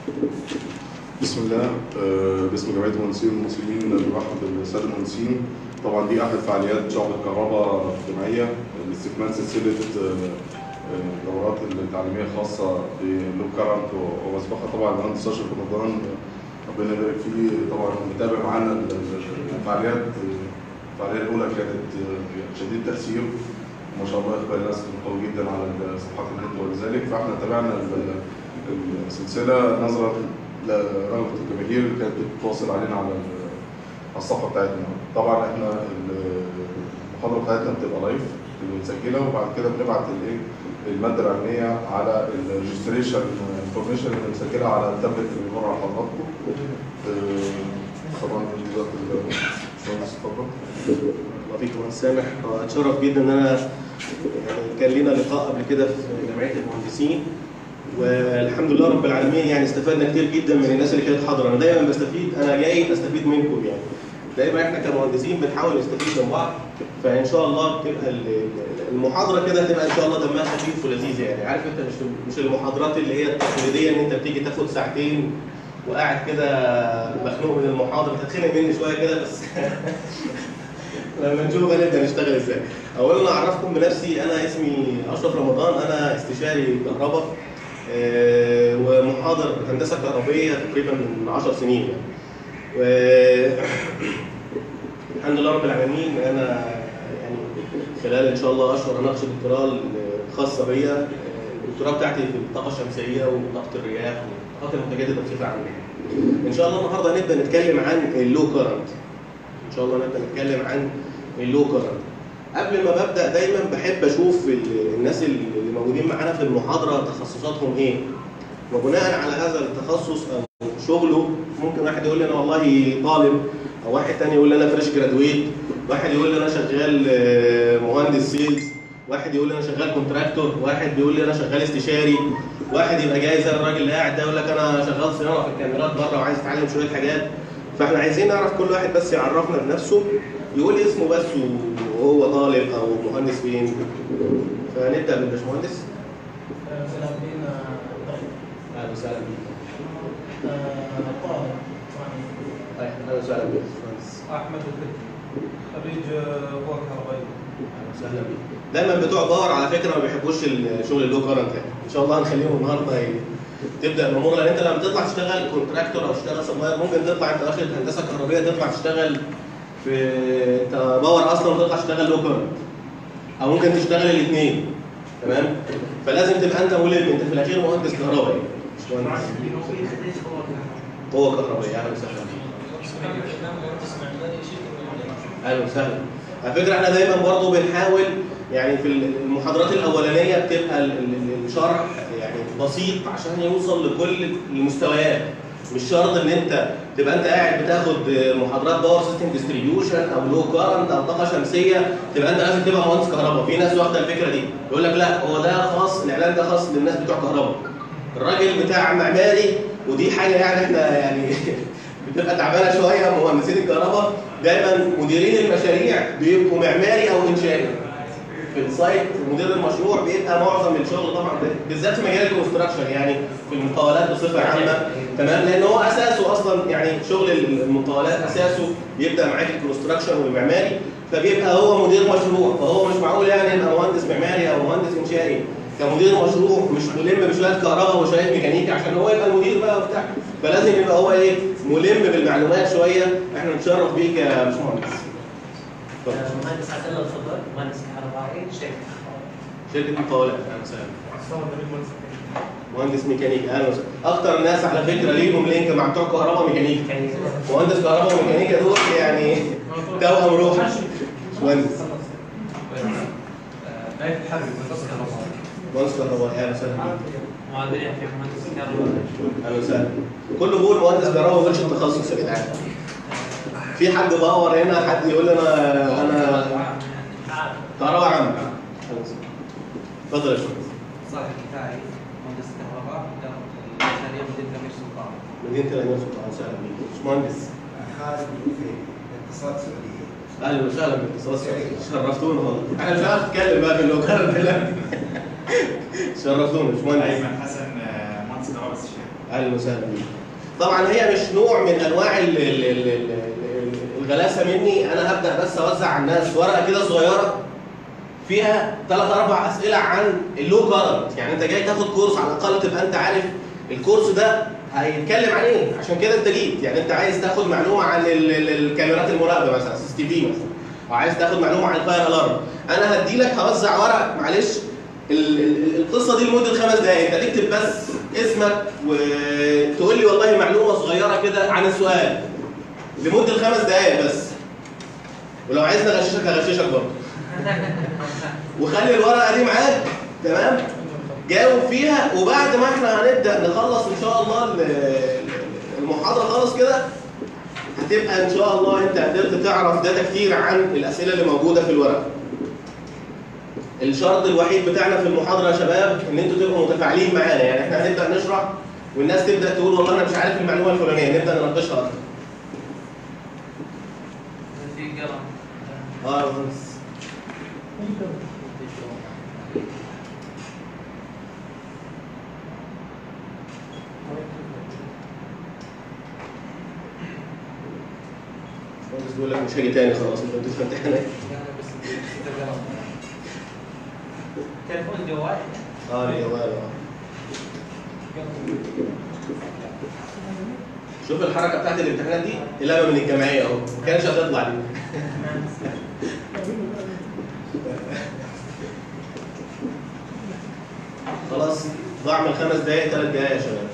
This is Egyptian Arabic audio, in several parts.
بسم الله آه، باسم جمعيه المهندسين المصريين برحب بالساده المهندسين طبعا دي احد فعاليات شعب الكهرباء الجمعيه لاستكمال سلسله آه، آه، الدورات التعليميه الخاصه بلوب كارنت ومسبقها طبعا المهندس اشرف رمضان ربنا يبارك فيه طبعا متابع معانا ال- ال- الفعاليات الفعاليه الاولى كانت آه، شديد التاثير ما شاء الله اقبال الناس كان قوي جدا على صفحات النت ولذلك فاحنا تابعنا ال- السلسله نظرا لرغبه الجماهير اللي كانت بتتواصل علينا على ال- على الصفحه بتاعتنا طبعا احنا ال- المحاضره بتاعتنا بتبقى لايف بتبقى متسجله وبعد كده بنبعت الايه الماده العلميه على الريجستريشن انفورميشن اللي مسجله على التابلت اللي بيمر على حضراتكم آه، طبعا وزاره الباشمهندس اتفضل الله فيك يا مهندس سامح آه، اتشرف جدا ان انا يعني كان لينا لقاء قبل كده في جمعيه المهندسين والحمد لله رب العالمين يعني استفدنا كتير جدا من الناس اللي كانت حاضره انا دايما بستفيد انا جاي استفيد منكم يعني دايما احنا كمهندسين بنحاول نستفيد من بعض فان شاء الله بتبقى ال- ال- المحاضره كده تبقى ان شاء الله دمها خفيف ولذيذه يعني عارف انت مش مش المحاضرات اللي هي التقليديه ان انت بتيجي تاخد ساعتين وقاعد كده مخنوق من المحاضره هتتخنق مني شويه كده بس لما نشوف هنبدا نشتغل ازاي. اولا اعرفكم بنفسي انا اسمي اشرف رمضان انا استشاري كهرباء آه، ومحاضر هندسه كهربائيه تقريبا من 10 سنين يعني. و الحمد لله رب العالمين انا يعني خلال ان شاء الله اشهر اناقش الدكتوراه الخاصه بيا آه، الدكتوراه بتاعتي في الطاقه الشمسيه وطاقه الرياح والطاقات المتجدده بصفه عامه. ان شاء الله النهارده هنبدا نتكلم عن اللو كارنت ان شاء الله نبدا نتكلم عن اللو كارنت قبل ما ببدا دايما بحب اشوف ال- الناس اللي موجودين معانا في المحاضره تخصصاتهم ايه وبناء على هذا التخصص او شغله ممكن واحد يقول لي انا والله طالب او واحد تاني يقول لي انا فريش جرادويت واحد يقول لي انا شغال آه، مهندس سيلز واحد يقول لي انا شغال كونتراكتور واحد بيقول لي انا شغال استشاري واحد يبقى جاي زي الراجل اللي قاعد ده يقول لك انا شغال صيانه في الكاميرات بره وعايز اتعلم شويه حاجات فاحنا عايزين نعرف كل واحد بس يعرفنا بنفسه يقول اسمه بس وهو طالب او مهندس فين فنبدا بالباشمهندس سلامين اهلا وسهلا بيك طاهر اهلا وسهلا بيك باشمهندس احمد الفتي خريج قوى كهربائيه اهلا وسهلا بيك دايما بتوع باور على فكره ما بيحبوش الشغل اللو كارنت يعني ان شاء الله هنخليهم النهارده ي- تبدا الامور لان انت لما تطلع تشتغل كونتراكتور او تشتغل سبلاير ممكن تطلع انت واخد هندسه كهربائيه تطلع تشتغل في انت باور اصلا وتطلع تشتغل لو كارنت او ممكن تشتغل الاثنين تمام فلازم تبقى انت ملم انت في الاخير مهندس كهربائي مش مهندس قوه كهربائيه اهلا وسهلا اهلا وسهلا على فكره احنا دايما برضو بنحاول يعني في المحاضرات الاولانيه بتبقى ال- ال- الشرح يعني بسيط عشان يوصل لكل المستويات مش شرط ان انت تبقى انت قاعد بتاخد محاضرات باور سيستم ديستريبيوشن او لو كارنت او طاقه شمسيه تبقى انت لازم تبقى مهندس كهرباء في ناس واخده الفكره دي يقول لك لا هو ده خاص الاعلان ده خاص للناس بتوع كهرباء الراجل بتاع معماري ودي حاجه يعني احنا يعني بتبقى تعبانه شويه مهندسين الكهرباء دايما مديرين المشاريع بيبقوا معماري او انشائي في السايت مدير المشروع بيبقى معظم الشغل طبعا بالذات في مجال الكونستراكشن يعني في المقاولات بصفه عامه تمام لان هو اساسه اصلا يعني شغل المقاولات اساسه بيبدا معاك الكونستراكشن والمعماري فبيبقى هو مدير مشروع فهو مش معقول يعني يبقى مهندس معماري او مهندس انشائي كمدير مشروع مش ملم بشويه كهرباء وشويه ميكانيكا عشان هو يبقى المدير بقى وبتاع فلازم يبقى هو ايه ملم بالمعلومات شويه احنا نتشرف بيك يا باشمهندس اتفضل. مهندس عبد الله الخضر مهندس كهربائي شركه شركه مقاولات اهلا وسهلا مهندس ميكانيكا اهلا وسهلا اكتر ناس على فكره ليهم لينك مع بتوع كهرباء ميكانيكا مهندس كهرباء وميكانيكا دول يعني توأم روح مهندس نايف الحربي مهندس كهرباء مهندس كهرباء اهلا وسهلا بيك. معدل يحيى مهندس كهرباء اهلا وسهلا كله بيقول مهندس كهرباء ما بيقولش التخصص يا جدعان في حد باور هنا حد يقول لي انا انا كهرباء عام أهلا وسهلا. اتفضل يا باشمهندس صالح الكفاعي مهندس كهرباء مشاريع مدينه الامير سلطان مدينه الامير سلطان اهلا بيك باشمهندس خالد الوفي اتصالات سعوديه اهلا وسهلا بالاتصال السعودي شرفتونا والله احنا مش عارف نتكلم بقى في اللوكر دلوقتي شرفتونا باشمهندس ايمن حسن آه، مهندس كهرباء استشاري اهلا وسهلا بيك. طبعا هي مش نوع من انواع ال- ال- ال- ال- ال- الغلاسه مني انا هبدا بس اوزع على الناس ورقه كده صغيره فيها ثلاث اربع اسئله عن اللو كارنت يعني انت جاي تاخد كورس على الاقل تبقى انت عارف الكورس ده هيتكلم عن ايه عشان كده انت جيت يعني انت عايز تاخد معلومه عن ال- ال- الكاميرات المراقبه مثلا سي تي في مثلا او عايز تاخد معلومه عن الفاير الارم انا هديلك هوزع ورق معلش ال- ال- القصه دي لمده خمس دقائق انت تكتب بس اسمك وتقول لي والله معلومه صغيره كده عن السؤال لمده خمس دقائق بس ولو عايزني اغششك هغششك برضه وخلي الورقه دي معاك تمام جاوب فيها وبعد ما احنا هنبدا نخلص ان شاء الله ال- المحاضره خالص كده هتبقى ان شاء الله انت قدرت تعرف داتا كتير عن الاسئله اللي موجوده في الورقه الشرط الوحيد بتاعنا في المحاضره يا شباب ان انتوا تبقوا متفاعلين معانا يعني احنا هنبدا نشرح والناس تبدا تقول والله انا مش عارف المعلومه الفلانيه نبدا نناقشها اكتر في قلم اه بس بس بيقول لك مش هاجي تاني خلاص انت بتدفع امتحانات بس ستة قلم تليفون جوال اه الجوال اه شوف الحركه بتاعت الامتحانات دي قلبها من الجمعيه اهو ما كانش هتطلع دي خلاص ضاع من خمس دقايق ثلاث دقايق يا شباب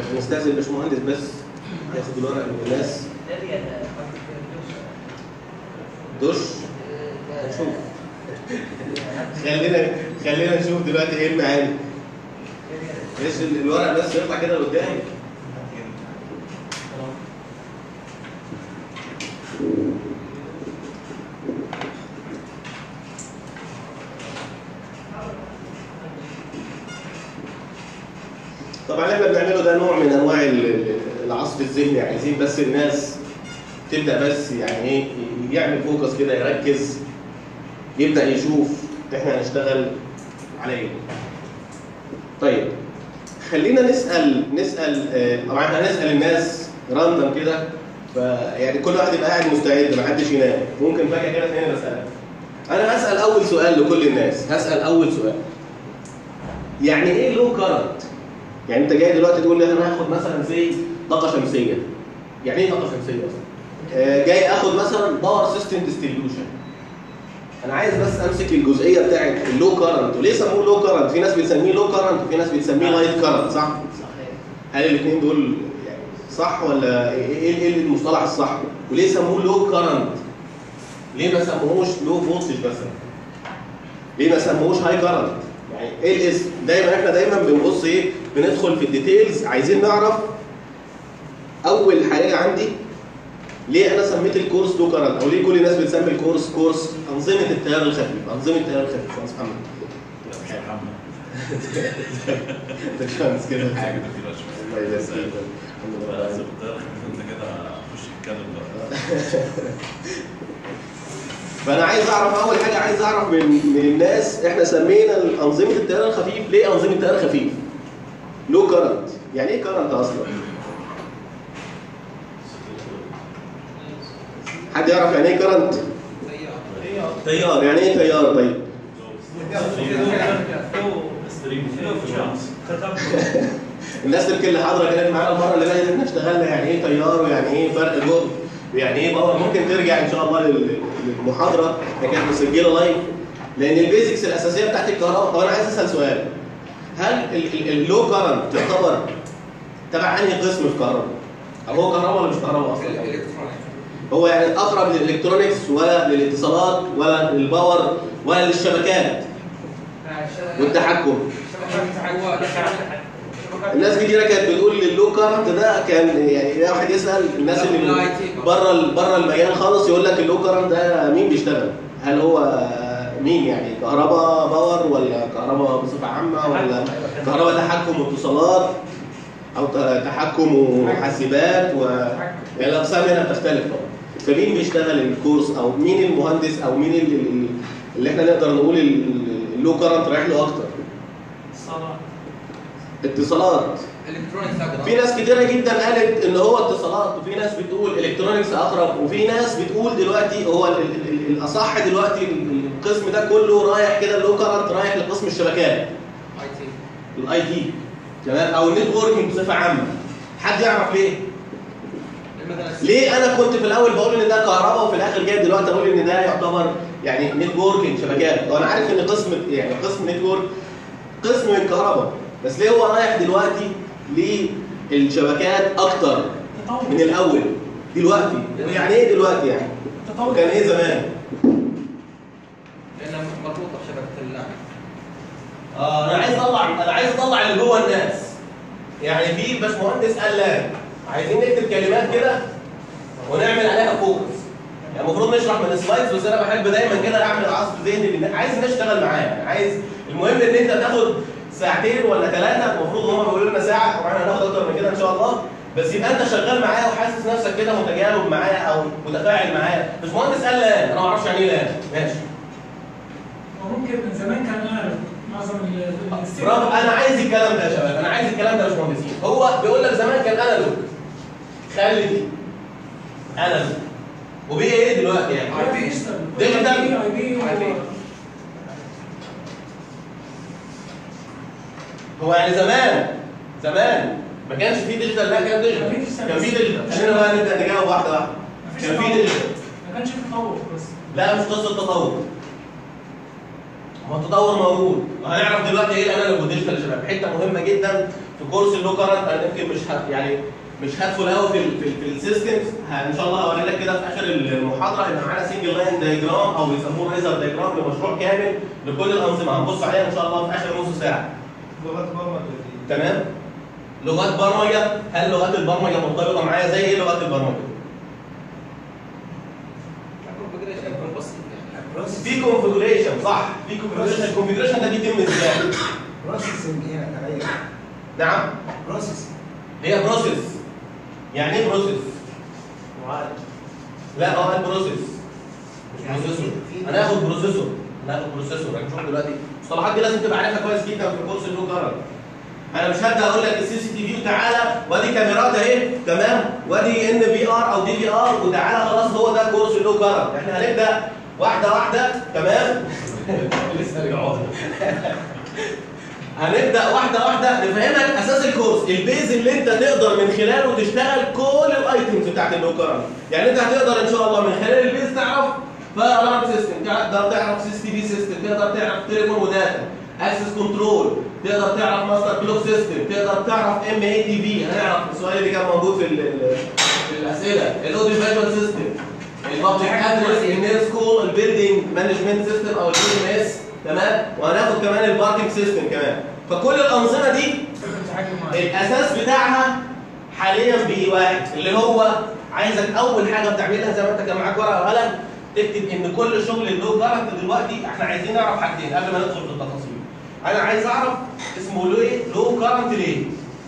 نستاذن الباشمهندس بس ياخد الورق من الناس اريا دش هنشوف خلينا خلينا نشوف دلوقتي ايه المعاني ايش ال- الورق بس يطلع كده لقدام طبعا اللي احنا بنعمله ده نوع من انواع ال- ال- العصف الذهني عايزين بس الناس تبدا بس يعني ايه يعمل فوكس كده يركز يبدا يشوف احنا هنشتغل على ايه طيب خلينا نسال نسال آه، طبعا احنا هنسال الناس راندم كده فيعني كل واحد يبقى قاعد مستعد ما حدش ينام ممكن فجاه كده تاني مساله انا هسال اول سؤال لكل الناس هسال اول سؤال يعني ايه لو كارنت يعني انت جاي دلوقتي تقول لي انا هاخد مثلا زي طاقه شمسيه يعني ايه طاقه شمسيه اصلا آه، جاي اخد مثلا باور سيستم ديستريبيوشن انا عايز بس امسك الجزئيه بتاعت اللو كارنت وليه سموه لو كارنت في ناس بتسميه لو كارنت وفي ناس بتسميه لايت كارنت صح صحيح هل الاثنين دول يعني صح ولا ايه ايه إيه المصطلح الصح وليه سموه لو كارنت ليه ما سموهوش لو فولتج مثلا ليه ما سموهوش هاي كارنت يعني ايه الاسم دايما احنا دايما بنبص ايه بندخل في الديتيلز عايزين نعرف اول حاجه عندي ليه انا سميت الكورس لو كارنت او ليه كل الناس بتسمي الكورس كورس انظمه التيار الخفيف انظمه التيار الخفيف باشمهندس محمد باشمهندس كده حاجه الله يبارك فيك الحمد لله فانا عايز اعرف اول حاجه عايز اعرف من من الناس احنا سمينا انظمه التيار الخفيف ليه انظمه التيار الخفيف؟ لو كارنت يعني ايه كارنت اصلا؟ حد يعرف يعني ايه كارنت؟ تيار يعني ايه تيار طيب؟ الناس يمكن اللي حاضره كانت معانا المره اللي فاتت احنا اشتغلنا يعني ايه تيار ويعني ايه فرق جهد ويعني ايه باور ممكن ترجع ان شاء الله لل- للمحاضره اللي كانت مسجله لايف لان البيزكس الاساسيه بتاعت الكهرباء طب انا عايز اسال سؤال هل اللو كارنت تعتبر تبع انهي قسم في الكهرباء؟ او هو كهرباء ولا مش كهرباء اصلا؟ هو يعني اقرب للالكترونكس ولا للاتصالات ولا للباور ولا للشبكات والتحكم الناس كتيره كانت بتقول اللو كارنت ده كان يعني واحد يسال الناس اللي بره ال- بره المجال خالص يقول لك اللو كارنت ده مين بيشتغل؟ هل هو مين يعني كهرباء باور ولا كهرباء بصفه عامه ولا كهرباء تحكم واتصالات او ت- تحكم وحاسبات و يعني الاقسام هنا بتختلف طبعا فمين بيشتغل الكورس او مين المهندس او مين ال- ال- اللي احنا نقدر نقول ال- اللو كارنت رايح له اكتر اتصالات في ناس كتيرة جدا قالت ان هو اتصالات وفي ناس بتقول الكترونكس اقرب وفي ناس بتقول دلوقتي هو ال ال ال الاصح دلوقتي ال- القسم ده كله رايح كده اللو كارنت رايح لقسم الشبكات الاي تي تمام او النتوركينج بصفه عامه حد يعرف ليه؟ ليه انا كنت في الاول بقول ان ده كهرباء وفي الاخر جاي دلوقتي اقول ان ده يعتبر يعني نتوركينج شبكات وانا عارف ان قسم يعني قسم نتورك قسم من كهرباء بس ليه هو رايح دلوقتي للشبكات اكتر من الاول دلوقتي يعني ايه دلوقتي يعني وكان ايه زمان لانها مربوطه بشبكه اللعب اه انا عايز اطلع انا عايز اطلع اللي جوه الناس يعني في باشمهندس قال لا عايزين نكتب كلمات كده ونعمل عليها فوكس يعني المفروض نشرح من السلايدز بس انا بحب دايما كده اعمل عصف ذهني للناس عايز الناس تشتغل معايا يعني عايز المهم ان انت تاخد ساعتين ولا ثلاثه المفروض هم بيقولوا لنا ساعه واحنا هناخد اكتر من كده ان شاء الله بس يبقى انت شغال معايا وحاسس نفسك كده متجاوب معايا او متفاعل معايا باشمهندس قال لا انا ما اعرفش يعني ايه لا ماشي وممكن من زمان كان انا معظم ال- ال- برافو انا عايز الكلام ده يا شباب انا عايز الكلام ده يا باشمهندسين هو بيقول لك زمان كان انالوج خلي دي انالوج وبيه ايه دلوقتي يعني ديجيتال. اي بي هو يعني زمان زمان ما كانش فيه ديجيتال لا كان ديجيتال كان فيه كان فيه ديجيتال خلينا بقى نبدا نجاوب واحده واحده كان فيه ديجيتال ما كانش في تطور بس لا مش قصه تطور هو التطور موجود وهنعرف دلوقتي ايه الانالوج والديجيتال يا شباب حته مهمه جدا في كورس اللو كارنت انا يمكن مش ه... يعني مش هدخل قوي في ال في, ال- في السيستمز ه- ان شاء الله هوري لك كده في اخر المحاضره ان معانا سنجل لاين دايجرام او بيسموه ريزر دايجرام لمشروع كامل لكل الانظمه هنبص عليها ان شاء الله في اخر نص ساعه لغه برمجه دي تمام لغات برمجه هل لغات البرمجه مرتبطه معايا زي ايه لغات البرمجه configuration يكون بسيط يعني في كونفجريشن صح في كونفجريشن الكونفجريشن ده بيتم ازاي بروسيسنج هنا تغير نعم بروسيس هي بروسيس يعني ايه بروسيس معالج لا اه البروسيس مش يعني بروسيسور في- هناخد بروسيسور هناخد بروسيسور هنشوف دلوقتي المصطلحات دي لازم تبقى عارفها كويس جدا في كورس اللو كارنت انا مش هبدا اقول لك السي سي تي في وتعالى وادي كاميرات اهي تمام وادي ان في ار او دي في ار وتعالى خلاص هو ده كورس اللو كارنت احنا هنبدا واحده واحده تمام لسه رجعوا هنبدا واحده واحده نفهمك اساس الكورس البيز اللي انت تقدر من خلاله تشتغل كل الايتمز بتاعت اللو كارنت يعني انت هتقدر ان شاء الله من خلال البيز تعرف فاير الارم سيستم تقدر تعرف سي تي في سيستم تقدر تعرف تليفون وداتا اكسس كنترول تقدر تعرف ماستر كلوك سيستم تقدر تعرف ام اي تي في هنعرف السؤال اللي كان موجود في ال- ال- في الاسئله الاوديو فيجوال سيستم البابليك ادرس النير سكول البيلدينج مانجمنت سيستم او البي ام اس تمام وهناخد كمان الباركينج سيستم كمان فكل الانظمه دي تتحكم معاه الاساس بتاعها حاليا بي واحد اللي هو عايزك اول حاجه بتعملها زي ما انت كان معاك ورقه وقلم تكتب ان كل شغل اللو كارنت دلوقتي احنا عايزين نعرف حاجتين قبل ما ندخل في التفاصيل انا عايز اعرف اسمه ليه لو كارنت ليه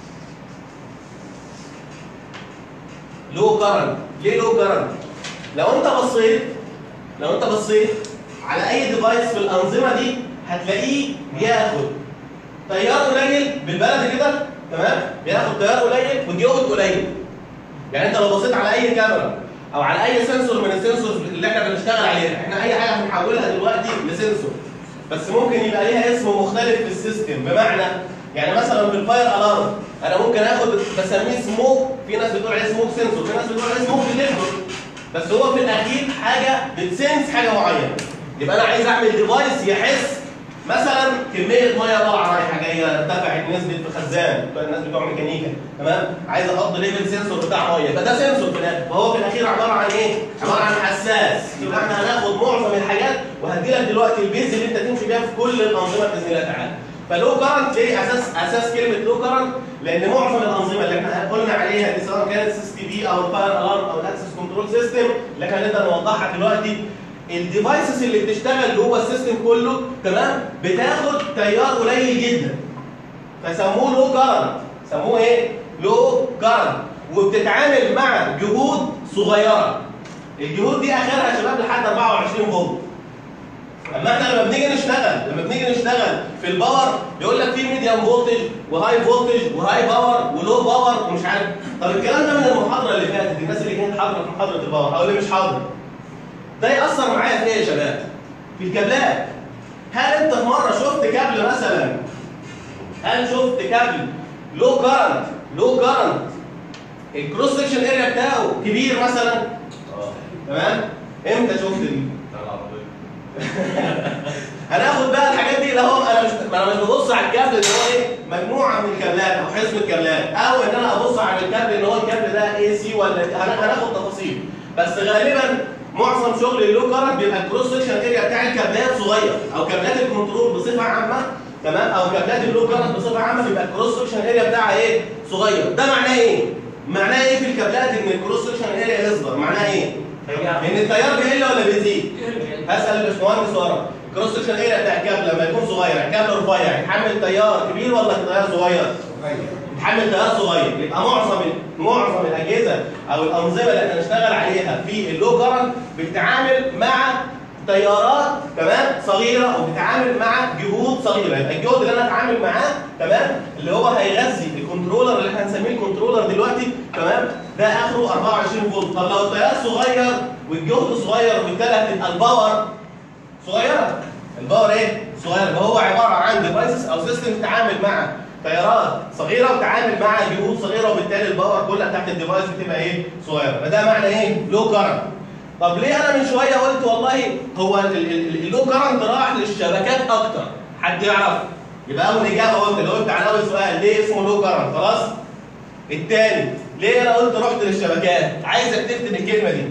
لو كارنت ليه لو كارنت لو انت بصيت لو انت بصيت على اي ديفايس في الانظمه دي هتلاقيه بياخد تيار قليل بالبلد كده تمام بياخد تيار قليل وجهد قليل يعني انت لو بصيت على اي كاميرا او على اي سنسور من السنسورز اللي احنا بنشتغل عليها احنا اي حاجه بنحولها دلوقتي لسنسور بس ممكن يبقى ليها اسم مختلف في السيستم بمعنى يعني مثلا في الفاير الارم انا ممكن اخد بسميه سموك في ناس بتقول عليه سموك سنسور في ناس بتقول عليه سموك ديتكتور بس هو في الاخير حاجه بتسنس حاجه معينه يبقى انا عايز اعمل ديفايس يحس مثلا كميه ميه طالعه رايحه جايه ارتفعت نسبه في خزان بتوع الناس بتوع ميكانيكا تمام عايز احط ليفل سنسور بتاع ميه فده سنسور في الاخر فهو في الاخير عباره عن ايه؟ عباره عن حساس يبقى احنا هناخد معظم الحاجات وهدي لك دلوقتي البيز اللي انت تمشي بيها في كل الانظمه باذن الله تعالى فلو كارنت ليه اساس اساس كلمه لو كارنت لان معظم الانظمه اللي احنا قلنا عليها دي سواء كانت سيس تي في او الفاير الارم او الاكسس كنترول سيستم اللي احنا نقدر نوضحها دلوقتي الديفايسز اللي بتشتغل جوه السيستم كله تمام بتاخد تيار قليل جدا فسموه لو كارنت سموه ايه لو كارنت وبتتعامل مع جهود صغيره الجهود دي اخرها يا شباب لحد 24 فولت اما احنا لما بنيجي نشتغل لما بنيجي نشتغل في الباور يقول لك في ميديوم فولتج وهاي فولتج وهاي باور ولو باور ومش عارف طب الكلام ده من المحاضره اللي فاتت الناس اللي كانت حاضره في محاضره الباور او اللي مش حاضره ده يأثر معايا في ايه يا شباب؟ في الكابلات. هل انت في مره شفت كابل مثلا هل شفت كابل لو كارنت لو كارنت الكروس سكشن اريا بتاعه كبير مثلا؟ اه تمام؟ امتى شفت دي؟ بتاع العربيه هناخد بقى الحاجات دي اللي هو انا مش ما انا مش ببص على الكابل اللي هو ايه مجموعه من الكابلات او حزمه كابلات او ان انا ابص على الكابل ان هو الكابل ده اي سي ولا هن- هناخد تفاصيل بس غالبا معظم شغل اللو كارنت بيبقى الكروس سكشن اريا بتاع الكابلات صغير او كابلات الكنترول بصفه عامه تمام او كابلات اللو كارنت بصفه عامه بيبقى الكروس سكشن اريا بتاعها ايه صغير ده معناه ايه معناه ايه في الكابلات ان الكروس سكشن اريا يصغر معناه ايه ان التيار بيقل ولا بيزيد هسال الباشمهندس ورا الكروس سكشن اريا بتاع الكابل لما يكون صغير الكابل رفيع يتحمل تيار كبير ولا تيار صغير؟ صغير يتحمل تيار صغير يبقى معظم معظم الاجهزه او الانظمه اللي احنا نشتغل عليها في اللو كارنت بتتعامل مع تيارات تمام صغيره وبتتعامل مع جهود صغيره يبقى الجهد اللي انا اتعامل معاه تمام اللي هو هيغذي الكنترولر اللي احنا هنسميه الكنترولر دلوقتي تمام ده اخره 24 فولت طب لو التيار صغير والجهد صغير وبالتالي هتبقى الباور صغيره الباور ايه صغير فهو عباره عن ديفايسز او سيستم تتعامل مع تيارات صغيره وتتعامل مع جهود صغيره وبالتالي الباور كلها تحت الديفايس بتبقى ايه صغيره فده معنى ايه لو كارنت طب ليه انا من شويه قلت والله هو ال- ال- ال- اللو كارنت راح للشبكات اكتر حد يعرف يبقى اول اجابه قلت اللي قلت على اول سؤال ليه اسمه لو كرنت خلاص الثاني ليه انا قلت رحت للشبكات عايزك تكتب الكلمه دي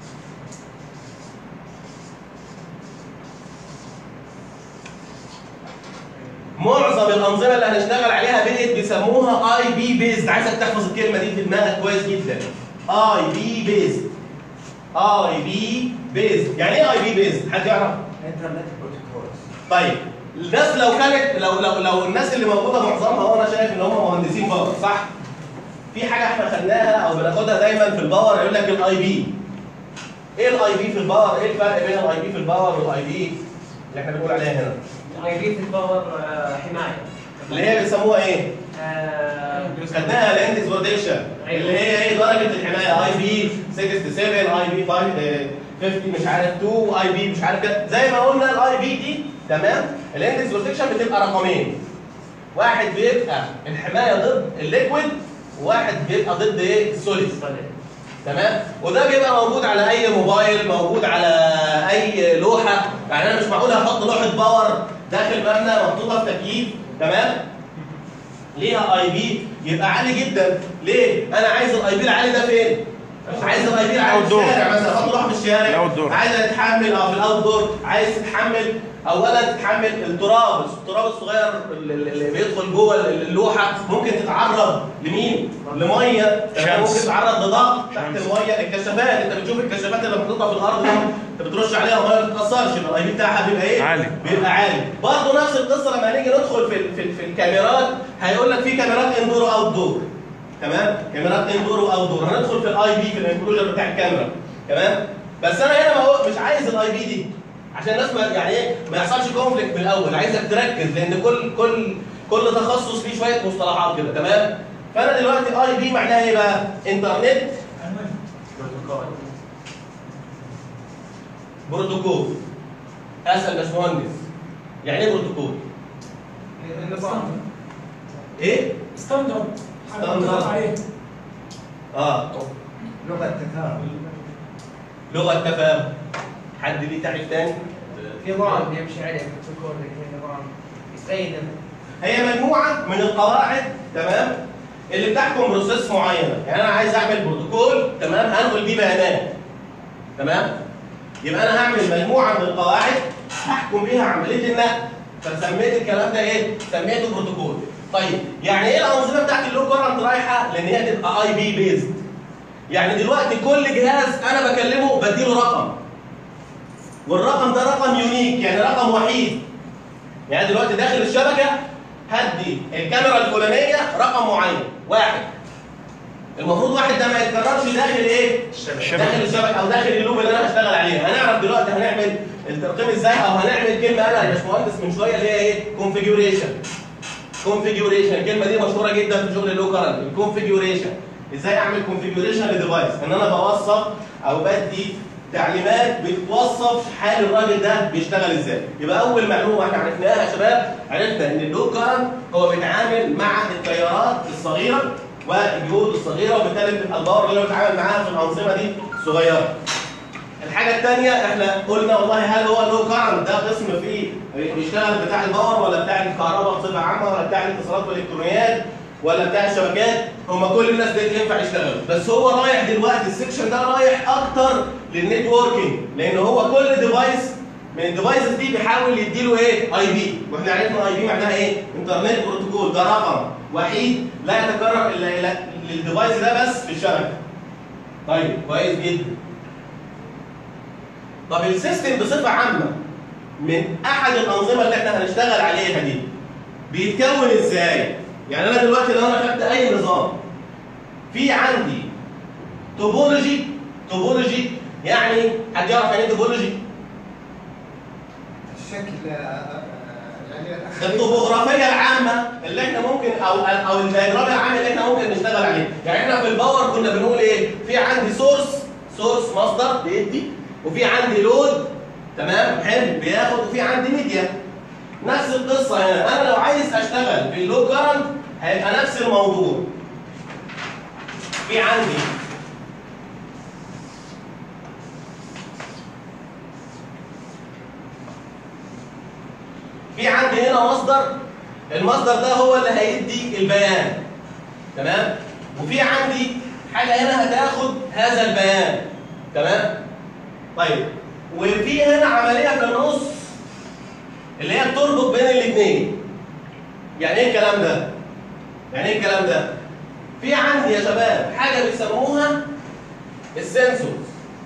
معظم الانظمه اللي هنشتغل عليها بقت بيسموها اي بي بيزد عايزك تحفظ الكلمه دي في دماغك كويس جدا اي بي بيزد اي بي بيزد يعني ايه اي بي بيزد حد يعرف انترنت بروتوكولز طيب الناس لو كانت لو لو لو الناس اللي موجوده معظمها هو انا شايف ان هم مهندسين باور صح؟ في حاجه احنا خدناها او بناخدها دايما في الباور يقول لك الاي بي. ايه الاي بي في الباور؟ ايه الفرق بين الاي بي في الباور والاي بي اللي احنا بنقول عليها هنا؟ اي بي في الباور آه، حمايه اللي هي بيسموها ايه؟ آه، خدناها الاندكس بروتكشن اللي هي ايه درجه الحمايه اي بي 67 اي بي 50 مش عارف 2 اي بي مش عارف كده زي ما قلنا الاي بي دي تمام الاندكس بروتكشن بتبقى رقمين واحد بيبقى الحمايه ضد الليكويد وواحد بيبقى ضد ايه السوليد تمام وده بيبقى موجود على اي موبايل موجود على اي لوحه يعني انا مش معقول احط لوحه باور داخل مبنى محطوطه في تكييف تمام ليها اي بي يبقى عالي جدا ليه انا عايز الاي بي العالي ده فين عايز الاي بي العالي في Outdoor. الشارع مثلا احط لوحه في الشارع الأوتدور. عايز تتحمل اه في الاوت دور عايز تتحمل اولا تتحمل التراب التراب الصغير اللي اللي بيدخل جوه اللوحه ممكن تتعرض لمين لميه تمام؟ ممكن شمس. تتعرض لضغط تحت الميه الكشافات انت بتشوف الكشافات اللي محطوطه في الارض دي انت بترش عليها ميه ما تتاثرش يبقى الاي بي بتاعها بيبقى ايه عالي. بيبقى عالي برضه نفس القصه لما هنيجي ندخل في ال- في, ال- في الكاميرات هيقول لك في كاميرات اندور واوت دور تمام كاميرات اندور واوت دور هندخل في الاي بي في الانكلوجر بتاع الكاميرا تمام بس انا هنا ما هو مش عايز الاي بي دي عشان الناس ما يعني ايه ما يحصلش كونفليكت من الاول عايزك تركز لان كل كل كل تخصص فيه شويه مصطلحات كده تمام فانا دلوقتي اي بي معناها ايه بقى انترنت بروتوكول اسال باشمهندس يعني ايه بروتوكول ستاندرد ايه ستاندرد حاجه ستاندرد. متفق عليه اه لغه تفاهم لغه تفاهم حد ليه تعريف تاني في نظام بيمشي عليه بروتوكول في نظام يستخدم هي مجموعه من القواعد تمام اللي بتحكم بروسيس معينه يعني انا عايز اعمل بروتوكول تمام هنقل بيه بيانات تمام يبقى انا هعمل مجموعه من القواعد احكم بيها عمليه النقل فسميت الكلام ده ايه سميته بروتوكول طيب يعني ايه الانظمه بتاعت اللو كورنت رايحه لان هي تبقى اي بي بيزد يعني دلوقتي كل جهاز انا بكلمه بديله رقم والرقم ده رقم يونيك يعني رقم وحيد يعني دلوقتي داخل الشبكه هدي الكاميرا الفلانيه رقم معين واحد المفروض واحد ده ما يتكررش داخل ايه؟ داخل الشبكه او داخل اللوب اللي انا هشتغل عليها هنعرف دلوقتي هنعمل الترقيم ازاي او هنعمل كلمه قالها يا باشمهندس من شويه اللي هي ايه؟ كونفيجوريشن كونفيجوريشن الكلمه دي مشهوره جدا في شغل اللو كرنت الكونفيجوريشن ازاي اعمل كونفيجوريشن لديفايس ان انا بوصف او بدي تعليمات بتوصف حال الراجل ده بيشتغل ازاي يبقى اول معلومه احنا عرفناها يا شباب عرفنا ان اللو كرنت هو بيتعامل مع التيارات الصغيره والجهود الصغيره وبالتالي بتبقى الباور اللي انا بتعامل معاها في الانظمه دي صغيره الحاجة الثانية احنا قلنا والله هل هو لو كارنت ده قسم فيه بيشتغل بتاع الباور ولا بتاع الكهرباء بصفة عامة ولا بتاع الاتصالات والالكترونيات ولا بتاع الشبكات هما كل الناس دي ينفع يشتغلوا بس هو رايح دلوقتي السكشن ده رايح اكتر للنتوركينج لان هو كل ديفايس من الديفايسز دي بيحاول يديله ايه اي بي واحنا عرفنا اي بي معناها ايه انترنت بروتوكول ده رقم وحيد لا يتكرر الا الا للديفايس ده بس في الشبكه طيب كويس جدا طب السيستم بصفة عامة من أحد الأنظمة اللي احنا هنشتغل عليها دي بيتكون ازاي؟ يعني أنا دلوقتي لو أنا خدت أي نظام في عندي توبولوجي توبولوجي يعني حد يعرف يعني ايه توبولوجي؟ الشكل آه، آه، يعني الطبوغرافيه العامه اللي احنا ممكن او او الدياجرام العام اللي احنا ممكن نشتغل عليه يعني احنا في الباور كنا بنقول ايه في عندي سورس سورس مصدر بيدي وفي عندي لود تمام حلو بياخد وفي عندي ميديا نفس القصه هنا انا لو عايز اشتغل باللو كارنت هيبقى نفس الموضوع في عندي في عندي هنا مصدر المصدر ده هو اللي هيدي البيان تمام وفي عندي حاجه هنا هتاخد هذا البيان تمام طيب وفي هنا عمليه في النص اللي هي بتربط بين الاثنين يعني ايه الكلام ده يعني ايه الكلام ده في عندي يا شباب حاجه بيسموها السنسورز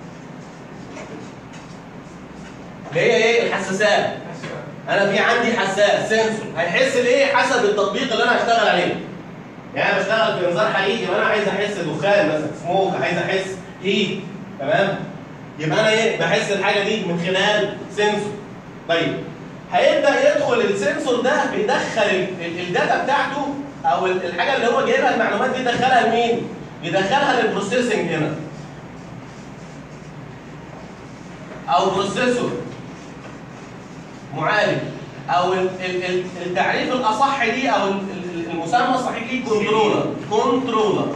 اللي هي ايه الحساسات انا في عندي حساس سنسور هيحس بايه حسب التطبيق اللي انا هشتغل عليه يعني انا بشتغل في انذار حقيقي يبقى انا عايز احس دخان مثلا سموك عايز احس هيت تمام يبقى انا ايه بحس الحاجه دي من خلال سنسور طيب هيبدا يدخل السنسور ده بيدخل ال- ال- الداتا بتاعته او ال- الحاجه اللي هو جايبها المعلومات دي يدخلها لمين يدخلها للبروسيسنج هنا او بروسيسور معالج او ال- ال- ال- التعريف الاصح ليه او ال- ال- المسمى الصحيح ليه كنترولر كنترولر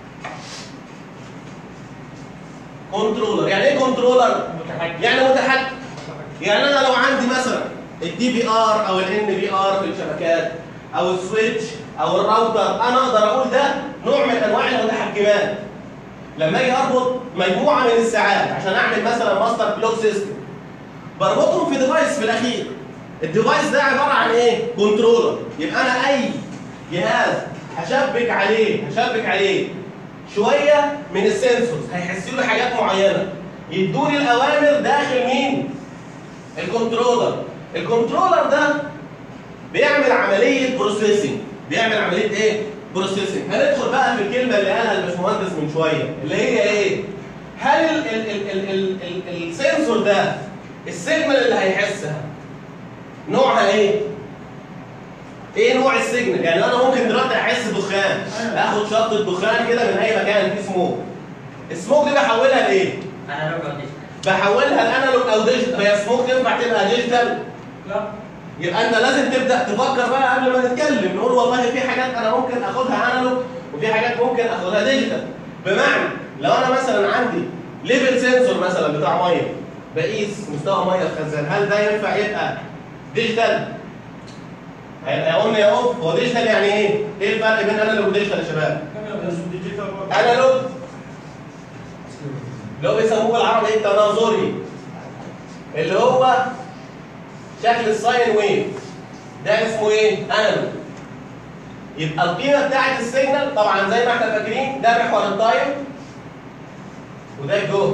كنترولر يعني ايه كنترولر يعني متحكم يعني انا لو عندي مثلا الدي في ار او الان في ار في الشبكات او السويتش او الراوتر انا اقدر اقول ده نوع من انواع المتحكمات لما اجي اربط مجموعه من الساعات عشان اعمل مثلا ماستر كلوك سيستم بربطهم في ديفايس في الاخير الديفايس ده عباره عن ايه كنترولر يبقى انا اي جهاز هشبك عليه هشبك عليه شويه من السنسورز هيحسوا لي حاجات معينه يدوني الاوامر داخل مين الكنترولر الكنترولر ده بيعمل عمليه بروسيسنج بيعمل عمليه ايه بروسيسنج هندخل بقى في الكلمه اللي قالها الباشمهندس من شويه اللي هي ايه هل ال ال ال ال ال ال السنسور ده السيجنال اللي هيحسها نوعها ايه ايه نوع السيجنال يعني انا ممكن دلوقتي احس دخان اخد شطه دخان كده من اي مكان فيه سموك السموك دي بحولها لايه انا لو قلت بحولها لانالوج او ديجيتال هي سموك تنفع تبقى ديجيتال لا يبقى انت لازم تبدا تفكر بقى قبل ما نتكلم نقول والله في حاجات انا ممكن اخدها انالوج وفي حاجات ممكن اخدها ديجيتال بمعنى لو انا مثلا عندي ليفل سنسور مثلا بتاع ميه بقيس مستوى ميه في خزان هل ده ينفع يبقى ديجيتال؟ هيقولنا يا اوف هو ديجيتال يعني ايه؟ ايه الفرق بين انالوج وديجيتال يا شباب؟ انالوج اللي هو بيسموه بالعربي ايه التناظري اللي هو شكل الساين ويف ده اسمه ايه؟ انالوج يبقى القيمه بتاعت السيجنال طبعا زي ما احنا فاكرين ده محور التايم وده الجهد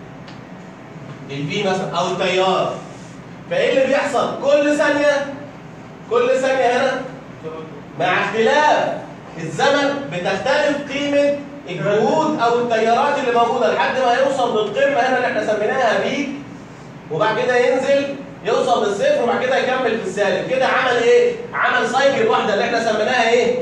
الفي مثلا او التيار فايه اللي بيحصل؟ كل ثانيه كل ثانيه هنا مع اختلاف الزمن بتختلف قيمه الجهود او التيارات اللي موجوده لحد ما يوصل للقمه هنا اللي احنا سميناها بيك وبعد كده ينزل يوصل للصفر وبعد كده يكمل في السالب كده عمل ايه؟ عمل سايكل واحده اللي احنا سميناها ايه؟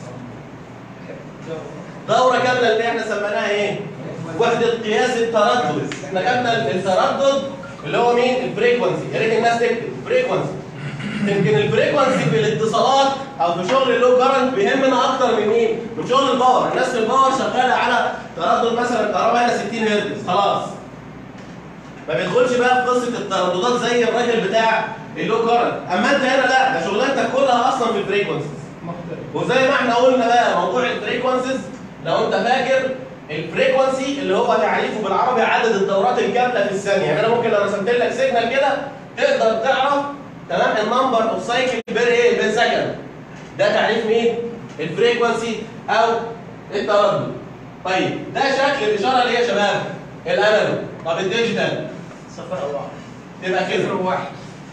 دوره كامله اللي احنا سميناها ايه؟ وحده قياس التردد احنا خدنا التردد اللي هو مين؟ الفريكونسي يا ريت الناس تكتب فريكونسي يمكن الفريكونسي في الاتصالات او في شغل اللو كارنت بيهمنا اكتر من مين؟ من شغل الباور، الناس في الباور شغاله على تردد مثلا الكهرباء هنا 60 هرتز خلاص. ما بيدخلش بقى في قصه الترددات زي الراجل بتاع اللو كارنت، اما انت هنا لا ده شغلانتك كلها اصلا في الفريكونسيز. وزي ما احنا قلنا بقى موضوع الفريكونسيز لو انت فاكر الفريكونسي اللي هو تعريفه بالعربي عدد الدورات الكامله في الثانيه، يعني انا ممكن لو رسمت لك سيجنال كده تقدر تعرف تمام النمبر اوف سايكل بير ايه بير سكند ده تعريف مين الفريكونسي او التردد طيب ده شكل الاشاره اللي هي يا شباب الانالوج طب الديجيتال صفر او واحد تبقى كده واحد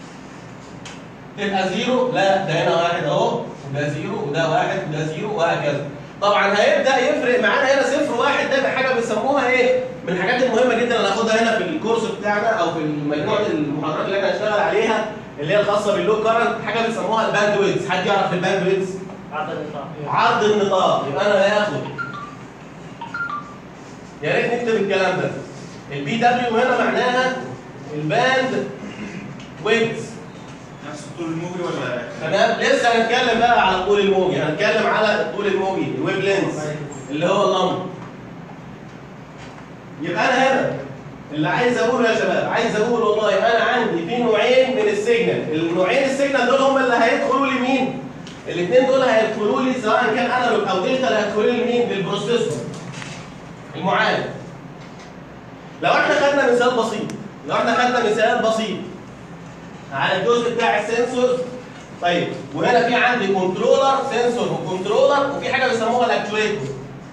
تبقى زيرو لا ده هنا واحد اهو وده زيرو وده واحد وده زيرو وهكذا طبعا هيبدا يفرق معانا هنا صفر واحد ده بحاجه بيسموها ايه من الحاجات المهمه جدا اللي هناخدها هنا في الكورس بتاعنا او في مجموعه المحاضرات اللي احنا هنشتغل عليها اللي هي الخاصه باللو كارنت حاجه بيسموها الباند ويدز حد يعرف الباند ويدز عرض النطاق عرض النطاق يبقى انا هاخد يا ريت نكتب الكلام ده البي دبليو هنا معناها الباند ويدز نفس الطول الموجي ولا تمام لسه هنتكلم بقى على الطول الموجي هنتكلم على الطول الموجي الويف لينز اللي هو اللمب يبقى انا هنا اللي عايز اقوله يا شباب عايز اقول والله انا عندي في نوعين من السيجنال النوعين السيجنال دول هم اللي هيدخلوا لي مين الاثنين دول هيدخلوا لي سواء كان انالوج او ديجيتال هيدخلوا لي مين للبروسيسور المعالج لو احنا خدنا مثال بسيط لو احنا خدنا مثال بسيط على الجزء بتاع السنسور طيب وهنا في عندي كنترولر سنسور وكنترولر وفي حاجه بيسموها الاكتويتور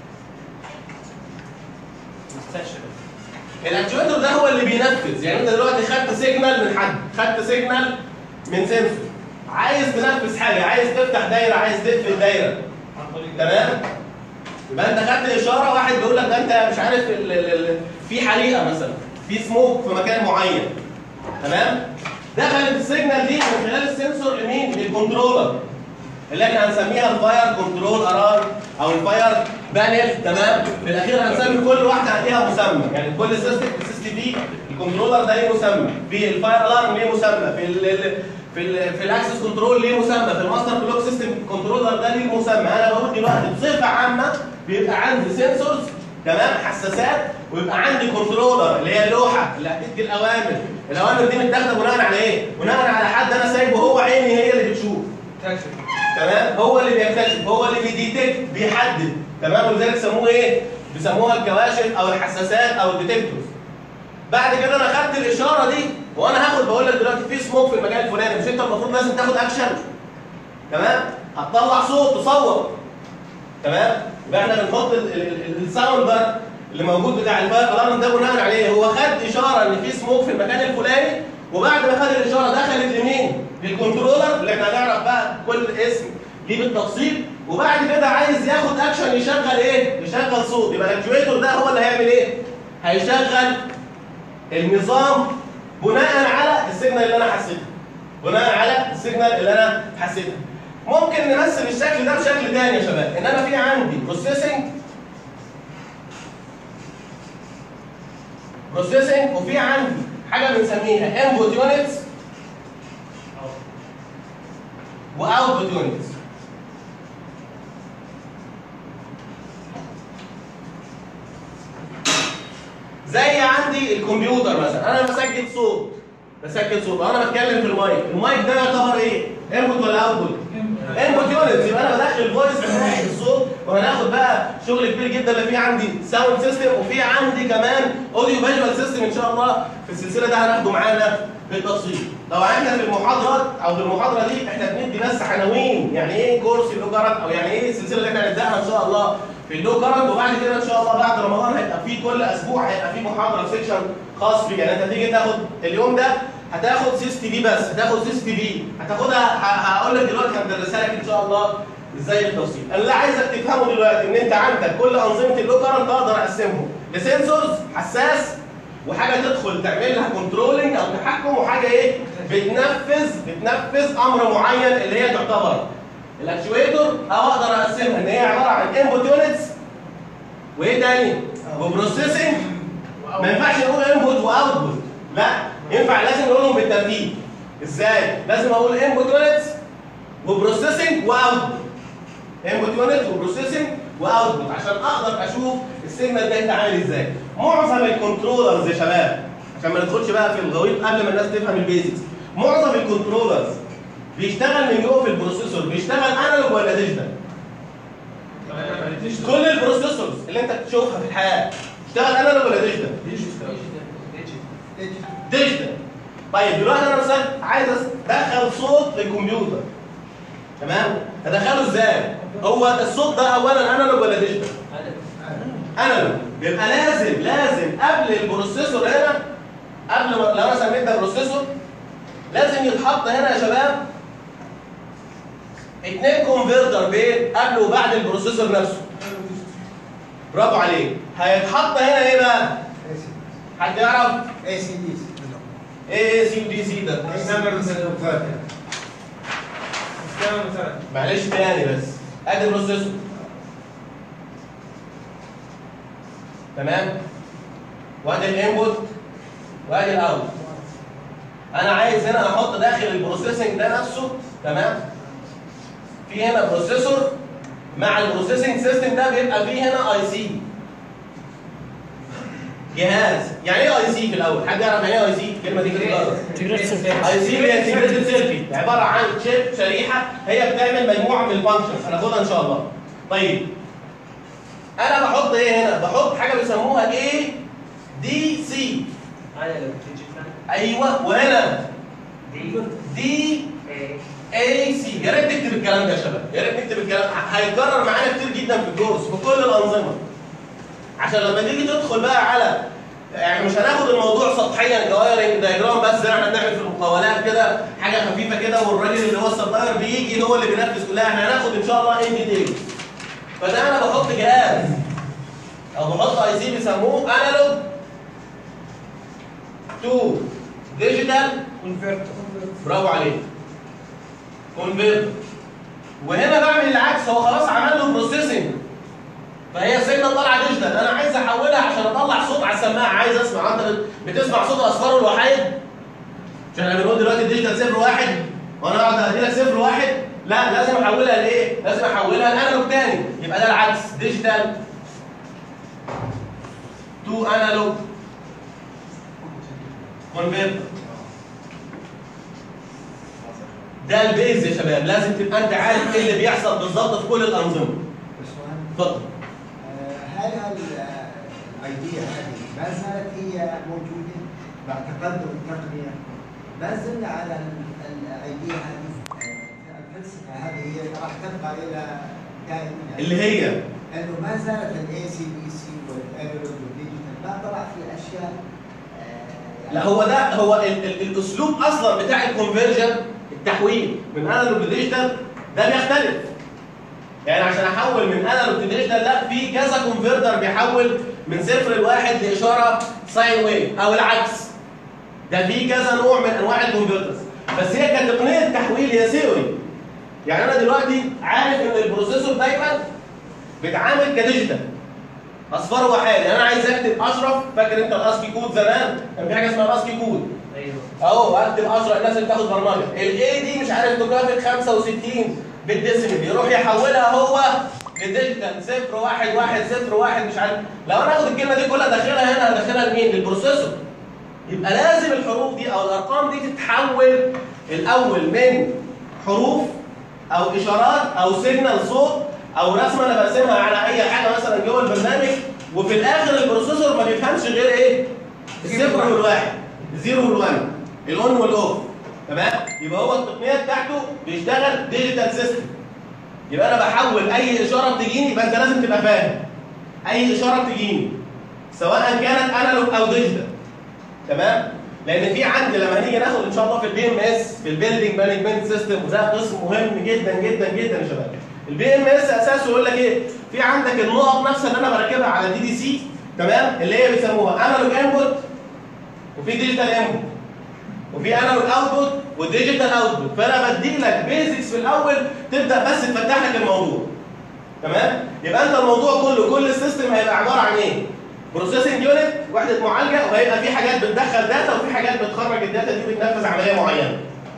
الاكتويتور ده هو اللي بينفذ يعني انت دلوقتي خدت سيجنال من حد خدت سيجنال من سنسور عايز تنفذ حاجه عايز تفتح دايره عايز تقفل دايره تمام يبقى انت خدت اشاره واحد بيقول لك ده انت مش عارف ال ال ال في حريقه مثلا في سموك في مكان معين تمام دخلت السيجنال دي من خلال السنسور لمين للكنترولر اللي احنا هنسميها الفاير كنترول ارار او الفاير بانل تمام في الاخير هنسمي كل واحده ليها مسمى يعني كل سيستم السيستم دي الكنترولر ده ليه مسمى في الفاير الارم ليه مسمى في ال ال في ال في الاكسس كنترول ليه مسمى في الماستر بلوك سيستم كنترولر ده ليه مسمى انا بقول دلوقتي بصفه عامه بيبقى عندي سنسورز تمام حساسات ويبقى عندي كنترولر اللي هي اللوحه اللي هتدي الاوامر الاوامر دي متاخده بناء على ايه بناء على حد انا سايبه هو عيني هي اللي بتشوف تمام هو اللي بيكتشف هو اللي بيديتكت بيحدد تمام ولذلك سموه ايه بيسموها الكواشف او الحساسات او الديتكتورز بعد كده انا خدت الاشاره دي وانا هاخد بقول لك دلوقتي في سموك في المكان الفلاني مش انت المفروض لازم تاخد اكشن تمام هتطلع صوت تصور تمام يبقى احنا بنحط ال- ال- ال- الساوند بار اللي موجود بتاع الفاير الارم ده بناء عليه هو خد اشاره ان في سموك في المكان الفلاني وبعد ما خد الاشاره دخلت لمين؟ للكنترولر اللي احنا هنعرف بقى كل اسم ليه بالتفصيل وبعد كده عايز ياخد اكشن يشغل ايه؟ يشغل صوت يبقى الاكتويتور ده هو اللي هيعمل ايه؟ هيشغل النظام بناء على السيجنال اللي انا حسيتها بناء على السيجنال اللي انا حسيتها ممكن نمثل الشكل ده بشكل تاني يا شباب ان انا في عندي بروسيسنج بروسيسنج وفي عندي حاجه بنسميها انبوت يونتس واوتبوت يونتس زي عندي الكمبيوتر مثلا انا بسجل صوت بسجل صوت وانا بتكلم في المايك المايك ده يعتبر ايه انبوت ولا اوتبوت انبوت يونتس يبقى انا بدخل الفويس بتاعي الصوت وهناخد بقى شغل كبير جدا اللي في عندي ساوند سيستم وفي عندي كمان اوديو فيجوال سيستم ان شاء الله في السلسله ده هناخده معانا بالتفصيل لو احنا في المحاضرات او في المحاضره دي احنا بندي بس عناوين يعني ايه كورس اللو كارنت او يعني ايه السلسله اللي احنا هنبداها ان شاء الله في اللو كارنت وبعد كده ان شاء الله بعد رمضان هيبقى في كل اسبوع هيبقى في محاضره سيكشن خاص بيه يعني انت تيجي تاخد اليوم ده هتاخد سيس تي بي بس هتاخد سيس تي بي هتاخدها ه- هقول لك دلوقتي هندرسها لك ان شاء الله ازاي بالتفصيل انا اللي عايزك تفهمه دلوقتي ان انت عندك كل انظمه اللو كارنت اقدر اقسمهم لسنسورز حساس وحاجه تدخل تعمل لها كنترولنج او تحكم وحاجه ايه بتنفذ بتنفذ امر معين اللي هي تعتبر الاكشويتور او اقدر اقسمها ان هي عباره عن انبوت يونتس وايه تاني وبروسيسنج ما ينفعش نقول انبوت واوتبوت لا ينفع لازم نقولهم بالترتيب ازاي لازم اقول انبوت يونتس وبروسيسنج واوتبوت انبوت يونت وبروسيسنج واوتبوت عشان اقدر اشوف السيجنال ده انت عامل ازاي معظم الكنترولرز يا شباب عشان ما ندخلش بقى في الغويط قبل ما الناس تفهم البيزكس معظم الكنترولرز بيشتغل من جوه في البروسيسور بيشتغل انالوج ولا ديجيتال كل البروسيسورز اللي انت بتشوفها في الحياه بتشتغل انالوج ولا ديجيتال ديجيتال طيب دلوقتي انا مثلا عايز ادخل صوت للكمبيوتر تمام ادخله ازاي هو الصوت ده اولا انالوج ولا ديجيتال انالوج يبقى لازم لازم قبل البروسيسور هنا قبل ما لو انا سميت ده بروسيسور لازم يتحط هنا يا شباب اتنين كونفرتر بين قبل وبعد البروسيسور نفسه برافو عليك هيتحط هنا ايه بقى حد يعرف اي سي دي ايه سي ودي سي ده معلش تاني بس ادي بروسيسور تمام وادي الانبوت وادي الاوت انا عايز هنا احط داخل البروسيسنج ده نفسه تمام في هنا بروسيسور مع البروسيسنج سيستم ده بيبقى فيه هنا اي سي جهاز يعني ايه اي سي في الاول حد يعرف يعني ايه اي سي الكلمه دي كده اي سي هي انتجريتد سيركت عباره عن شيب شريحه هي بتعمل مجموعه من الفانكشنز هناخدها ان شاء الله طيب انا بحط ايه هنا بحط حاجه بيسموها ايه دي سي هذا لو ديجيتال ايوه وهنا دي دي ايه اي سي يا ريت نكتب الكلام ده يا شباب يا ريت نكتب الكلام ه- هيتكرر معانا كتير جدا في الكورس في كل الانظمه عشان لما تيجي تدخل بقى على يعني مش هناخد الموضوع سطحيا كوايرنج دايجرام بس زي ما احنا بنعمل في المقاولات كده حاجه خفيفه كده والراجل اللي هو السبلاير بيجي هو اللي بينفذ كلها احنا هناخد ان شاء الله ان ديتيل فده انا بحط جهاز او بحط اي سي بيسموه انالوج تو ديجيتال برافو عليك كونفيرت وهنا بعمل العكس هو خلاص عمل له بروسيسنج فهي السيجنال طالعه ديجيتال انا عايز احولها عشان اطلع صوت على السماعه عايز اسمع انت بتسمع صوت الاصفار والوحيد مش احنا بنقول دلوقتي الديجيتال صفر واحد وانا اقعد ادي لك صفر واحد لا لازم احولها لايه؟ لازم احولها لانالوج تاني يبقى ده العكس ديجيتال تو انالوج كونفيرت ده البيز يا شباب لازم تبقى انت عارف ايه اللي بيحصل بالظبط في كل الانظمه باشمهندس اتفضل آه، هل الايديا هذه ما زالت هي موجوده بعد تقدم التقنيه ما زلنا على الايديا هذه آه، الفلسفه هذه هي راح تبقى الى دائما يعني اللي هي انه ما زالت الاي سي بي سي والانالوج والديجيتال ما طلع في اشياء آه، لا هو ده هو ال ال الاسلوب اصلا بتاع الكونفرجن التحويل من انالوج لديجيتال ده بيختلف يعني عشان احول من انالوج لديجيتال لا في كذا كونفرتر بيحول من صفر لواحد لاشاره ساين ويف او العكس ده في كذا نوع من انواع الكونفرترز بس هي كتقنيه تحويل هي ثيوري يعني انا دلوقتي عارف ان البروسيسور دايما بيتعامل كديجيتال اصفار وحاد يعني انا عايز اكتب اشرف فاكر انت الاسكي كود زمان كان في حاجه اسمها الاسكي كود ايوه اهو اكتب اشرف الناس اللي بتاخد برمجه الاي دي مش عارف تجرافيك 65 بالديسيمل يروح يحولها هو لديجيتال صفر واحد واحد صفر واحد مش عارف لو انا اخد الكلمه دي كلها ادخلها هنا ادخلها لمين؟ للبروسيسور يبقى لازم الحروف دي او الارقام دي تتحول الاول من حروف او اشارات او سيجنال صوت او رسمه انا برسمها على اي حاجه مثلا جوه البرنامج وفي الاخر البروسيسور ما بيفهمش غير ايه؟ الصفر والواحد الزيرو والوان الاون والاوف تمام؟ يبقى هو التقنيه بتاعته بيشتغل ديجيتال سيستم يبقى انا بحول اي اشاره بتجيني يبقى انت لازم تبقى فاهم اي اشاره بتجيني سواء كانت انالوج او ديجيتال تمام لان في عندي لما هنيجي ناخد ان شاء الله في البي ام اس في البيلدنج مانجمنت سيستم وده قسم مهم جدا جدا جدا يا شباب البي ام اس اساسه يقول لك ايه في عندك النقط نفسها اللي انا بركبها على دي دي سي تمام اللي هي بيسموها انالوج انبوت وفي ديجيتال انبوت وفي انالوج اوتبوت وديجيتال اوتبوت فانا بدي لك بيزكس في الاول تبدا بس تفتح لك الموضوع تمام يبقى انت الموضوع كله كل السيستم هيبقى عباره عن ايه بروسيسنج يونت وحده معالجه وهيبقى في حاجات بتدخل داتا وفي حاجات بتخرج الداتا دي بتنفذ عمليه معينه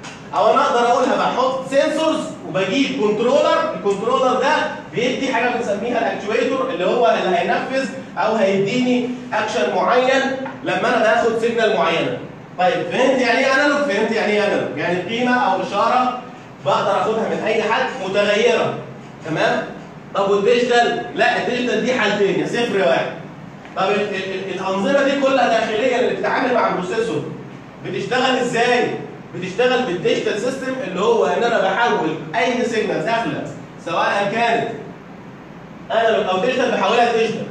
او انا اقدر اقولها بحط سنسورز وبجيب كنترولر الكنترولر ده بيدي حاجه بنسميها الاكتويتور اللي هو اللي هينفذ او هيديني اكشن معين لما انا باخد سيجنال معينه طيب فهمت يعني ايه انالوج فهمت يعني ايه انالوج يعني قيمه او اشاره بقدر اخدها من اي حد متغيره تمام طب والديجيتال لا الديجيتال دي حالتين يا صفر يا واحد طب ال ال الانظمه دي كلها داخليا اللي بتتعامل مع البروسيسور بتشتغل ازاي بتشتغل بالديجيتال سيستم اللي هو ان انا بحول اي سيجنال داخله سواء كانت انالوج او ديجيتال بحولها ديجيتال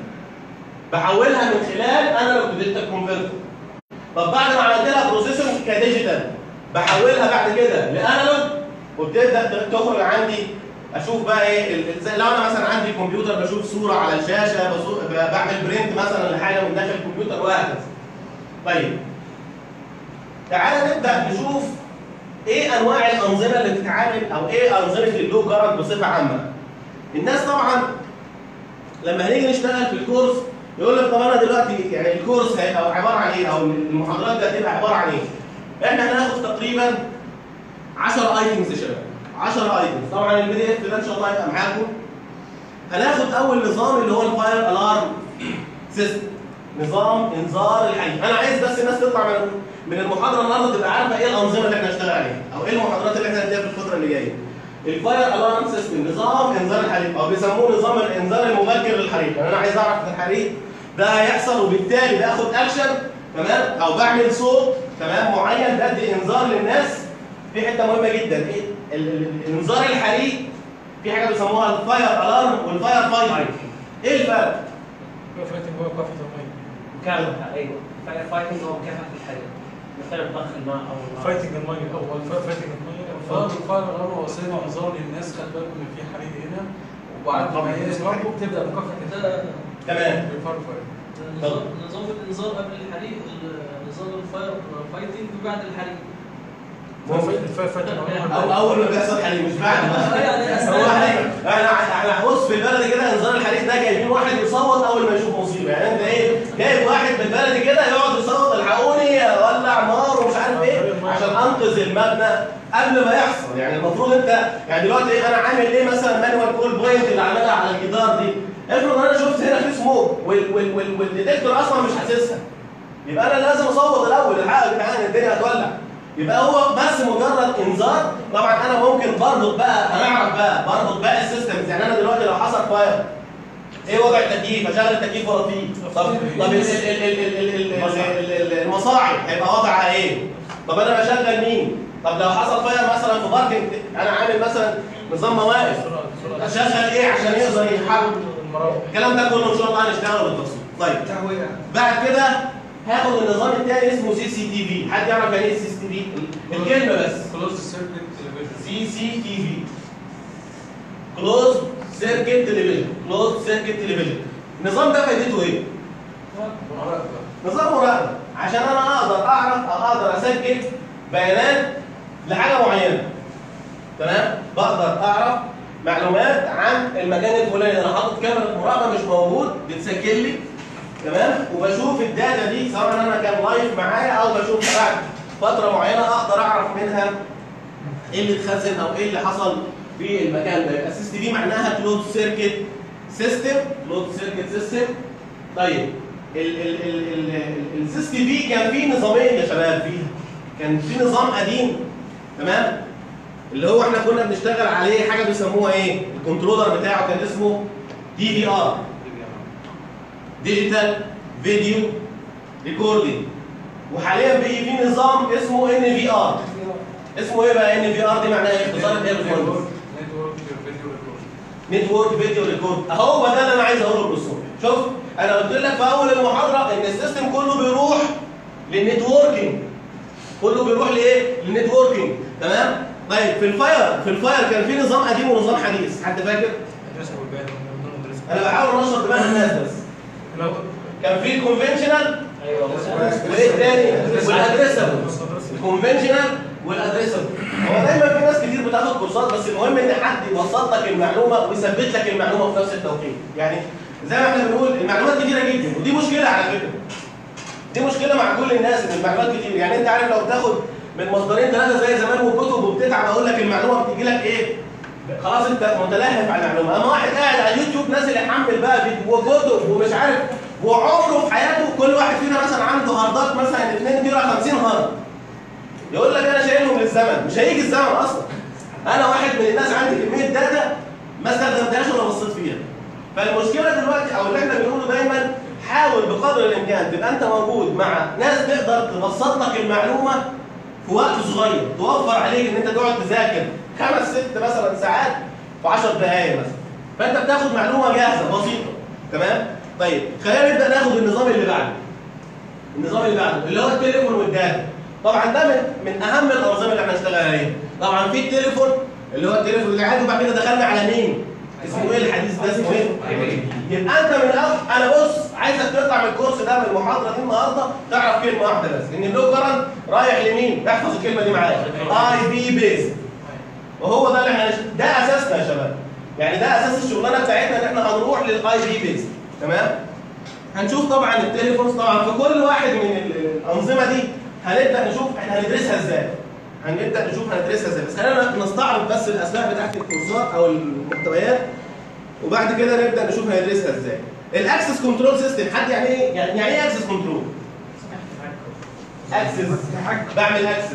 بحولها من خلال انالوج ديجيتال كونفرتر طب بعد ما عملت لها بروسيسنج كديجيتال بحولها بعد كده لانالوج وبتبدا تخرج عندي اشوف بقى ايه ال- ال- زي لو انا مثلا عندي كمبيوتر بشوف صوره على الشاشه بصو- ب- بعمل برنت مثلا لحاجه من داخل الكمبيوتر وهكذا. طيب تعالى نبدا نشوف ايه انواع الانظمه اللي بتتعامل او ايه انظمه اللو كارنت بصفه عامه. الناس طبعا لما هنيجي نشتغل في الكورس يقول لك طب انا دلوقتي يعني الكورس هيبقى عباره عن ايه او المحاضرات دي هتبقى عباره عن ايه؟ احنا هناخد تقريبا 10 ايتمز يا شباب 10 ايتمز طبعا البي دي اف ده ان شاء الله هيبقى معاكم هناخد اول نظام اللي هو الفاير الارم سيستم نظام انذار الحريق انا عايز بس الناس تطلع من من المحاضره النهارده تبقى عارفه ايه الانظمه اللي احنا هنشتغل عليها او ايه المحاضرات اللي احنا هنديها في الفتره اللي جايه الفاير الارم سيستم نظام انذار الحريق او بيسموه نظام الانذار المبكر للحريق يعني انا عايز اعرف ان الحريق ده هيحصل وبالتالي باخد اكشن تمام او بعمل صوت تمام معين بدي انذار للناس في حته مهمه جدا ايه ال- ال- الانذار الحريق في حاجه بيسموها الفاير الارم والفاير فايتنج ايه الفرق؟ فايتنج هو كافة المية مكافحة ايوه فاير فايتنج هو مكافحة الحريق مثلا ضخ الماء او فايتنج المية أو الف- فايتنج المية الفاير الفاير الأمر وسيلة إنذار للناس خلي بالكم إن في حريق هنا وبعد ما يضربوا بتبدأ مكافحة ده تمام الفاير فاير نظام نظام الانذار قبل الحريق نظام الفاير فايتنج وبعد الحريق الفاير فايتنج او اول ما بيحصل حريق مش بعد يعني هو احنا احنا احنا بص في البلد كده انذار الحريق ده جايبين واحد يصوت اول ما يشوف مصيبه يعني انت ايه جايب واحد في البلد كده يقعد يصوت الحقوني اولع نار ومش عارف ايه عشان انقذ المبنى قبل ما يحصل يعني المفروض انت يعني دلوقتي ايه انا عامل ايه مثلا مانوال كول بوينت اللي عاملها على الجدار دي افرض انا شفت هنا في سموك وال وال وال والديتكتور اصلا مش حاسسها يبقى انا لازم اصوت الاول الحق يا جدعان الدنيا هتولع يبقى هو بس مجرد انذار طبعا انا ممكن بربط بقى هنعرف بقى بربط بقى السيستمز يعني انا دلوقتي لو حصل فاير ايه وضع التكييف اشغل التكييف ولا فيه طب طب ال- ال- ال- ال- ال- ال- ال- ال- المصاعد هيبقى وضعها ايه طب انا بشغل مين طب لو حصل فاير مثلا في باركنج انا عامل مثلا نظام مواقف اشغل ايه عشان يقدر يتحرك الكلام ده كله ان شاء الله هنشتغله بالتفصيل طيب تهوية بعد كده هاخد النظام الثاني اسمه سي سي تي في حد يعرف يعني ايه سي سي تي في الكلمه بس كلوز سيركت تلفزيون سي سي تي في كلوز سيركت تلفزيون كلوز سيركت تلفزيون النظام ده فايدته ايه نظام مراقبه عشان انا اقدر اعرف او اقدر اسجل بيانات لحاجه معينه تمام بقدر اعرف معلومات عن المكان الفلاني انا حاطط كاميرا مراقبه مش موجود بتسجل لي تمام وبشوف الداتا دي سواء انا كان لايف معايا او بشوف بعد فتره معينه اقدر اعرف منها ايه اللي اتخزن او ايه اللي حصل في المكان ده يبقى سيستم دي معناها كلوز سيركت سيستم كلوز سيركت سيستم طيب السيستم دي كان فيه نظامين يا شباب فيها كان في نظام قديم تمام اللي هو احنا كنا بنشتغل عليه حاجه بيسموها ايه الكنترولر بتاعه كان اسمه دي في ار ديجيتال فيديو ريكوردينج وحاليا بقي في نظام اسمه ان في ار اسمه ايه بقى ان في ار دي معناها ايه اختصار ايه يا باشمهندس نتورك فيديو ريكورد نتورك فيديو ريكورد اهو ده اللي انا عايز اقوله بالصوت شوف انا قلت لك في اول المحاضره ان السيستم كله بيروح للنتوركينج كله بيروح لايه للنتوركينج تمام طيب في الفاير في الفاير كان في نظام قديم ونظام حديث حد فاكر ادرسها بالبال ندرسها انا بحاول انشط دماغ الناس بس لو كان في الكونفنشنال ايوه وايه الثاني والادريسبل الكونفنشنال والادريسبل هو دايما في ناس كتير بتاخد كورسات بس المهم ان حد يبسط لك المعلومه ويثبت لك المعلومه في نفس التوقيت يعني زي ما احنا بنقول المعلومات كتيره جدا ودي مشكله على فكره دي مشكله مع كل الناس ان المعلومات كتير يعني انت عارف لو بتاخد من مصدرين ثلاثه زي زمان وكتب وبتتعب اقول لك المعلومه بتيجي لك ايه خلاص انت متلهف على المعلومه اما واحد قاعد على اليوتيوب نازل يحمل بقى فيديو وكتب ومش عارف وعمره في حياته كل واحد فينا مثلا عنده هاردات مثلا 2 تيرا 50 هارد يقول لك انا شايلهم للزمن مش هيجي الزمن اصلا انا واحد من الناس عندي كميه داتا ما استخدمتهاش ولا بصيت فيها فالمشكله دلوقتي او اللي احنا بنقوله دايما حاول بقدر الامكان تبقى انت موجود مع ناس تقدر تبسط لك المعلومه في وقت صغير توفر عليك ان انت تقعد تذاكر خمس ست مثلا ساعات في 10 دقائق مثلا فانت بتاخد معلومه جاهزه بسيطه تمام طيب خلينا نبدا ناخد النظام اللي بعده النظام اللي بعده اللي هو التليفون والداتا طبعا ده من من اهم الانظمه اللي احنا هنشتغل عليها طبعا في التليفون اللي هو التليفون العادي وبعد كده دخلنا على مين اسمه ايه الحديث ده اسمه ايه يبقى انت من الاول انا بص عايزك تطلع من الكورس ده من المحاضره دي النهارده تعرف كلمه واحده بس ان اللو كرنت رايح لمين احفظ الكلمه دي معايا اي بي بيز وهو ده اللي احنا هنش- ده اساسنا يا شباب يعني ده اساس الشغلانه بتاعتنا ان احنا هنروح للاي بي بيز تمام هنشوف طبعا التليفونز طبعا في كل واحد من ال- الانظمه دي هنبدا نشوف احنا هندرسها ازاي هنبدا نشوف هندرسها ازاي بس خلينا نستعرض بس الاسماء بتاعت الكورسات او المحتويات وبعد كده نبدا نشوف هندرسها ازاي الاكسس كنترول سيستم حد يعني ايه يعني يعني ايه اكسس كنترول اكسس بعمل اكسس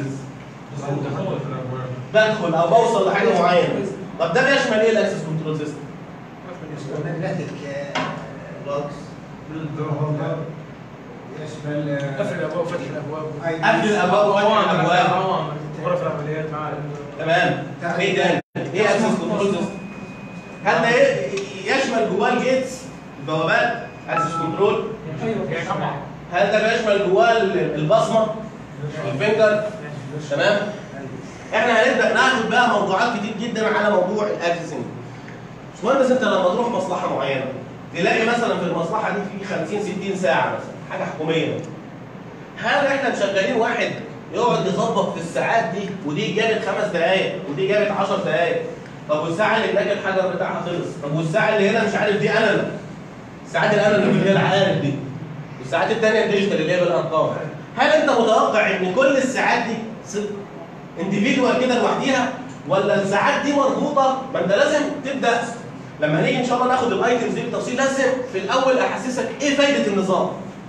بدخل او بوصل لحاجه معينه طب ده بيشمل ايه الاكسس كنترول سيستم ماجنتيك بوكس يشمل قفل الابواب وفتح الابواب قفل الابواب وفتح الابواب غرف العمليات مع تمام ايه تاني ايه اكسس كنترول سيستم هل ده إيه؟ يشمل جواه الجيتس البوابات اكسس كنترول طبعا هل ده بيشمل جواه ال- البصمه الفينجر تمام احنا هنبدا ناخد بقى موضوعات كتير جدا على موضوع الاكسسنج باشمهندس انت لما تروح مصلحه معينه تلاقي مثلا في المصلحه دي في 50 60 ساعه مثلا حاجه حكوميه هل احنا مشغلين واحد يقعد يظبط في الساعات دي ودي جابت خمس دقائق ودي جابت 10 دقائق طب والساعه اللي هناك الحجر بتاعها خلص طب والساعه اللي هنا مش عارف دي انا ساعات الانالوج اللي هي العارف دي والساعات الثانيه الديجيتال اللي هي بالارقام هل انت متوقع ان كل الساعات دي انديفيدوال كده لوحديها ولا الساعات دي مربوطه ما انت لازم تبدا لما هنيجي ان شاء الله ناخد الايتمز دي بالتفصيل لازم في الاول احسسك ايه فايده النظام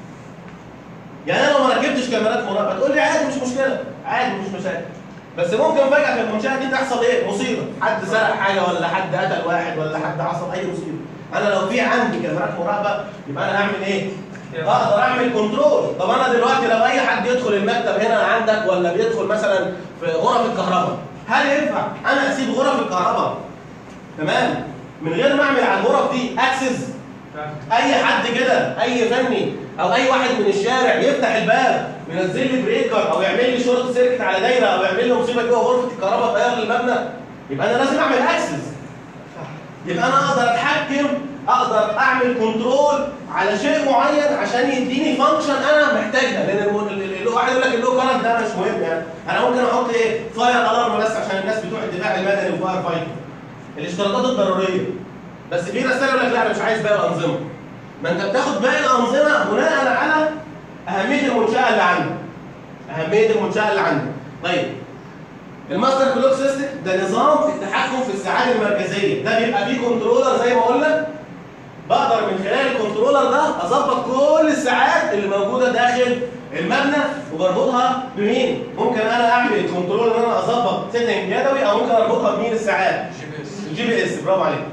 يعني انا لو ما ركبتش كاميرات مراقبه تقول لي عادي مش مشكله عادي مش مشاكل بس ممكن فجاه في المنشاه دي تحصل ايه مصيبه حد سرق حاجه ولا حد قتل واحد ولا حد حصل اي مصيبه انا لو في عندي كاميرات مراقبه يبقى انا هعمل ايه اقدر اعمل كنترول طب انا دلوقتي لو اي حد يدخل المكتب هنا عندك ولا بيدخل مثلا في غرف الكهرباء هل ينفع انا اسيب غرف الكهرباء تمام من غير ما اعمل على الغرف دي اكسس اي حد كده اي فني او اي واحد من الشارع يفتح الباب ينزل لي بريكر او يعمل لي شورت سيركت على دايره او يعمل لي مصيبه جوه غرفه الكهرباء تغير المبنى يبقى انا لازم اعمل اكسس يبقى انا اقدر اتحكم اقدر اعمل كنترول على شيء معين عشان يديني فانكشن انا محتاجها لان الم- ال- ال- الواحد يقول لك اللو كارنت ده مش مهم يعني انا ممكن احط ايه فاير الارم بس عشان الناس بتوع الدفاع المدني وفاير فايتر الاشتراطات الضروريه بس في رساله يقول لك لا انا مش عايز باقي الانظمه ما انت بتاخد باقي الانظمه بناء على اهميه المنشاه اللي عندك اهميه المنشاه اللي عندك طيب الماستر كلوك سيستم ده نظام التحكم في الساعات المركزيه ده بيبقى فيه كنترولر زي ما قلنا بقدر من خلال الكنترولر ده اظبط كل الساعات اللي موجوده داخل المبنى وبربطها بمين ممكن انا اعمل كنترول ان انا اظبط سيتنج يدوي او ممكن اربطها بمين الساعات جي بي اس الجي بي اس برافو عليك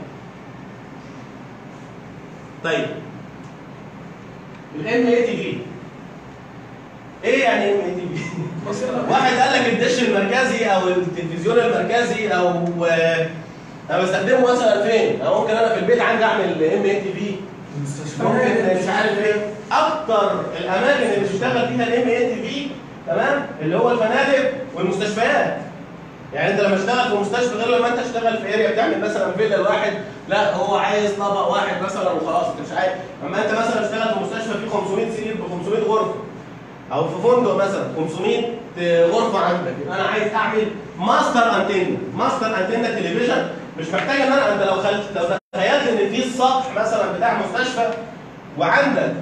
طيب الام اي تي في ايه يعني ام اي تي في واحد قال لك الدش المركزي او التلفزيون المركزي او آه، انا بستخدمه مثلا فين او ممكن انا في البيت عندي اعمل ام اي تي في ممكن مش عارف ايه اكتر الاماكن اللي بتشتغل فيها الام اي تي في تمام اللي هو الفنادق والمستشفيات يعني انت لما تشتغل في مستشفى غير لما انت تشتغل في اريا بتعمل مثلا فيلا لواحد لا هو عايز طبق واحد مثلا وخلاص انت مش عايز اما انت مثلا تشتغل في مستشفى فيه 500 سرير ب 500 غرفه او في فندق مثلا 500 غرفه عندك يبقى انا عايز اعمل ماستر انتنا ماستر انتنا تلفزيون مش محتاج ان انا انت لو خلت لو تخيلت ان في السطح مثلا بتاع مستشفى وعندك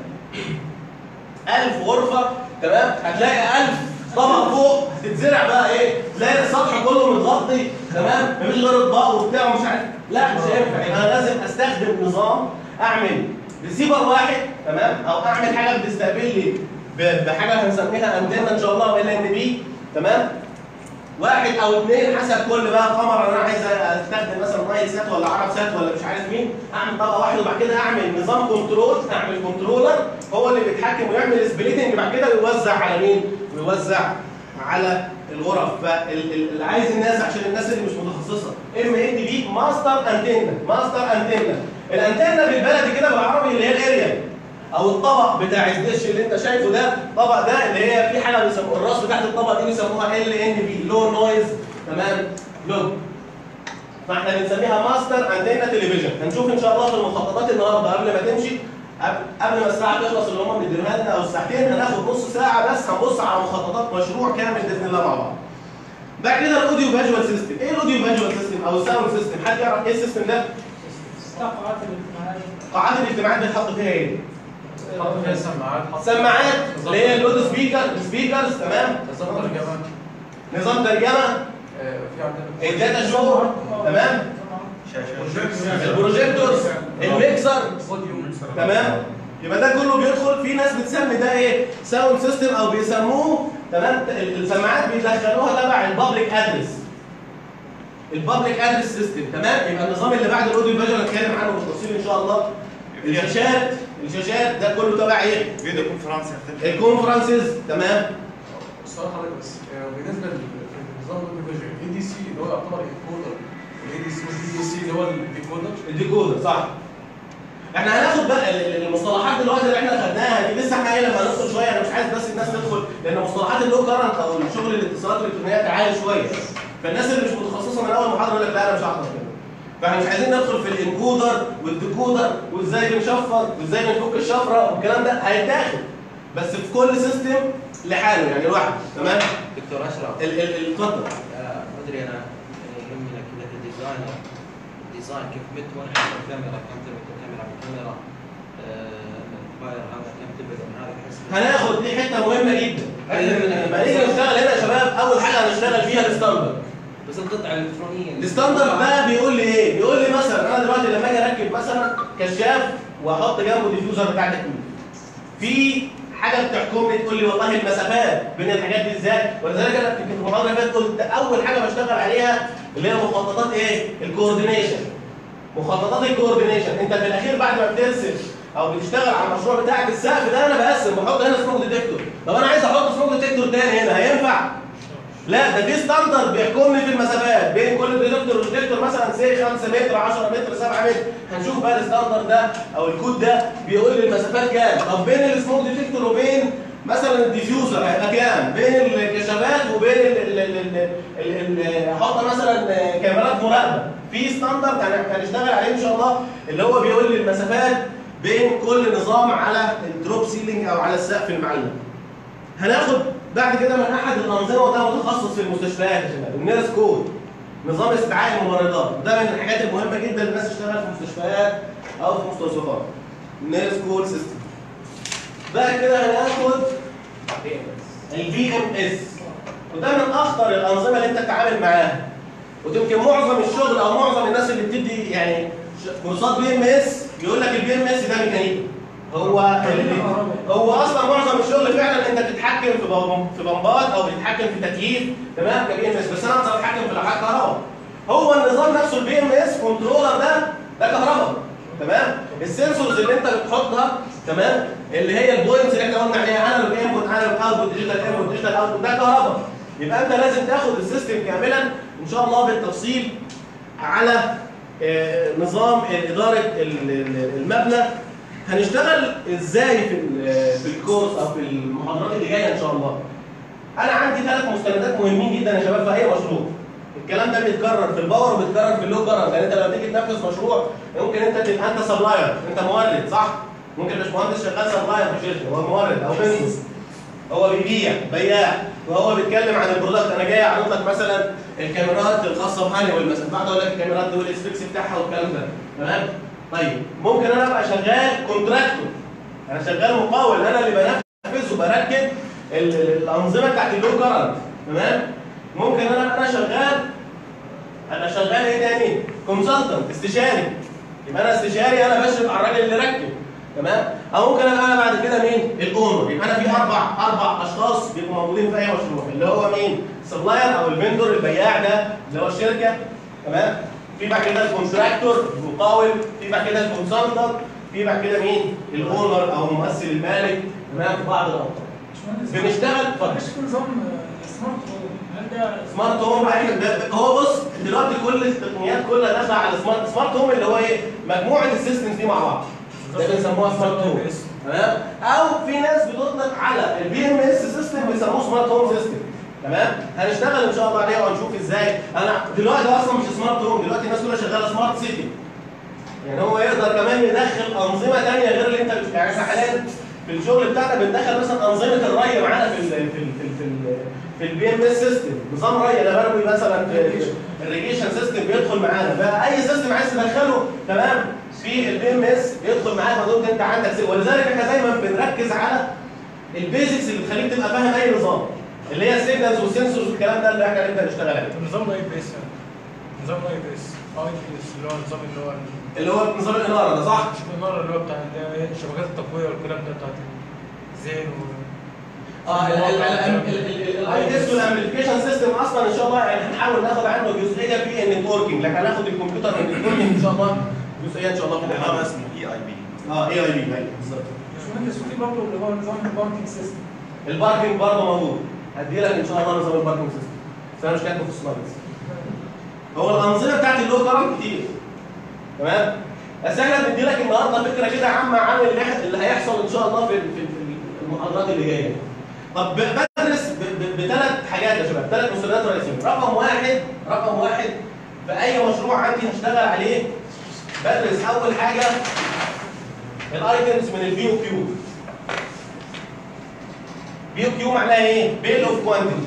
1000 غرفه تمام هتلاقي 1000 طبق فوق هتتزرع بقى ايه تلاقي السطح كله متغطي تمام مفيش غير اطباق وبتاع ومش عارف لا مش هينفع يبقى انا لازم استخدم نظام اعمل ريسيفر واحد تمام او اعمل حاجه بتستقبل لي ب- بحاجه هنسميها انتنا ان شاء الله ال ان بي تمام واحد او اثنين حسب كل بقى قمر انا عايز استخدم مثلا نايل سات ولا عرب سات ولا مش عارف مين اعمل طبقه واحده وبعد كده اعمل نظام كنترول اعمل كنترولر هو اللي بيتحكم ويعمل سبليتنج بعد كده ويوزع على مين؟ ويوزع على الغرف فاللي عايز الناس عشان الناس اللي مش متخصصه ام ان بي ماستر انتنا ماستر انتنا الانتنا بالبلدي كده بالعربي اللي هي الاريا او الطبق بتاع الدش اللي انت شايفه ده الطبق ده اللي هي في حاجه بيسموها الراس بتاعت الطبق دي بيسموها ال ان بي لو نويز تمام لو فاحنا بنسميها ماستر انتنا تلفزيون هنشوف ان شاء الله في المخططات النهارده قبل ما تمشي قبل قبل ما الساعه تخلص اللي هم مدينها لنا او الساعتين هناخد نص ساعه بس هنبص على مخططات مشروع كامل باذن الله مع بعض. بعد كده الاوديو فيجوال سيستم، ايه الاوديو فيجوال سيستم او الساوند سيستم؟ حد يعرف ايه السيستم ده؟ قاعات الاجتماعات قاعات الاجتماعات بنحط فيها ايه؟ حط فيها سماعات حط سماعات اللي هي اللود سبيكر سبيكرز تمام نظام ترجمه نظام ترجمه آه، في عندنا الداتا شو تمام شاشه البروجيكتور الميكسر تمام يبقى ده كله بيدخل في ناس بتسمي ده ايه ساوند سيستم او بيسموه تمام ال- السماعات بيدخلوها تبع البابليك ادرس البابليك ادرس سيستم تمام يبقى النظام اللي بعد الاوديو فيجوال هنتكلم عنه بالتفصيل ان شاء الله الشاشات الشاشات ده كله تبع ايه فيديو كونفرنس الكونفرنسز تمام الصراحه حضرتك بس آه، بالنسبه للنظام الفيجن اي دي سي اللي هو يعتبر انكودر والاي دي سي والدي دي سي اللي هو الديكودر الديكودر صح احنا هناخد بقى ال- ال- المصطلحات دلوقتي اللي احنا خدناها دي لسه احنا ايه لما ندخل شويه انا مش عايز بس الناس تدخل لان مصطلحات اللو كرنت او الشغل الاتصالات الالكترونيه تعالى شويه فالناس اللي مش متخصصه من اول محاضره يقول لك لا انا مش هحضر كده فاحنا مش عايزين ندخل في الانكودر والديكودر وازاي بنشفر وازاي بنفك الشفره والكلام ده هيتاخد بس في كل سيستم لحاله يعني لوحده تمام دكتور اشرف ال- ال- اتفضل آه، ما ادري انا يهمنا كذا كديزاينر ديزاين كيف مت وانا حاطط الكاميرا كم تبعد الكاميرا بالكاميرا الفاير هذا كم تبعد من هذا بحيث هناخد دي حته مهمه جدا لما نيجي نشتغل هنا يا شباب اول حاجه هنشتغل فيها الستاندرد بس القطعه الالكترونيه الستاندرد ده بيقول لي ايه؟ بيقول لي مثلا انا دلوقتي لما اجي اركب مثلا كشاف واحط جنبه ديفيوزر بتاع تكييف. في حاجه بتحكم لي تقول لي والله المسافات بين الحاجات دي ازاي؟ ولذلك انا في المحاضره اللي فاتت قلت اول حاجه بشتغل عليها اللي هي مخططات ايه؟ الكوردينيشن. مخططات الكوردينيشن انت في الاخير بعد ما بترسم او بتشتغل على المشروع بتاعك السقف ده انا بقسم بحط هنا سموك ديتكتور طب انا عايز احط سموك ديتكتور تاني هنا هينفع؟ لا ده في ستاندرد بيحكمني في المسافات بين كل ديتكتور وديتكتور مثلا سي 5 متر 10 متر 7 متر هنشوف بقى الستاندرد ده او الكود ده بيقول لي المسافات كام طب بين السموك ديتكتور وبين مثلا الديفيوزر هيبقى كام بين الكشافات وبين ال ال ال ال ال احط مثلا كاميرات مراقبه في ستاندرد هن- هنشتغل عليه ان شاء الله اللي هو بيقول لي المسافات بين كل نظام على الدروب سيلينج او على السقف المعلق هناخد بعد كده من احد الانظمه وده متخصص في المستشفيات يا شباب النيرس كود نظام استدعاء الممرضات ده من الحاجات المهمه جدا للناس تشتغل في المستشفيات او في مستوصفات النيرس كود سيستم بعد كده هناخد البي ام اس وده من اخطر الانظمه اللي انت تتعامل معاها ويمكن معظم الشغل او معظم الناس اللي بتدي يعني ش- كورسات بي ام اس يقول لك البي ام اس ده ميكانيكي هو اللي هو اصلا معظم الشغل فعلا انت بتتحكم في بم- في بمبات او بتتحكم في تكييف تمام كبي ام اس بس انا اقدر اتحكم في لوحات كهرباء هو النظام نفسه البي ام اس كنترولر ده ده كهرباء تمام السنسورز اللي انت بتحطها تمام اللي هي البوينتس اللي احنا قلنا عليها انالوج انبوت انالوج اوتبوت ديجيتال انبوت ديجيتال اوتبوت ده كهرباء يبقى انت لازم تاخد السيستم كاملا ان شاء الله بالتفصيل على آه، نظام اداره ال- ال- المبنى هنشتغل ازاي في ال- في الكورس او في المحاضرات اللي جايه ان شاء الله انا عندي ثلاث مستندات مهمين جدا يا شباب في اي مشروع الكلام ده بيتكرر في الباور وبيتكرر في اللو كرنت يعني انت لما تيجي تنفذ مشروع ممكن انت تبقى انت سبلاير انت مورد صح ممكن مش مهندس شغال سبلاير في شركه هو مورد او بزنس هو بيبيع بياع وهو بيتكلم عن البرودكت انا جاي اعرض لك مثلا الكاميرات الخاصه بهانيويل مثلا بعد اقول لك الكاميرات دي والسبيكس بتاعها والكلام ده تمام طيب ممكن انا ابقى شغال كونتراكتور انا شغال مقاول انا اللي بنفذ وبركب ال- ال- الانظمه بتاعت اللو كرنت تمام ممكن انا انا شغال انا شغال ايه تاني كونسلتنت استشاري يبقى انا استشاري انا بشرف على الراجل اللي ركب تمام او ممكن ابقى انا بعد كده مين الاونر يبقى انا في اربع اربع اشخاص بيبقوا موجودين في اي مشروع اللي هو مين السبلاير او الفندور البياع ده اللي هو الشركه تمام في بعد كده الكونتراكتور المقاول في بعد كده الكونسلتنت في بعد كده مين الاونر او ممثل المالك تمام في بعض الاوقات بنشتغل اتفضل ايش في نظام سمارت هوم؟ هل ده سمارت هوم بقى إحنا- ده- هو بص دلوقتي كل التقنيات كلها داخله على سمارت سمارت هوم اللي هو ايه مجموعه السيستمز دي مع بعض ده بنسموها سمارت هوم تمام او في ناس بتطلق على البي ام اس سيستم بيسموه سمارت هوم سيستم تمام هنشتغل ان شاء الله عليها وهنشوف ازاي انا دلوقتي اصلا مش سمارت هوم دلوقتي الناس كلها شغاله سمارت سيتي يعني هو يقدر كمان يدخل انظمه ثانيه غير اللي انت بت- يعني احنا حاليا في الشغل بتاعنا بندخل مثلا انظمه الري معانا في ال في ال في ال في ال في البي ام اس سيستم نظام ري انا بروي مثلا في الريجيشن سيستم بيدخل معانا فاي سيستم عايز تدخله تمام في البي ام اس بيدخل معاك ما دمت انت عندك سي- ولذلك احنا دايما بنركز على البيزكس اللي تخليك تبقى فاهم اي نظام اللي هي السيجنالز والسنسورز والكلام ده اللي احنا هنبدا نشتغل عليه نظام الاي بي اس نظام الاي بي اس اي بي اس اللي هو النظام اللي هو اللي هو نظام الاناره ده صح؟ شوف النار اللي هو بتاع اللي هي شبكات التقويه والكلام ده بتاعت الزين و اه الاي دي اس والامبليفيكيشن سيستم اصلا ان شاء الله يعني هنحاول ناخد عنه جزئيه في النتوركينج لكن هناخد الكمبيوتر النتوركينج ان شاء الله جزئيه ان شاء الله في هذا الحلقه اسمه اي اي بي اه اي اي بي ايوه بالظبط باشمهندس وفي برضه اللي هو نظام الباركينج سيستم الباركينج برضه موجود هدي لك ان شاء الله نظام الباركينج سيستم بس انا مش كاتبه في السلايدز هو الانظمه بتاعت اللو كرنت كتير تمام بس احنا بندي لك النهارده فكره كده عامه عن اللي, ح- اللي هيحصل ان شاء الله في في في المحاضرات اللي جايه طب ب- بدرس بثلاث حاجات يا شباب ثلاث مسؤوليات رئيسيه رقم واحد رقم واحد في اي مشروع عندي هشتغل عليه بدرس اول حاجه الايتمز من البي او كيو بي او كيو معناها ايه؟ بيل اوف كوانتيتي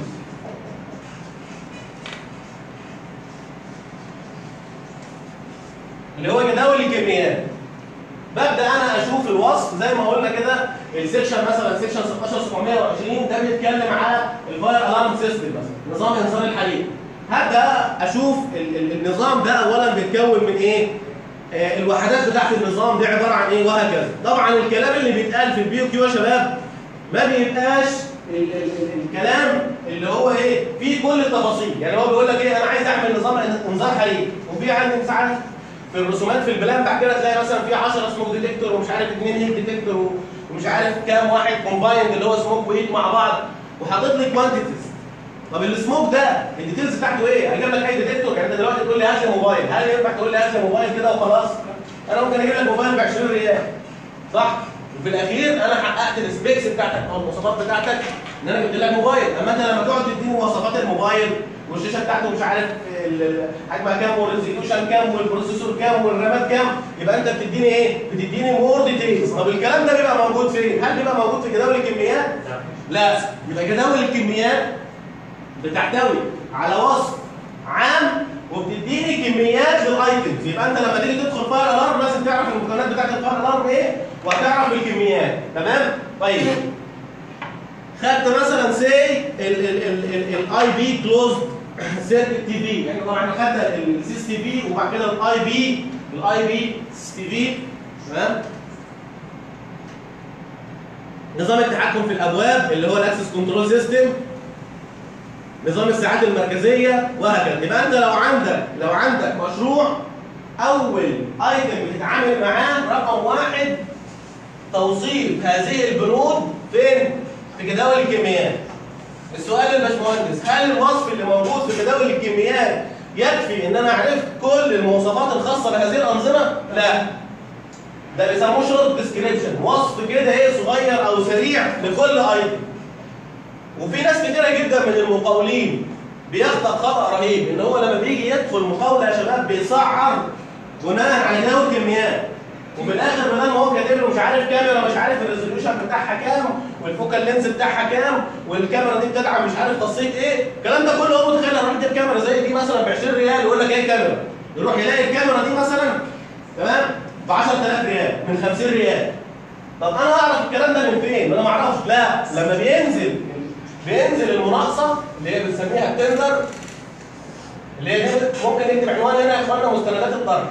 اللي هو جداول الكميات ببدا انا اشوف الوصف زي ما قلنا كده السكشن مثلا سكشن 16720 ده بيتكلم على الفاير الارم سيستم مثلا نظام انذار الحريق هبدا اشوف ال- ال- النظام ده اولا بيتكون من ايه؟ آه، الوحدات بتاعت النظام دي عباره عن ايه وهكذا طبعا الكلام اللي بيتقال في البي كيو يا شباب ما بيبقاش ال ال ال الكلام اللي هو ايه فيه كل التفاصيل يعني هو بيقول لك ايه انا عايز اعمل نظام انذار حريق وفي عندي ساعات في الرسومات في البلان بعد كده تلاقي مثلا في 10 سموك ديتكتور ومش عارف 2 هيت ديتكتور ومش عارف كام واحد كومبايند اللي هو سموك وهيت مع بعض وحاطط لي كوانتيتيز طب السموك ده الديتيلز بتاعته ايه؟ هجيب لك اي ديتكتور يعني انت دلوقتي تقول لي هات لي موبايل هل ينفع تقول لي هات لي موبايل كده وخلاص؟ انا ممكن اجيب لك موبايل ب 20 ريال صح؟ وفي الاخير انا حققت السبيكس بتاعتك او المواصفات بتاعتك ان انا جبت لك موبايل اما انت لما تقعد تديني مواصفات الموبايل والشاشه بتاعته مش عارف ال- ال- حجمها كام والريزوليوشن كام والبروسيسور كام والرامات كام يبقى انت بتديني ايه؟ بتديني مور ديتيلز طب الكلام ده بيبقى موجود فين؟ هل بيبقى موجود في جداول الكميات؟ لا يبقى جداول الكميات بتحتوي على وصف عام وبتديني كميات للايتمز يبقى انت لما تيجي تدخل فاير الارم لازم تعرف المكونات بتاعت الفاير الارم ايه وهتعرف الكميات تمام طيب خدت مثلا سي الاي بي كلوزد سيركت تي في يعني طبعا احنا خدنا السيس تي في وبعد كده الاي بي الاي بي تي في تمام نظام التحكم في الابواب اللي هو الاكسس كنترول سيستم نظام الساعات المركزيه وهكذا يبقى انت لو عندك لو عندك مشروع اول ايتم بتتعامل معاه رقم واحد توصيف هذه البنود فين؟ في جداول الكميات. السؤال للباشمهندس هل الوصف اللي موجود في جداول الكميات يكفي ان انا عرفت كل المواصفات الخاصه بهذه الانظمه؟ لا. ده بيسموه شورت ديسكريبشن، وصف كده ايه صغير او سريع لكل ايتم. وفي ناس كتيره جدا من المقاولين بيخطأ خطأ رهيب ان هو لما بيجي يدخل مقاوله يا شباب بيسعر بناء على جداول كميات. وفي الاخر بدل ما هو كاتب له مش عارف كاميرا مش عارف الريزوليوشن بتاعها كام والفوكال لينز بتاعها كام والكاميرا دي بتدعم مش عارف تصنيف ايه الكلام ده كله هو متخيل اروح اجيب كاميرا زي دي مثلا ب 20 ريال يقول لك ايه كاميرا يروح يلاقي الكاميرا دي مثلا تمام ب 10000 ريال من 50 ريال طب انا اعرف الكلام ده من فين؟ انا ما اعرفش لا لما بينزل بينزل المناقصه اللي هي بنسميها التندر اللي هي ممكن نكتب عنوان هنا يا اخوانا مستندات الطرح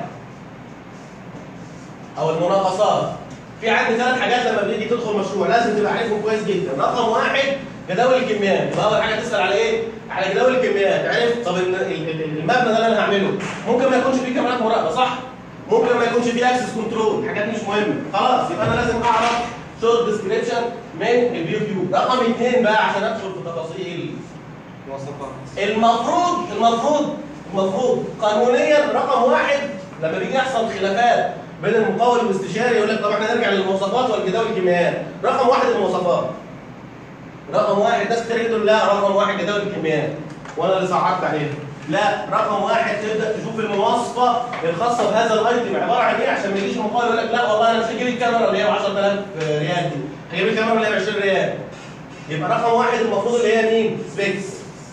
او المناقصات في عندي ثلاث حاجات لما بتيجي تدخل مشروع لازم تبقى عارفهم كويس جدا رقم واحد جداول الكميات يبقى اول حاجه تسال على ايه على جداول الكميات عرفت طب ال- ال- ال- المبنى ده اللي انا هعمله ممكن ما يكونش فيه كاميرات مراقبه صح ممكن ما يكونش فيه اكسس كنترول حاجات مش مهمه خلاص يبقى انا لازم اعرف شورت ديسكريبشن من البيو كيو رقم اثنين بقى عشان ادخل في تفاصيل مواصفات المفروض المفروض المفروض قانونيا رقم واحد لما بيجي يحصل خلافات بين المقاول والاستشاري يقول لك طب احنا نرجع للمواصفات والجداول الكيميائيات رقم واحد المواصفات رقم واحد ناس كتير يقول لا رقم واحد جداول الكيميائيات وانا اللي صعبت عليها لا رقم واحد تبدا تشوف المواصفه الخاصه بهذا الايتم عباره عن ايه عشان ما يجيش المقاول يقول لك لا والله انا مش هجيب الكاميرا اللي هي ب 10000 ريال دي هجيب الكاميرا اللي هي ب 20 ريال يبقى رقم واحد المفروض اللي هي مين؟ سبيكس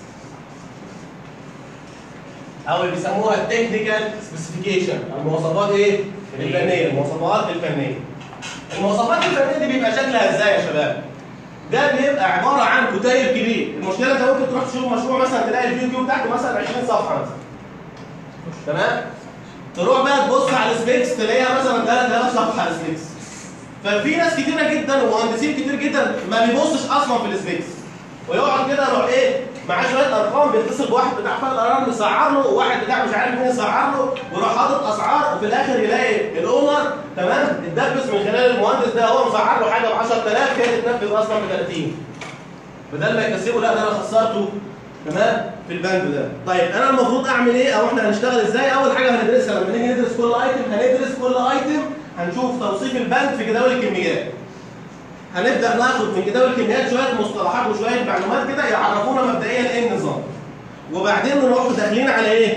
او اللي بيسموها التكنيكال سبيسيفيكيشن المواصفات ايه؟ الفنيه المواصفات الفنيه المواصفات الفنيه دي بيبقى شكلها ازاي يا شباب؟ ده بيبقى عباره عن كتيب كبير المشكله انت ممكن تروح تشوف مشروع مثلا تلاقي الفيو كيو بتاعته مثلا 20 صفحه مثلا تمام؟ تروح بقى تبص على السبيكس تلاقيها مثلا 3000 صفحه على السبيكس ففي ناس كتيره جدا ومهندسين كتير جدا ما بيبصش اصلا في السبيكس ويقعد كده يروح ايه معاه شويه ارقام بيتصل بواحد بتاع فايل ارقام يسعر له وواحد بتاع مش عارف مين يسعر له ويروح حاطط اسعار وفي الاخر يلاقي الاونر تمام اتدبس من خلال المهندس ده هو مسعر له حاجه ب 10000 كانت تتنفذ اصلا ب 30 بدل ما يكسبه لا ده انا خسرته تمام في البند ده طيب انا المفروض اعمل ايه او احنا هنشتغل ازاي اول حاجه هندرسها لما نيجي ندرس كل ايتم هندرس كل ايتم هنشوف توصيف البند في جداول الكميات هنبدا ناخد من جداول الكميات شويه مصطلحات وشويه معلومات كده يعرفونا مبدئيا ايه النظام وبعدين نروح داخلين على ايه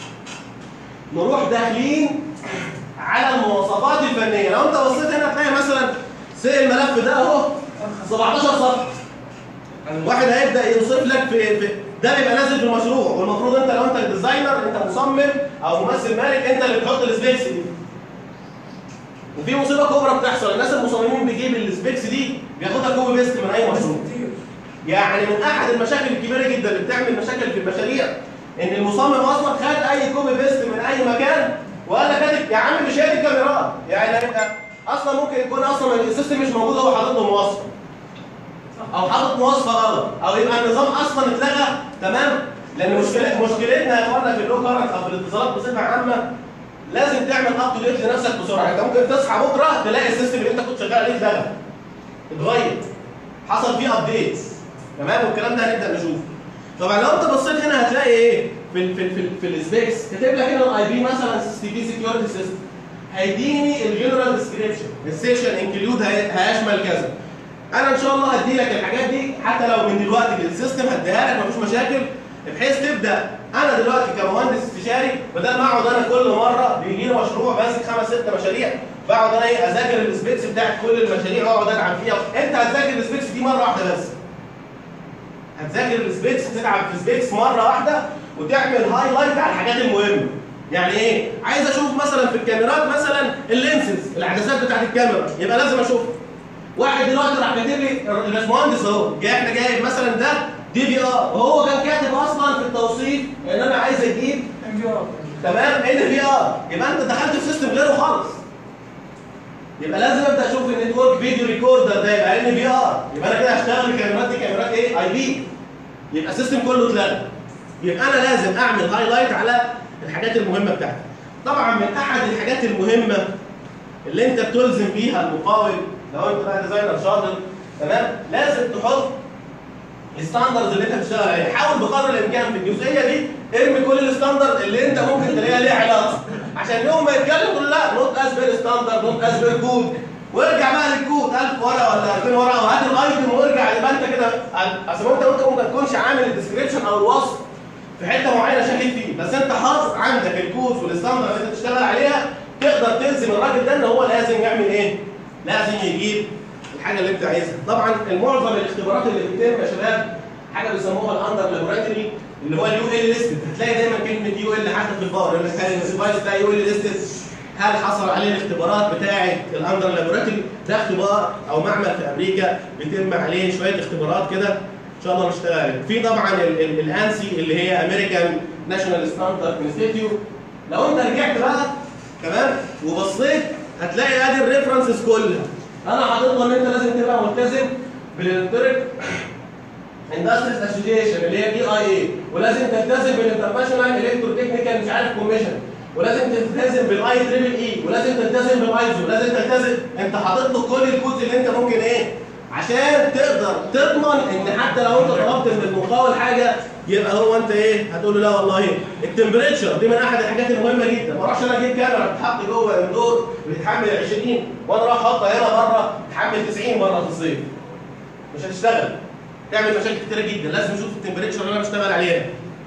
نروح داخلين على المواصفات الفنيه لو انت بصيت هنا هتلاقي مثلا سي الملف ده اهو 17 صفحه واحد هيبدا يوصف لك في, في ده بيبقى نازل في المشروع والمفروض انت لو انت الديزاينر انت مصمم او ممثل مالك انت اللي بتحط السبيكس دي وفي مصيبه كبرى بتحصل الناس المصممين بيجيب السبيكس دي بياخدها كوبي بيست من اي مشروع يعني من احد المشاكل الكبيره جدا اللي بتعمل مشاكل في المشاريع ان المصمم اصلا خد اي كوبي بيست من اي مكان وقال لك كاتب يا عم مش هي دي الكاميرات يعني هيبقى اصلا ممكن يكون اصلا السيستم مش موجود هو حاطط له مواصفه او حاطط مواصفه غلط او يبقى النظام اصلا اتلغى تمام لان مشكله مشكلتنا يا اخوانا في اللو كارنت او في الاتصالات بصفه عامه لازم تعمل اب تو ديت لنفسك بسرعه انت ممكن تصحى بكره تلاقي السيستم اللي انت كنت شغال عليه اتلغى اتغير حصل فيه ابديتس تمام والكلام ده هنبدا نشوفه طبعا لو انت بصيت هنا هتلاقي ايه في ال في ال في, ال في السبيكس كاتب لك هنا الاي بي مثلا سي بي سكيورتي سيستم هيديني الجنرال ديسكريبشن السيشن انكلود هيشمل كذا انا ان شاء الله هدي لك الحاجات دي حتى لو من دلوقتي للسيستم هديها لك مفيش مشاكل بحيث تبدا انا دلوقتي كمهندس استشاري بدل ما اقعد انا كل مره بيجي لي مشروع ماسك خمس ست مشاريع بقعد انا ايه اذاكر السبيكس بتاعت كل المشاريع واقعد العب فيها انت هتذاكر السبيكس دي مره واحده بس هتذاكر السبيكس تلعب في سبيكس مره واحده وتعمل هايلايت على الحاجات المهمه يعني ايه عايز اشوف مثلا في الكاميرات مثلا اللينسز العدسات بتاعت الكاميرا يبقى لازم اشوفها واحد دلوقتي راح كاتب لي الباشمهندس اهو جاي احنا جايب مثلا ده دي في ار وهو كان كاتب اصلا في التوصيف ان انا عايز اجيب ام بي ار تمام ان في ار يبقى انت دخلت في سيستم غيره خالص يبقى لازم ابدا اشوف النتورك فيديو ريكوردر ده يبقى ان في ار يبقى انا كده هشتغل الكاميرات دي كاميرات ايه اي بي يبقى السيستم كله اتلغى يبقى انا لازم اعمل هايلايت على الحاجات المهمه بتاعتي طبعا من احد الحاجات المهمه اللي انت بتلزم بيها المقاول لو انت بقى ديزاينر شاطر تمام لازم تحط الستاندرز اللي انت بتشتغل عليها حاول بقدر الامكان في الجزئيه دي ارمي كل الستاندرد اللي انت ممكن تلاقيها ليها علاقه عشان يوم ما يتكلم تقول لا نوت از بير ستاندرد نوت از بير كود وارجع بقى للكود 1000 ورقه ولا 2000 ورقه وهات الايتم وارجع يبقى انت كده اصل انت ممكن ممكن ما تكونش عامل الديسكربشن او الوصف في حته معينه شاكك فيه بس انت حاطط عندك الكود والستاندرد اللي انت بتشتغل عليها تقدر تلزم الراجل ده ان هو لازم يعمل ايه؟ لازم يجيب الحاجه اللي انت عايزها طبعا المعظم الاختبارات اللي بتتم يا شباب حاجه بيسموها الاندر لابوراتوري اللي هو اليو ال ليستد هتلاقي دايما كلمه يو ال حتى في البار يقول لك هل الديفايس ده يو ال ليستد هل حصل عليه الاختبارات بتاعه الاندر لابوراتوري ده اختبار او معمل في امريكا بيتم عليه شويه اختبارات كده ان شاء الله نشتغل عليه في طبعا الانسي اللي هي امريكان ناشونال ستاندرد انستيتيوت لو انت رجعت بقى تمام وبصيت هتلاقي ادي الريفرنسز كلها انا حاطط ان انت لازم تبقى ملتزم بالالكتريك اندستريز اسوشيشن اللي هي دي اي اي ولازم تلتزم بالانترناشونال الكترو تكنيكال مش عارف كوميشن ولازم تلتزم بالاي تريبل اي ولازم تلتزم بالايزو ولازم تلتزم انت حاطط له كل الكودز اللي انت ممكن ايه عشان تقدر تضمن ان حتى لو انت طلبت من المقاول حاجه يبقى هو انت ايه هتقول له لا والله التمبريتشر دي من احد الحاجات المهمه جدا ما اروحش انا اجيب كاميرا بتتحط جوه اندور بتتحمل 20 وانا رايح احطها هنا بره تتحمل 90 بره في الصيف مش هتشتغل تعمل مشاكل كتيره جدا لازم اشوف التمبريتشر اللي انا بشتغل عليها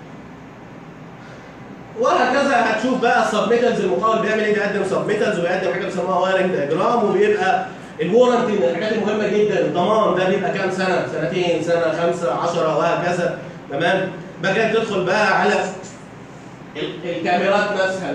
وهكذا هتشوف بقى السبميتلز المقاول بيعمل ايه بيقدم سبميتلز ويقدم حاجه بيسموها وايرنج دياجرام وبيبقى الورنتي من الحاجات المهمه جدا الضمان ده بيبقى كام سنه سنتين سنه خمسه 10 وهكذا تمام بقى تدخل بقى على ال- الكاميرات نفسها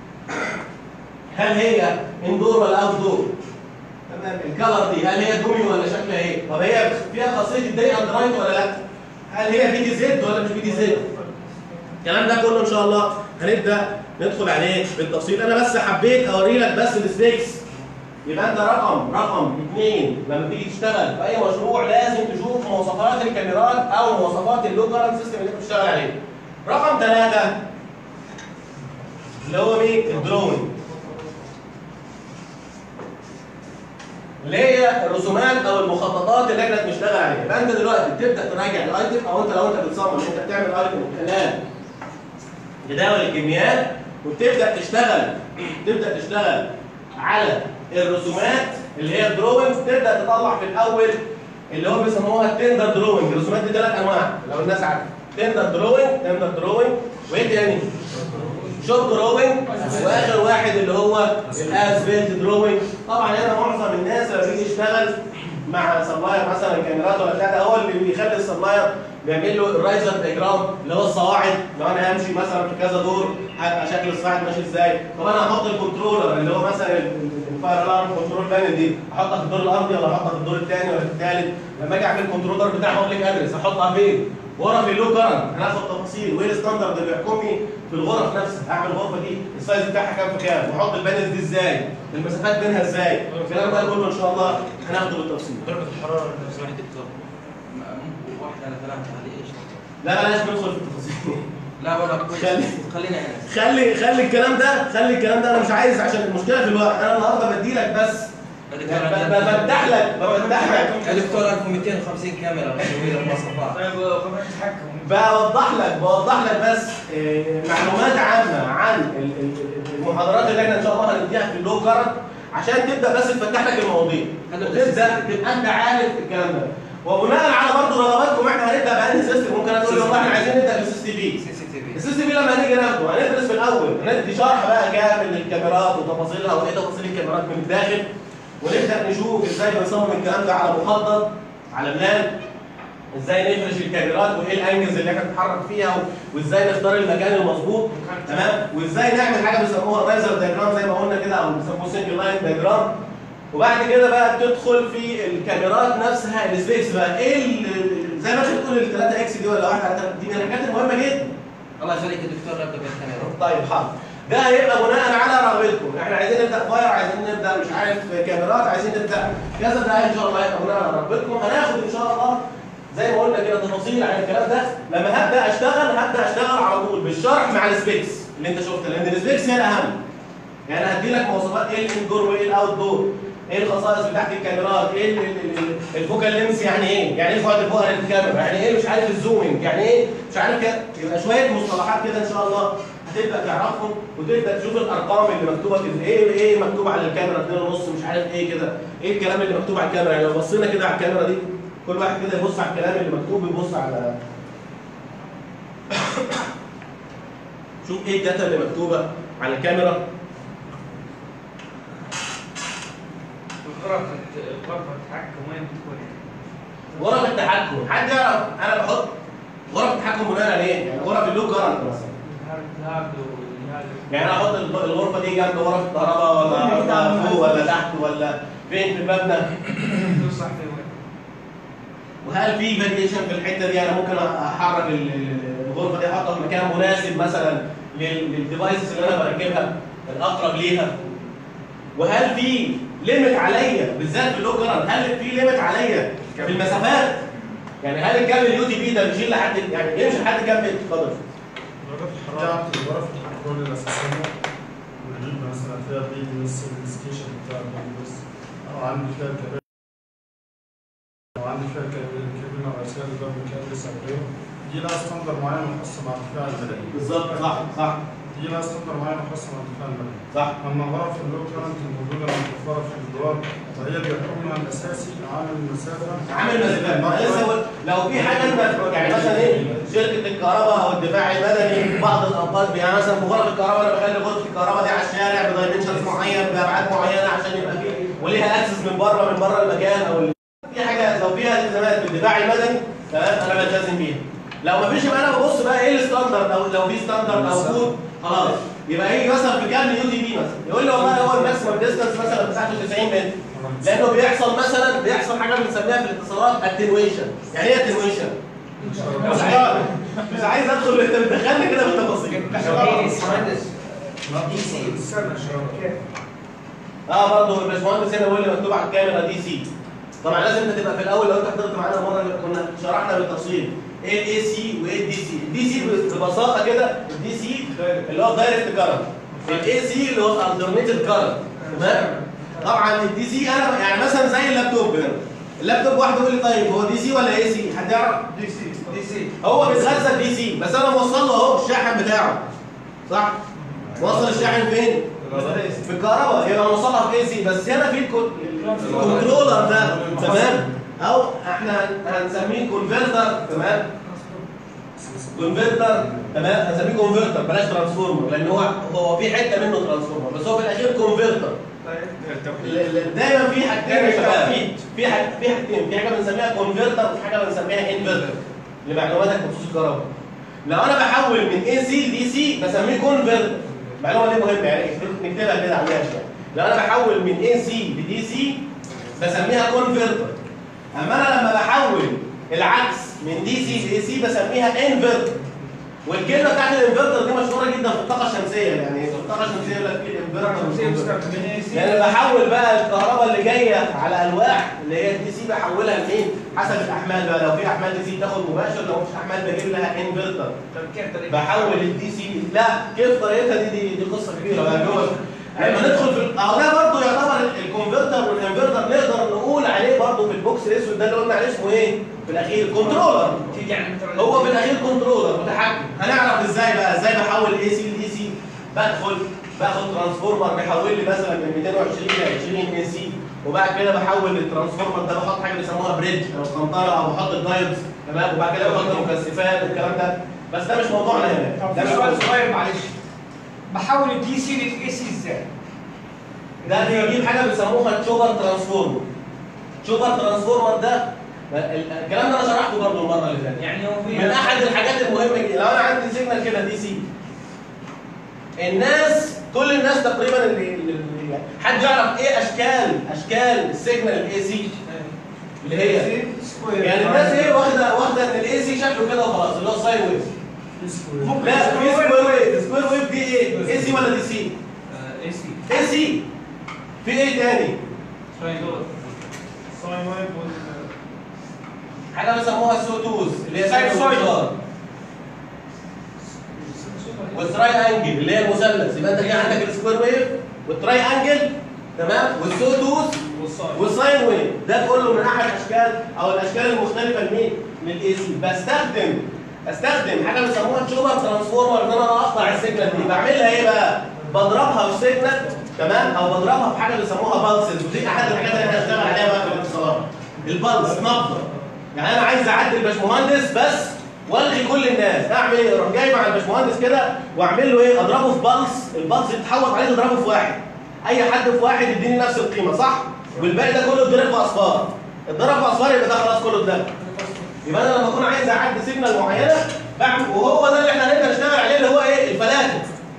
هل هي اندور ولا اوت دور تمام الكلر دي هل هي دومي ولا شكلها ايه طب هي فيها خاصيه الدي اند رايت ولا لا هل هي بي دي زد ولا مش بي دي زد الكلام ده كله ان شاء الله هنبدا ندخل عليه بالتفصيل انا بس حبيت اوري لك بس السبيكس يبقى انت رقم رقم اثنين لما تيجي تشتغل في اي مشروع لازم تشوف مواصفات الكاميرات او مواصفات اللو كارنت سيستم اللي انت بتشتغل عليه. رقم ثلاثه اللي هو مين؟ الدرون. اللي هي الرسومات او المخططات اللي احنا بنشتغل عليها، يبقى انت دلوقتي بتبدا تراجع الايتم او انت لو انت بتصمم انت بتعمل ايتم من خلال جداول الكميات وبتبدا تشتغل تبدا تشتغل على الرسومات اللي هي الدروينج تبدا تطلع في الاول اللي هو بيسموها التندر دروينج الرسومات دي ثلاث انواع لو الناس عارفه تندر دروينج تندر دروينج وايه تاني؟ شوب دروينج واخر واحد اللي هو الاسفلت دروينج طبعا هنا معظم الناس لما بيجي يشتغل مع سبلاير مثلا كاميرات ولا بتاع ده هو اللي بيخلي السبلاير بيعمل له الرايزر ديجرام اللي هو الصواعد لو انا همشي مثلا في كذا دور هيبقى شكل الصاعد ماشي ازاي طب انا هحط الكنترولر اللي هو مثلا الفاير الارم كنترول بانل دي احطها في الدور الارضي ولا احطها في الدور الثاني ولا في الثالث لما اجي اعمل الكنترولر بتاع بابليك ادرس احطها فين ورا في اللو كارنت هناخد تفاصيل وايه الستاندرد اللي بيحكمني في الغرف نفسها اعمل الغرفه دي السايز بتاعها كام في كام واحط البانلز دي ازاي المسافات بينها ازاي الكلام ده كله ان شاء الله هناخده بالتفصيل درجة الحرارة لو سمحت دكتور م- واحد على ثلاثة هذه ايش؟ لا بلاش ندخل في التفاصيل لا والله كويس خلي- خلينا هنا خلي خلي الكلام ده خلي الكلام ده انا مش عايز عشان المشكله في الوقت انا النهارده بدي لك بس يا ب- دكتور ب- بفتح لك بفتح لك يا دكتور 1250 كاميرا تسوي المواصفات طيب خبرة التحكم بوضح لك بوضح لك بس آه، معلومات عامه عن ال- ال- المحاضرات اللي احنا ان شاء الله هنديها في اللو كارنت عشان تبدا بس تفتح لك المواضيع حلو. تبدا تبقى انت عارف الكلام ده وبناء على برضه رغباتكم احنا هنبدا بانهي سيستم ممكن اقول والله احنا عايزين نبدا بالسي تي في سي سي تي في السي تي في لما هنيجي ناخده هندرس في الاول هندي شرح بقى كامل للكاميرات وتفاصيلها وايه تفاصيل الكاميرات من الداخل ونبدا نشوف ازاي بنصمم الكلام ده على مخطط على بلان ازاي نفرش الكاميرات وايه الانجلز اللي احنا بنتحرك فيها و- وازاي نختار المكان المظبوط تمام وازاي نعمل حاجه بيسموها الرايزر دايجرام زي ما قلنا كده او بيسموه سنجل لاين دايجرام وبعد كده بقى تدخل في الكاميرات نفسها السبيكس بقى ايه ال- زي ما انت بتقول ال 3 اكس دي ولا 1 على 3 دي من الحاجات المهمه جدا الله يخليك يا دكتور ابدا بالكاميرا طيب حاضر ده هيبقى بناء على رغبتكم احنا عايزين نبدا فاير عايزين نبدا مش عارف كاميرات عايزين نبدا كذا ده ان شاء الله هيبقى بناء على رغبتكم هناخد ان شاء الله زي ما قلنا كده تفاصيل عن الكلام ده لما هبدا اشتغل هبدا اشتغل على طول بالشرح مع السبيكس اللي انت شفتها لان السبيكس هي الاهم يعني هدي لك مواصفات ايه الاندور وايه الاوت دور ايه الخصائص بتاعت الكاميرات ايه ال- ال- ال- الفوكال لينس يعني ايه يعني ايه البعد الفوقري للكاميرا يعني ايه مش عارف الزومنج يعني ايه مش عارف كده يبقى شويه مصطلحات كده ان شاء الله هتبدا تعرفهم وتبدا تشوف الارقام اللي مكتوبه كده ايه ايه مكتوب على الكاميرا 2 ونص مش عارف ايه كده ايه الكلام اللي مكتوب على الكاميرا يعني لو بصينا كده على الكاميرا دي كل واحد كده يبص على الكلام اللي مكتوب يبص على شوف ايه الداتا اللي مكتوبه على الكاميرا غرفة غرفة التحكم وين بتكون؟ غرف التحكم حد يعرف انا بحط غرف التحكم بناء على ايه؟ يعني غرف اللو كارنت مثلا هذا وهذا يعني انا احط الغ- الغرفه دي جنب غرف الكهرباء ولا احطها فوق ولا تحت ولا فين في المبنى تصح في وين؟ وهل في فاريشن في الحته دي انا ممكن احرك ال- ال- الغرفه دي احطها في مكان مناسب مثلا لل- للديفايسز اللي انا بركبها الاقرب ليها وهل في ليميت عليا بالذات في اللو كارنت هل في ليميت عليا في المسافات يعني هل الكابل اليو تي بي ده بيشيل لحد يعني يمشي لحد كام متر اتفضل درجات الحرارة غرف الكنترول الأساسية والجيب مثلا فيها بي دي اس السكيشن بتاع البي دي اس أو عندي فيها الكابل أو عندي فيها الكابل الكابل الرئيسية اللي جنب الكابل سبعين دي لها ستاندر معين مخصصة مع ارتفاع المدني بالظبط صح صح دي لها ستاندر معين مخصصة مع ارتفاع المدني صح أما غرف اللو كارنت الموجودة المتوفرة في الجوار فهي بيحكمها الأساسي عامل المسافة عامل مسافات ما أنا لسه قلت لو في حاجه انت يعني مثلا ايه شركه الكهرباء او الدفاع المدني في بعض الاوقات يعني مثلا في غرف الكهرباء انا بخلي غرفه الكهرباء دي على الشارع بدايمنشنز معين بابعاد معينه عشان يبقى فيه وليها اكسس من بره من بره المكان او ال- في حاجه لو فيها التزامات بالدفاع المدني تمام انا بلتزم بيها لو ما فيش يبقى انا ببص بقى ايه الستاندرد او لو في ستاندرد موجود خلاص يبقى يجي مثلا في كابل يو تي بي مثلا يقول لي والله هو الماكسيمم ديستانس مثلا بتاعته 90 متر لانه بيحصل مثلا بيحصل حاجه بنسميها في الاتصالات اتنويشن يعني ايه اتنويشن مش عايز مش عايز ادخل انت بتدخلني كده بالتفاصيل مهندس ما دي سي بتوصل للإشارة. كيف؟ اه برضه الباشمهندس هنا بيقول لي مكتوب على الكاميرا دي سي طبعا لازم انت تبقى في الاول لو انت حضرت معانا المره اللي كنا شرحنا بالتفصيل ايه الاي سي وايه الدي سي الدي سي ببساطه كده الدي سي اللي هو دايركت كارنت الاي سي اللي هو الالترنيتد كارنت تمام طبعا الدي سي انا يعني مثلا زي اللابتوب هنا اللابتوب واحد يقول لي طيب هو دي سي ولا اي سي حد يعرف دي سي دي سي هو بيتغذى دي سي بس انا موصل له اهو الشاحن بتاعه صح موصل الشاحن فين في الكهرباء يبقى موصلها في اي سي بس هنا في الكو- الكنترولر ده تمام او احنا هنسميه كونفرتر تمام كونفرتر تمام هنسميه كونفرتر بلاش ترانسفورمر لان هو هو في حته منه ترانسفورمر بس هو في الاخير كونفرتر ال- ال- دايما في حاجتين يا شباب في حاجة في حاجتين في حاجه بنسميها كونفرتر وفي حاجه بنسميها انفرتر لمعلوماتك بخصوص الكهرباء لو انا بحول من اي سي لدي سي بسميه كونفرتر المعلومه دي مهمه يعني نكتبها كده عليها شويه لو انا بحول من اي سي لدي سي بسميها كونفرتر اما انا لما بحول العكس من دي سي لاي سي بسميها انفرتر والكلمه بتاعت الانفرتر دي مشهوره جدا في الطاقه الشمسيه يعني في الطاقه الشمسيه يقول لك في الانفرتر والكونفرتر. يعني بحول بقى الكهرباء اللي جايه على الواح اللي هي الدي سي بحولها لمين؟ حسب الاحمال بقى لو في احمال دي سي تاخد مباشر لو مش احمال بجيب لها انفرتر طب كيف طريقة؟ بحول الدي سي لا كيف طريقتها دي دي, دي قصه كبيره بقى جوه لما ندخل في ال- اهو ده برضه يعتبر ال- الكونفرتر والانفرتر نقدر نقول عليه برضه في البوكس الاسود ده اللي قلنا عليه اسمه ايه؟ في الاخير كنترولر تيجي يعني مثلا هو في الاخير كنترولر متحكم هنعرف ازاي بقى ازاي بحول اي سي لدي سي بدخل باخد ترانسفورمر بيحول لي مثلا من 220 ل 20 اي سي وبعد كده بحول الترانسفورمر ده بحط حاجه بيسموها بريدج او قنطره او بحط الدايودز تمام وبعد كده بحط مكثفات والكلام ده بس ده مش موضوعنا هنا طب ده في مش سؤال موضوع. صغير معلش بحول الدي سي للاي سي ازاي؟ ده بيجيب حاجه بيسموها تشوبر ترانسفورمر تشوبر ترانسفورمر ده ال- الكلام ده انا شرحته برضه المره اللي فاتت يعني هو في من احد الحاجات المهمه جدا لو انا عندي سيجنال كده دي سي الناس كل الناس تقريبا اللي, اللي يعني حد يعرف ايه اشكال اشكال السيجنال الاي سي اللي هي يعني الناس ايه واخده واخده ان الاي سي شكله كده وخلاص اللي هو الساين ويف لا في سكوير ويف سكوير ويف دي ايه اي سي ولا دي سي اي سي اي سي في ايه تاني ساين ويف حاجه بيسموها السوتوز اللي هي ساين ساين ساين. ويف والتراي انجل اللي هي المثلث يبقى انت كده عندك السكوير ويف والتراي انجل تمام والسوتوز والساين ويف ده كله من احد اشكال او الاشكال المختلفه لمين؟ للاي سي بستخدم استخدم حاجه بيسموها تشوبر ترانسفورمر ان انا اقطع السيجنال دي بعملها ايه بقى؟ بضربها في سيجنال تمام او بضربها في حاجه بيسموها بالسز ودي احد الحاجات اللي احنا هنشتغل عليها بقى في الاتصالات البلس نبضه يعني انا عايز اعدي الباشمهندس بس والغي كل الناس اعمل ايه؟ اروح جاي مع الباشمهندس كده واعمل له ايه؟ اضربه في بلس البلس يتحول عليه تضربه في واحد اي حد في واحد يديني نفس القيمه صح؟ والباقي ده كله اتضرب في اصفار اتضرب في اصفار يبقى ده خلاص كله اتضرب يبقى انا لما اكون عايز اعدي سيجنال معينه بعمل وهو ده اللي احنا هنبدا نشتغل عليه اللي هو ايه؟ الفلاتر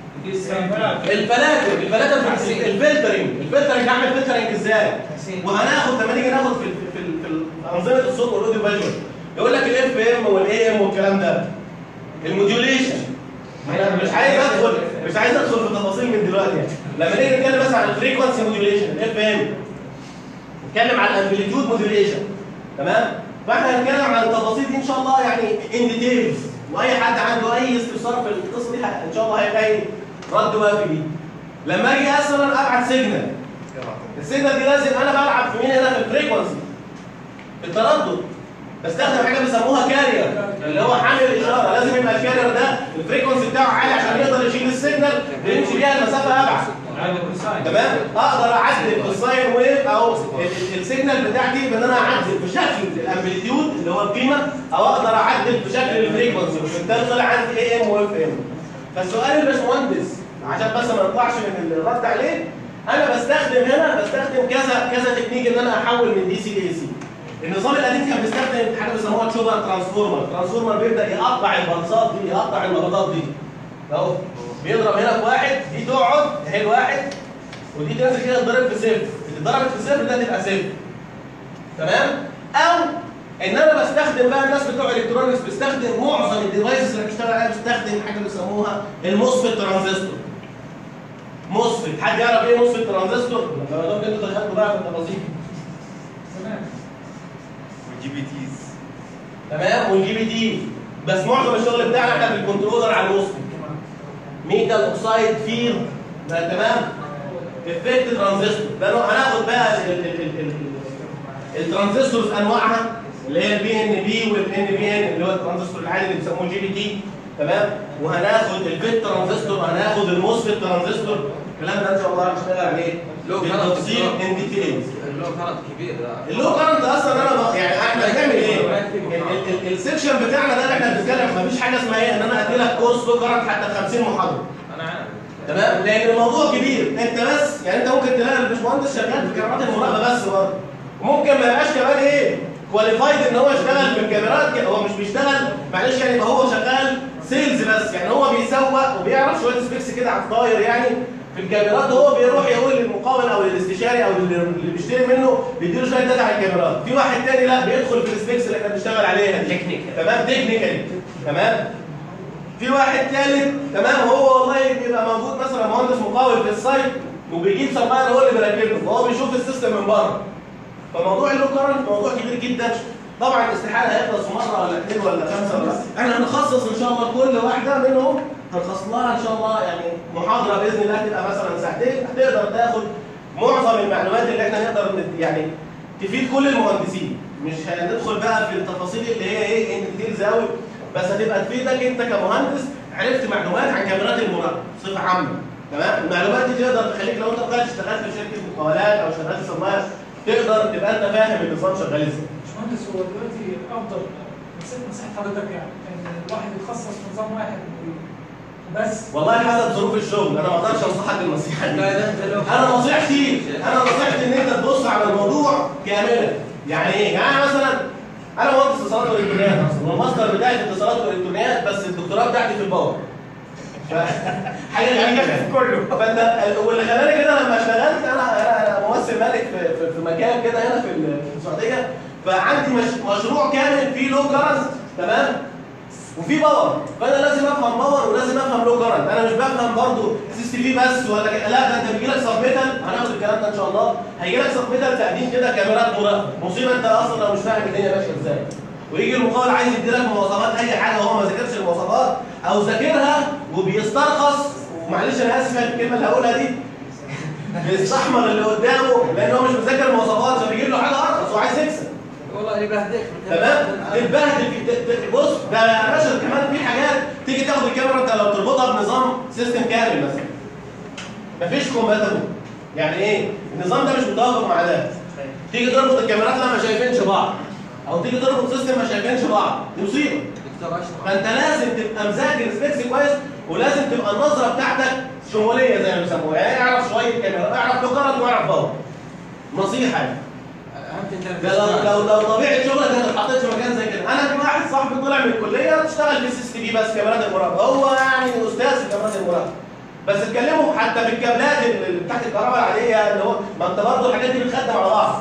الفلاتر الفلاتر في الفلترنج الفلترنج اعمل فلترنج ازاي؟ وهناخد لما نيجي ناخد في في في, في انظمه الصوت والاوديو فيجوال يقول لك الاف ام والاي ام والكلام ده الموديوليشن انا مش عايز ادخل مش عايز ادخل في تفاصيل من دلوقتي يعني لما نيجي نتكلم مثلا عن الفريكونسي موديوليشن الاف ام نتكلم عن الامبليتيود موديوليشن تمام فاحنا هنتكلم عن التفاصيل دي ان شاء الله يعني ان ديتيلز واي حد عنده اي استفسار في القصه دي ان شاء الله هيلاقي رد وافي ليه لما اجي مثلا ابعت سيجنال السيجنال دي لازم انا بلعب في مين هنا في الفريكونسي في التردد بستخدم حاجه بيسموها كارير اللي هو حامل الاشاره لازم يبقى الكارير ده الفريكونسي بتاعه عالي عشان يقدر يشيل السيجنال ويمشي بيها المسافه ابعد تمام اقدر اعدل في الساين ويف او ال- ال- السيجنال بتاعتي بان انا اعدل في شكل الامبليتيود اللي هو القيمه او اقدر اعدل في شكل الفريكونسي وبالتالي طلع عندي اي ام واف ام فالسؤال الباشمهندس عشان بس ما نطلعش من الرد عليه انا بستخدم هنا بستخدم كذا كذا تكنيك ان انا احول من دي سي لاي سي النظام القديم كان بيستخدم حاجه بيسموها تشوبر ترانسفورمر ترانسفورمر بيبدا يقطع البلصات دي يقطع النبضات دي اهو بيضرب هنا في واحد دي تقعد اهي الواحد ودي تنزل كده تضرب في صفر اللي ضربت في صفر ده تبقى صفر تمام او ان انا بستخدم بقى الناس بتوع الكترونكس بيستخدم معظم الديفايسز اللي بتشتغل عليها بيستخدم حاجه بيسموها الموسفيت ترانزستور موسفيت حد يعرف ايه موسفيت ترانزستور؟ لما دوم انتوا دخلتوا بقى في التفاصيل والجي بي تيز تمام والجي بي تي بس معظم الشغل بتاعنا احنا في الكنترولر على الموسفيت ميتال اوكسايد فيلد ده تمام افكت ترانزستور ده نوع- هناخد بقى ال- ال- ال- ال- الترانزستورز انواعها اللي هي البي ان بي والان بي ان اللي هو الترانزستور العادي اللي بيسموه جي بي تي تمام وهناخد الفيت ترانزستور وهناخد الموسفيت ترانزستور الكلام ده ان شاء الله هنشتغل عليه لو كانت بالتفصيل الدكتور- ان ديتيلز اللو كانت كبير ده اللو كارنت اصلا انا ب- يعني احنا بنعمل ايه؟ ال- ال- ال- السكشن بتاعنا ده اللي احنا بنتكلم مفيش حاجه اسمها ايه ان انا ادي لك كورس لو كارنت حتى 50 محاضره انا عارف تمام لان الموضوع كبير انت بس يعني انت ممكن تلاقي الباشمهندس شغال في كاميرات المراقبه بس برضه وممكن ما يبقاش كمان ايه كواليفايد ان هو يشتغل في الكاميرات كده. هو مش بيشتغل معلش يعني يبقى هو شغال سيلز بس يعني هو بيسوق وبيعرف شويه سبيكس كده على الطاير يعني في الكاميرات هو بيروح يقول للمقاول او للاستشاري او اللي اللي بيشتري منه بيديله شويه داتا على الكاميرات في واحد تاني لا بيدخل في السبيكس اللي احنا بنشتغل عليها دي تكنيكال تمام تكنيكالي تمام في واحد ثالث تمام هو والله بيبقى موجود مثلا مهندس مقاول في السايت وبيجيب سبلاير هو اللي بيركبه فهو بيشوف السيستم من بره فموضوع اللو كارنت موضوع كبير جدا طبعا استحاله هيخلص مره ولا اثنين ولا خمسه ولا احنا هنخصص ان شاء الله كل واحده منهم هنخصص لها ان شاء الله يعني محاضره باذن الله تبقى مثلا ساعتين هتقدر تاخد معظم المعلومات اللي احنا نقدر ند- يعني تفيد كل المهندسين مش هندخل بقى في التفاصيل اللي هي ايه ان ديتيلز قوي بس هتبقى تفيدك انت كمهندس عرفت معلومات عن كاميرات المراقبه بصفه عامه تمام المعلومات دي تقدر تخليك لو انت طلعت اشتغلت في شركه مقاولات او اشتغلت سماعه تقدر تبقى انت فاهم النظام شغال ازاي باشمهندس هو دلوقتي افضل نسيت نصيحه حضرتك يعني ان الواحد يتخصص في نظام واحد بس والله حسب ظروف الشغل انا ما اقدرش انصحك النصيحه دي لا اذا انت لو انا نصيحتي انا نصيحتي ان انت تبص على الموضوع كاملا يعني ايه يعني أنا مثلا انا مهندس اتصالات والكترونيات اصلا والماستر بتاعي في اتصالات والكترونيات بس الدكتوراه بتاعتي في الباور ف- حاجه غريبه يعني كله فانت واللي خلاني كده لما اشتغلت انا انا أنا ممثل ملك في, في, في مكان كده هنا في ال- في السعوديه فعندي مش مشروع كامل فيه لو كرنت تمام وفي باور فانا لازم افهم باور ولازم افهم لو كرنت انا مش بفهم برضو سي سي في بس ولا كده. لا ده انت بيجي لك سبميتال هناخد الكلام ده ان شاء الله هيجي لك سبميتال تقديم كده كاميرات مراقبه مصيبه انت اصلا لو مش فاهم الدنيا ماشيه ازاي ويجي المقاول عايز يدي لك مواصفات اي حاجه وهو ما ذاكرش المواصفات او ذاكرها وبيسترخص ومعلش انا اسف في الكلمه اللي هقولها دي بيستحمر اللي قدامه لان هو مش مذاكر المواصفات فبيجيب له حاجه ارخص وعايز يكسب والله يبهدلك تمام تتبهدل في ت- ت- بص ده يا باشا كمان في حاجات تيجي تاخد الكاميرا انت لو تربطها بنظام سيستم كامل مثلا مفيش كومباتبل يعني ايه النظام ده مش متوافق مع ده تيجي تربط الكاميرات لا ما شايفينش بعض او تيجي تربط سيستم ما شايفينش بعض دي مصيبه دكتور اشرف فانت لازم تبقى مذاكر سبيكس كويس ولازم تبقى النظره بتاعتك شموليه زي ما بيسموها يعني اعرف شويه كاميرا اعرف لوكارت واعرف باور نصيحه يعني اهم انت ده لو لو لو طبيعه شغلك انت اتحطيت في مكان زي كده انا في واحد صاحبي طلع من الكليه اشتغل في سي تي في بس كاميرات المراقبه هو يعني استاذ في كاميرات المراقبه بس اتكلموا حتى في الكابلات اللي بتاعت الكهرباء العاديه اللي هو ما انت برضه الحاجات دي بتخدم على بعض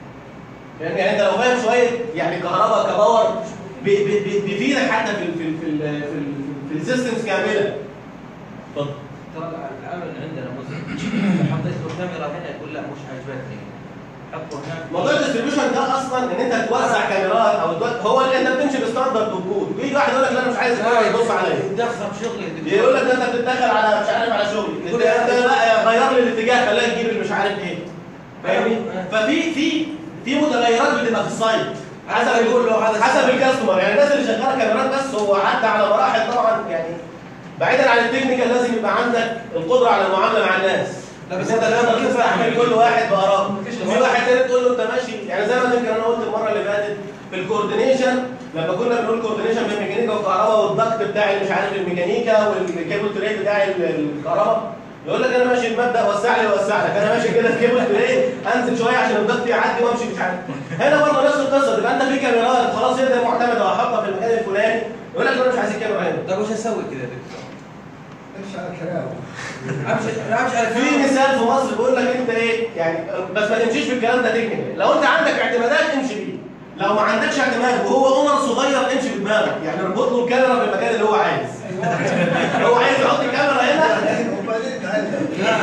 فاهم يعني انت لو فاهم شويه يعني كهرباء كباور بي- بي- بي- بيفيدك حتى في ال في ال في ال في, ال في السيستمز كامله اتفضل ترى العمل عندنا مزعج لو حطيت له كاميرا هنا يقول لا مش عجبتني حطه هناك موضوع الديستريبيوشن ده اصلا ان انت توزع كاميرات او تو- هو اللي انت بتمشي بستاندرد وكود بيجي واحد يقول لك لا انا مش عايز الكاميرا يبص عليا دخل شغلي يا دكتور. يقول لك ده انت بتتدخل على مش عارف على شغلي انت يقول لك انت لا غير لي الاتجاه خليك تجيب اللي مش عارف ايه فاهمني ففي في في متغيرات بتبقى في السايت حسب يقول له هذا حسب السايت. الكاستمر يعني الناس اللي شغاله كاميرات بس هو عدى على مراحل طبعا يعني بعيدا عن التكنيكال لازم يبقى عندك القدره على المعامله مع الناس لا، بس بس انت أنت تقدر كيف تستحمل تعمل؟ كل واحد بآراءه Communication في واحد تاني تقول له انت ماشي يعني زي ما يمكن انا قلت المره اللي فاتت في الكوردينيشن لما كنا بنقول كوردينيشن بين ميكانيكا والكهرباء والضغط بتاع اللي مش عارف الميكانيكا والكيبل تري بتاع ال- الكهرباء يقول لك انا ماشي بمبدا وسع لي وسع لك انا ماشي كده الكيبل تري انزل شويه عشان الضغط يعدي وامشي مش عارف هنا برضه نفس القصه تبقى انت في كاميرات خلاص هي دي معتمده وهحطها في المكان الفلاني يقول لك انا مش عايز الكاميرا هنا طيب وش اسوي كذا يا دكتور؟ امشي على كلامه امشي امشي على في كلامه. مثال في مصر بيقول لك انت ايه يعني بس ما تمشيش بالكلام ده تكنيكال لو انت عندك اعتمادات امشي بيه لو ما عندكش اعتماد وهو اونر صغير امشي بدماغك يعني اربط له الكاميرا في المكان اللي هو عايز هو عايز يحط الكاميرا هنا وبعدين تعلم لا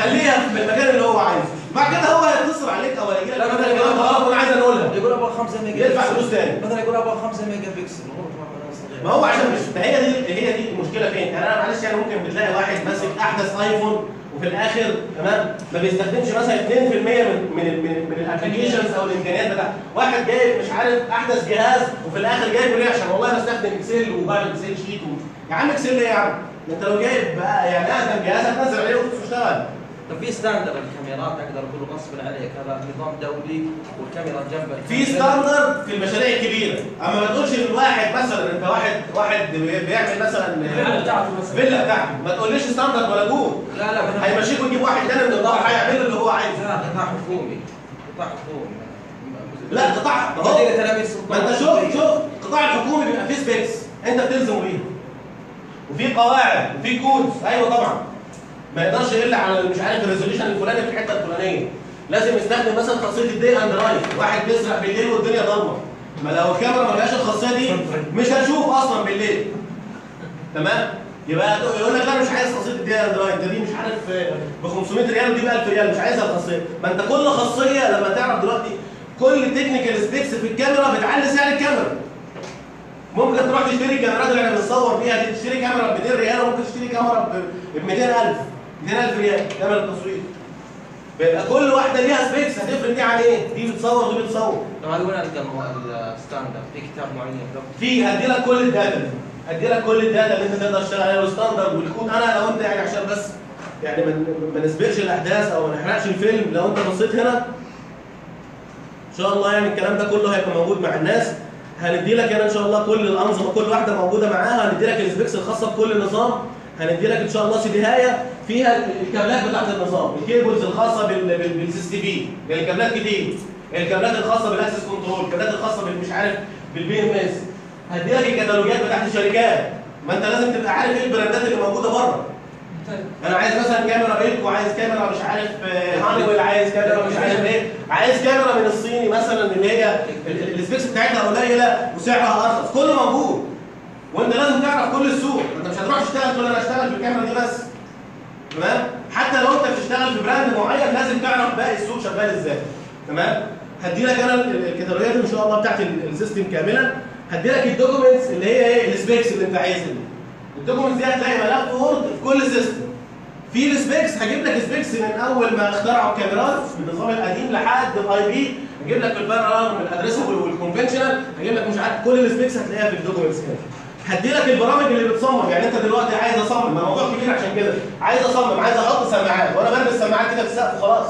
خليها في المكان اللي هو عايزه بعد كده هو هيتصل عليك او هيجي لك مثلا يقول لك غلط وانا عايز انقلها يقول ابغى 5 ميجا يدفع بكسل. فلوس تاني مثلا يقول ابغى 5 ميجا بكسل هو طبعاً صغير. ما هو عشان مش ما هي دي هي دي المشكله فين؟ يعني انا معلش يعني ممكن بتلاقي واحد ماسك احدث ايفون وفي الاخر تمام ما بيستخدمش مثلا 2% من من من, من الابلكيشنز او الامكانيات بتاعته، واحد جايب مش عارف احدث جهاز وفي الاخر جايبه ليه عشان والله بستخدم اكسل وبعمل اكسل شيت و... يا عم اكسل ايه يا عم؟ ده انت لو جايب بقى يعني اقدم جهاز هتنزل عليه وتشتغل طب في ستاندرد الكاميرات اقدر اقول غصب عليك هذا نظام دولي والكاميرا جنبك في ستاندرد في المشاريع الكبيره اما ما تقولش الواحد مثلا انت واحد واحد بيعمل مثلا الفيلا بتاعته مثلا. فيلا بتاعته ما تقوليش ستاندرد ولا جول لا لا أنا- هيمشيك ويجيب واحد تاني من الدار هيعمل له اللي هو عايزه لا قطاع حكومي قطاع حكومي لا قطاع ما هو مدينة تلاميذ ما انت شوف شوف القطاع الحكومي بيبقى فيه سبيكس انت بتلزم بيها وفي قواعد وفي كودز ايوه طبعا ما يقدرش يقل على مش عارف الريزوليوشن الفلاني في الحته الفلانيه لازم يستخدم مثلا خاصيه الدي اند رايت واحد بيسرق بالليل والدنيا ضلمه ما لو الكاميرا ما لهاش الخاصيه دي مش هتشوف اصلا بالليل تمام يبقى يقول لك لا مش عايز خاصيه الدي اند رايت ده دي مش عارف ب 500 ريال ودي ب 1000 ريال مش عايزها الخاصيه ما انت كل خاصيه لما تعرف دلوقتي كل تكنيكال سبيكس في الكاميرا بتعلي سعر الكاميرا ممكن تروح تشتري الكاميرات اللي احنا بنصور بيها دي تشتري كاميرا ب 200 ريال وممكن تشتري كاميرا ب 200000 200000 ريال كاميرا تصوير بيبقى كل واحده ليها سبيكس هتفرق دي عن ايه؟ دي بتصور ودي بتصور طب هذا وين القى المو- الستاندرد في كتاب معين له في هدي لك كل الداتا دي هدي لك كل الداتا اللي انت تقدر تشتغل عليها والستاندرد والكود انا لو انت يعني عشان بس يعني ما ما نسبقش الاحداث او ما نحرقش الفيلم لو انت بصيت هنا ان شاء الله يعني الكلام ده كله هيبقى موجود مع الناس هندي لك هنا ان شاء الله كل الانظمه كل واحده موجوده معاها هندي لك السبيكس الخاصه بكل نظام هندي لك ان شاء الله سيديهايه فيها الكابلات بتاعت النظام الكيبلز الخاصه بال بالسيس تي في يعني الكابلات كتير الكابلات الخاصه بالاكسس كنترول الكابلات الخاصه بالمش عارف بالبي ام اس هدي لك الكتالوجات بتاعت الشركات ما انت لازم تبقى عارف ايه البراندات اللي موجوده بره انا عايز مثلا كاميرا بيلكو عايز كاميرا مش عارف آه، هانويل عايز كاميرا مش عارف ايه عايز كاميرا من الصيني مثلا اللي هي ال- ال- السبيكس بتاعتها قليله وسعرها ارخص كله موجود وانت لازم تعرف كل السوق انت مش هتروح تشتغل تقول انا اشتغل في الكاميرا دي بس تمام حتى لو انت بتشتغل في براند معين لازم تعرف باقي السوق شغال ازاي تمام هدي لك انا ال- الكتالوجات ان شاء الله بتاعت ال- السيستم كاملا هدي لك الدوكيومنتس اللي هي ايه السبيكس اللي انت عايزها دي الدوكيومنتس دي هتلاقي ملف وورد في كل سيستم في السبيكس هجيب لك سبيكس من اول ما اخترعوا الكاميرات بالنظام القديم لحد الاي بي هجيب لك الفان ارم الادريسبل والكونفنشنال هجيب لك مش عارف كل السبيكس هتلاقيها في الدوكيومنتس هنا هدي لك البرامج اللي بتصمم يعني انت دلوقتي عايز اصمم ما الموضوع كبير عشان كده عايز اصمم عايز احط سماعات وانا بلبس سماعات كده في السقف خلاص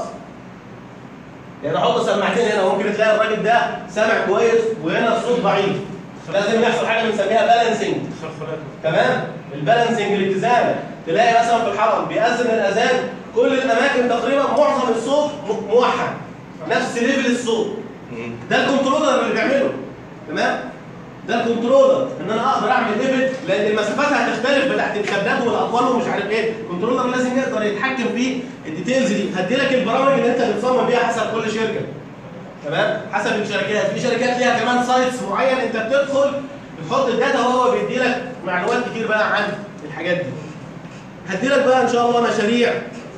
يعني احط سماعتين هنا ممكن تلاقي الراجل ده سامع كويس وهنا الصوت ضعيف لازم يحصل حاجه بنسميها بالانسنج تمام البالانسنج الاتزان تلاقي مثلا في الحرم بيأذن الاذان كل الاماكن تقريبا معظم الصوت م- موحد نفس ليفل الصوت ده الكنترولر اللي بيعمله تمام ده الكنترولر ان انا اقدر اعمل ليفل لان المسافات هتختلف بتاعت الكابلات والاطوال ومش عارف ايه الكنترولر لازم يقدر يتحكم في الديتيلز دي هدي لك البرامج اللي انت بتصمم بيها حسب كل شركه تمام حسب الشركات في شركات ليها كمان سايتس معين انت بتدخل بتحط الداتا وهو بيدي لك معلومات كتير بقى عن الحاجات دي هدي لك بقى ان شاء الله مشاريع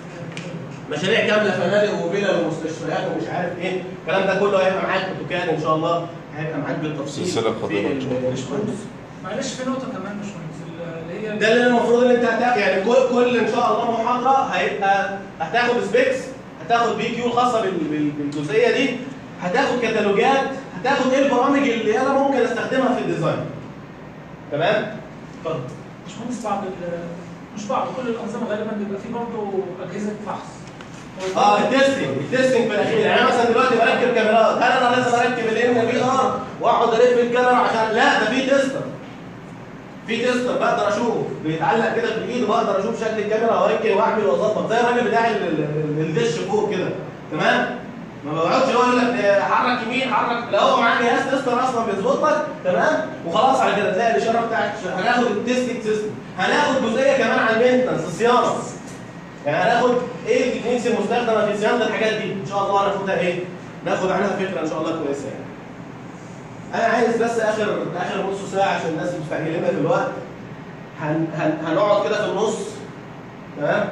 مشاريع كامله فنادق وفيلا ومستشفيات ومش عارف ايه الكلام ده كله هيبقى معاك في الدكان ان شاء الله هيبقى معاك بالتفصيل سلسلة في قادمة إن شاء الله. الباشمهندس. معلش في نقطه كمان مش مهندس اللي هي ده اللي المفروض ان انت هتاخد يعني كل كل ان شاء الله محاضره هيبقى هتاخد سبيكس هتاخد بي كيو الخاصه بال- بال- بالجزئيه دي هتاخد كتالوجات هتاخد ايه البرامج اللي انا ممكن استخدمها في الديزاين تمام اتفضل مش مهندس بعض ال- مش بعض كل الانظمه غالبا بيبقى فيه برضه اجهزه فحص اه التستنج التستنج في الاخير يعني انا مثلا دلوقتي بركب كاميرات هل انا لازم اركب الام في ار واقعد الف الكاميرا عشان لا ده في تيستر في تيستر بقدر اشوف بيتعلق كده في الايد وبقدر اشوف شكل الكاميرا واركب واعمل واظبط زي الراجل بتاع ال- ال- ال- الدش فوق كده تمام ما بقعدش يقول لك آه، حرك يمين حرك لا هو معاه جهاز تيستر اصلا بيظبط لك تمام وخلاص على كده تلاقي الاشاره بتاعت هناخد التيستنج سيستم هناخد جزئيه كمان عن المينتنس الصيانه يعني هناخد ايه التكنيكس المستخدمه في صيانه الحاجات دي ان شاء الله هناخدها ايه ناخد عنها فكره ان شاء الله كويسه يعني انا عايز بس اخر اخر نص ساعه عشان الناس مستعجلين في الوقت هن هن هنقعد كده في النص تمام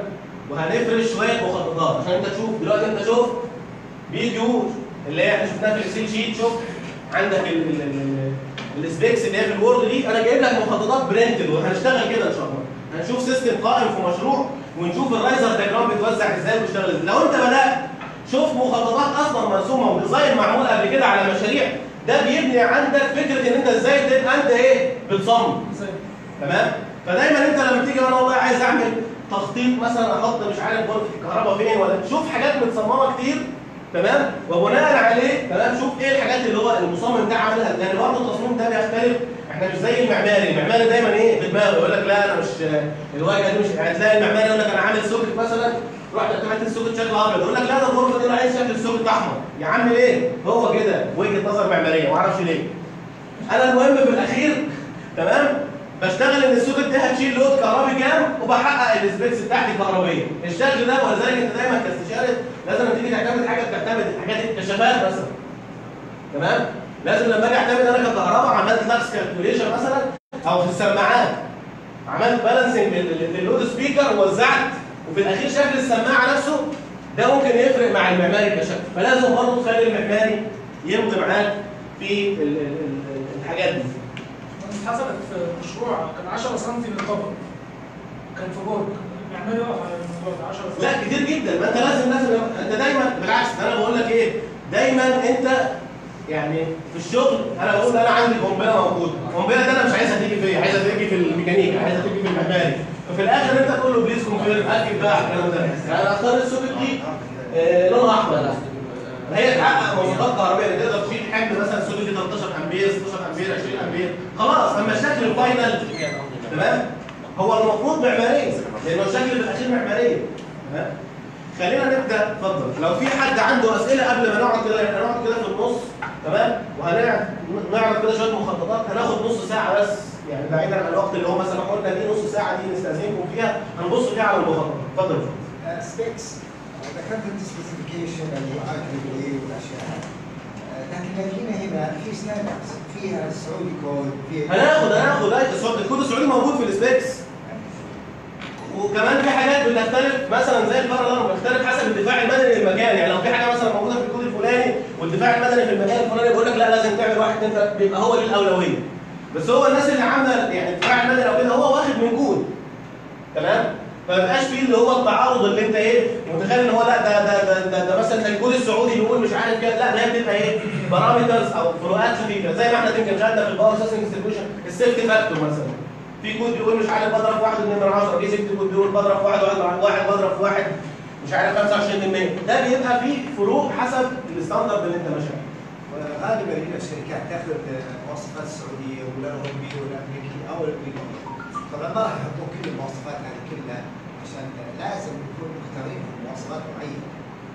وهنفرش شويه مخططات عشان انت تشوف دلوقتي انت شوف بي كيو اللي هي احنا شفناها في الاكسل شيت شوف عندك ال- ال- ال- ال- السبيكس اللي هي في الوورد دي انا جايب لك مخططات برنتد وهنشتغل كده ان شاء الله هنشوف سيستم قائم في مشروع ونشوف الرايزر دياجرام بيتوزع ازاي وبيشتغل ازاي لو انت بدات شوف مخططات اصلا مرسومه وديزاين معمول قبل كده على مشاريع ده بيبني عندك فكره ان انت ازاي تبقى انت ايه بتصمم تمام فدايما انت لما تيجي انا والله عايز اعمل تخطيط مثلا احط مش عارف غرفه الكهرباء فين ولا شوف حاجات متصممه كتير تمام وبناء عليه تمام شوف ايه الحاجات اللي هو المصمم ده عاملها لان برضه التصميم ده بيختلف احنا مش زي المعماري المعماري دايما ايه في دماغه يقول لك لا انا مش الواجهه دي مش يعني تلاقي المعماري يقول لك انا عامل سوكت مثلا رحت عملت السوكت شكله ابيض يقول لك لا ده الغرفه دي انا عايز شكل السوكت احمر يا عم ليه هو كده وجهه نظر معماريه ما اعرفش ليه انا المهم في الاخير تمام بشتغل ان السوكت دي هتشيل لود كهربي كام وبحقق السبيكس بتاعتي الكهربيه الشكل ده ولذلك انت دايما كاستشاري لازم لما تيجي تعتمد حاجه بتعتمد حاجات الكشافات مثلا تمام لازم لما اجي اعتمد انا ككهرباء عملت لاكس كالكوليشن مثلا او في السماعات عملت بالانسنج لللود سبيكر ووزعت وفي الاخير شكل السماعه نفسه ده ممكن يفرق مع المعماري كشكل فلازم برضه تخلي المعماري يمضي معاك في ال- ال- ال- الحاجات دي حصلت في مشروع كان 10 سم للطبق كان في برج المعماري واقف على الموضوع ده 10 سم لا كتير جدا ما انت لازم لازم انت دايما بالعكس انا بقول لك ايه دايما انت يعني في الشغل انا بقول انا عندي قنبله موجوده القنبله دي انا مش عايزها تيجي فيا عايزها تيجي في الميكانيكا عايزها تيجي في المعماري ففي الاخر انت تقول له بليز كونفيرم اكد بقى على الكلام ده يعني اختار السوكت دي آه، لونها احمر هي تحقق مواصفات كهربائيه اللي تقدر تشيل حمل مثلا السوكت دي 13 امبير 16 امبير 20 امبير خلاص اما الشكل الفاينل تمام هو المفروض معماريه لانه الشكل في الاخير معماريه تمام خلينا نبدا اتفضل لو في حد عنده اسئله قبل ما نقعد كده احنا هنقعد كده في النص تمام وهنعرض كده شويه مخططات هناخد نص ساعه بس يعني بعيدا عن الوقت اللي هو مثلا قلنا دي نص ساعه دي نستاذنكم فيها هنبص فيها على المخطط اتفضل سبيكس ذكرت انت سبيسيفيكيشن اللي هو ايه والاشياء هذه آه، لكن لدينا هنا في ستاندردز فيها السعودي كود فيها هناخد هناخد ايه السعودي الكود السعودي موجود في السبيكس وكمان في حاجات بتختلف مثلا زي البارالار بتختلف حسب الدفاع المدني للمكان يعني لو في حاجه مثلا موجوده في الكود الفلاني والدفاع المدني في المكان الفلاني بيقول لك لا لازم تعمل واحد اثنين ثلاثه بيبقى هو ليه الاولويه بس هو الناس اللي عامله يعني الدفاع المدني او كده هو واخد من كود تمام فما يبقاش فيه اللي هو التعارض اللي انت ايه متخيل ان هو لا ده ده ده, ده, ده مثلا الكود السعودي بيقول مش عارف كده لا ده هي بتبقى ايه بارامترز او فروقات خفيفه زي ما احنا يمكن خدنا في الباور سيستم ديستريبيوشن السيفتي فاكتور مثلا في كود بيقول مش عارف بضرب في واحد من 10 في سيفتي كود بيقول بضرب في واحد واحد واحد بضرب في واحد مش عارف 25% ده بيبقى فيه فروق حسب الستاندرد اللي انت ماشي عليه وغالبا هنا الشركات تاخذ مواصفات السعوديه ولا الاوروبيه ولا الامريكيه او الامريكيه طبعا ما راح يحطون كل المواصفات هذه كلها عشان لازم يكون مختارين مواصفات معينه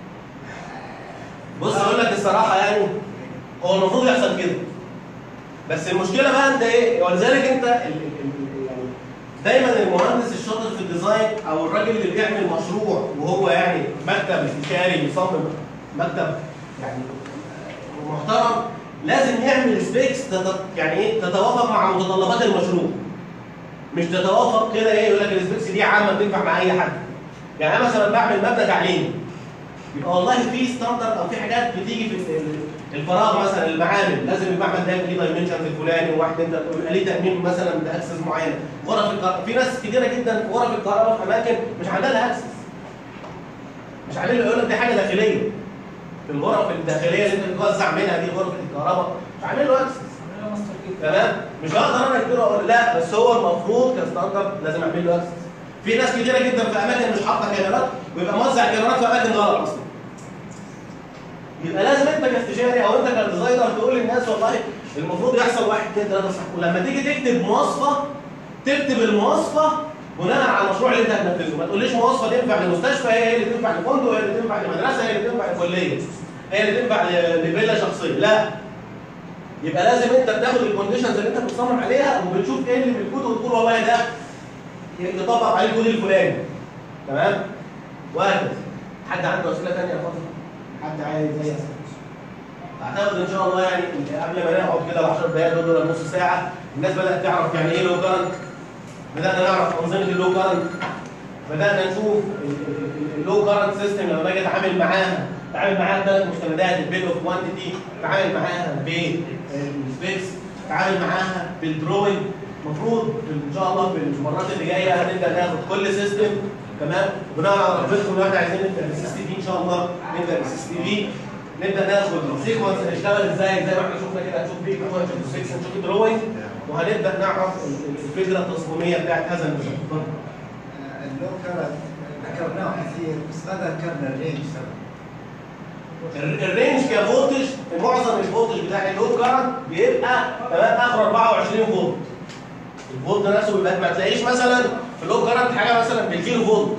بص اقول لك الصراحه يعني هو المفروض يحصل كده بس المشكله بقى انت ايه ولذلك انت ال- ال- ال- يعني دايما المهندس الشاطر في الديزاين او الراجل اللي بيعمل مشروع وهو يعني مكتب استشاري بيصمم مكتب يعني محترم لازم يعمل سبيكس تت- يعني ايه تتوافق مع متطلبات المشروع مش تتوافق كده ايه يقول لك السبيكس دي عامه تنفع مع اي حد يعني انا مثلا بعمل مبنى تعليمي يبقى والله في ستاندرد او في حاجات بتيجي في ال- الفراغ مثلا المعامل لازم المعمل ده يبقى ليه دايمنشنز الفلاني وواحد انت يبقى ليه تامين مثلا باكسس معين غرف الكهرباء في ناس كتيره جدا في غرف الكهرباء في اماكن مش عندها لها اكسس مش عامل يقول لك دي حاجه داخليه في الغرف الداخليه اللي انت بتوزع منها دي غرفه الكهرباء مش عامل له اكسس تمام مش هقدر انا اديله اقول لا بس هو المفروض كستاندرد لازم اعمل له اكسس في ناس كتيره جدا في اماكن مش حاطه كاميرات ويبقى موزع كاميرات في اماكن غلط اصلا يبقى لازم انت كاستشاري او انت كديزاينر تقول للناس والله المفروض يحصل واحد اثنين ثلاثه صح ولما تيجي تكتب مواصفه تكتب المواصفه بناء على المشروع اللي انت هتنفذه ما تقوليش مواصفه تنفع لمستشفى هي هي اللي تنفع لفندق هي اللي تنفع لمدرسه هي اللي تنفع لكليه هي اللي تنفع ل- لفيلا شخصيه لا يبقى لازم انت بتاخد الكونديشنز اللي انت بتصمم عليها وبتشوف ايه اللي في الكود وتقول والله ده يطبق عليه الكود الفلاني تمام وهكذا حد عنده اسئله ثانيه يا فاطمه حد عايز زي اسئله اعتقد ان شاء الله يعني قبل ما نقعد كده ال 10 دقائق دول ولا نص ساعه الناس بدات تعرف يعني ايه لو كارنت بدانا نعرف انظمه اللو كارنت بدانا نشوف اللو كارنت سيستم لما باجي اتعامل معاها اتعامل معاها بثلاث مستندات البيل اوف كوانتيتي اتعامل معاها بالسبيكس اتعامل معاها بالدروينج المفروض ان شاء الله في المرات اللي جايه هنبدا ناخد كل سيستم تمام وبناء على رغبتكم ان احنا عايزين نبدا بالسي تي في ان شاء الله نبدا بالسي تي في نبدا ناخد السيكونس هيشتغل ازاي زي ما احنا شفنا كده هنشوف بيك هنشوف السكس هنشوف الدروينج وهنبدا نعرف الفكره التصميميه بتاعت هذا المثال اتفضل. اللو كارت ذكرناه كثير بس ما ذكرنا الرينج سبب ال- الرينج كفولتج معظم الفولتج بتاع اللو كارنت بيبقى تمام اخر 24 فولت الفولت نفسه بيبقى ما تلاقيش مثلا في اللو كارنت حاجه مثلا بالكيلو فولت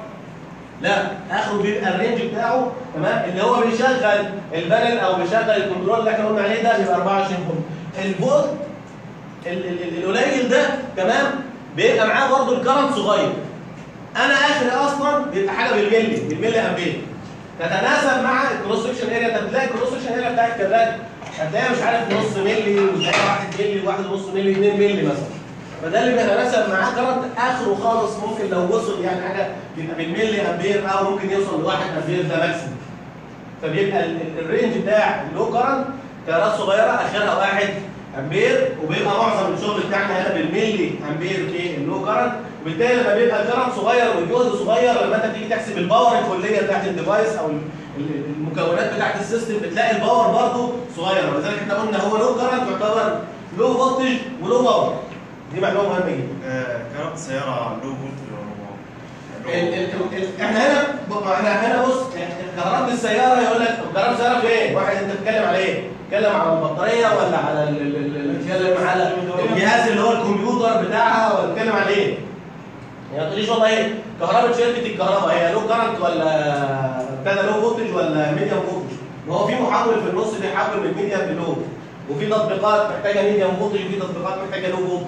لا اخره بيبقى الرينج بتاعه تمام اللي هو بيشغل البانل او بيشغل الكنترول اللي احنا قلنا عليه ده بيبقى 24 فولت الفولت ال- ال- ال- القليل ده تمام بيبقى معاه برضه الكرنت صغير انا اخري اصلا بيبقى حاجه بالملي بالملي امبير تتناسب مع الكروس سكشن اريا انت بتلاقي الكروس سكشن اريا بتاع الكبات هتلاقيها مش عارف نص ملي وتلاقيها 1 ملي واحد ونص ملي 2 ملي مثلا فده اللي بيتناسب معاه كرنت اخره خالص ممكن لو وصل يعني حاجه بيبقى بالملي امبير او ممكن يوصل ل 1 امبير ده ماكسيمم فبيبقى ال- ال- الرينج بتاع اللو كرنت كرات صغيره اخرها 1 امبير وبيبقى معظم الشغل بتاعنا هنا بالملي امبير في اللو كرنت وبالتالي لما بيبقى الكرنت صغير والجهد صغير لما انت تيجي تحسب الباور الكليه بتاعت الديفايس او ال- ال- المكونات بتاعت السيستم بتلاقي الباور برضه صغير ولذلك احنا قلنا هو لو كرنت يعتبر لو فولتج ولو باور دي معلومه مهمه جدا كهرباء السيارة لو فولت ال- ال- ال- احنا هنا ب- احنا هنا بص كهرباء السياره يقول لك كهرباء السياره فين؟ واحد انت بتتكلم على ايه؟ بتتكلم على البطاريه ولا على ال- ال- ال- بتتكلم على الجهاز اللي هو الكمبيوتر بتاعها ولا بتتكلم على ايه؟ يعني ما تقوليش والله ايه كهرباء شركه الكهرباء هي لو كرنت ولا ابتدى لو فولتج ولا ميديم فولتج؟ ما هو في محول في النص بيحول من ميديم للو وفي تطبيقات محتاجه ميديم فولتج وفي تطبيقات محتاجه لو فولتج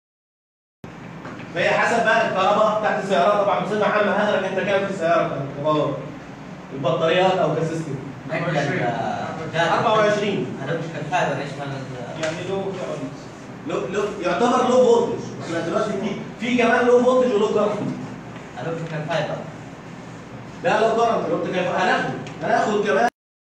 فهي حسب بقى الكهرباء بتاعت السيارات طبعا بصفه عامه هدرك انت كام في السياره بتاعت الكهرباء البطاريات او كسيستم 24 هذا مش كالفايبر يشمل يعني لو كرنت لو لو يعتبر لو فولتج احنا دلوقتي في في كمان لو فولتج ولو كرنت هذا مش كالفايبر لا لو كرنت لو كيف هناخد هناخد كمان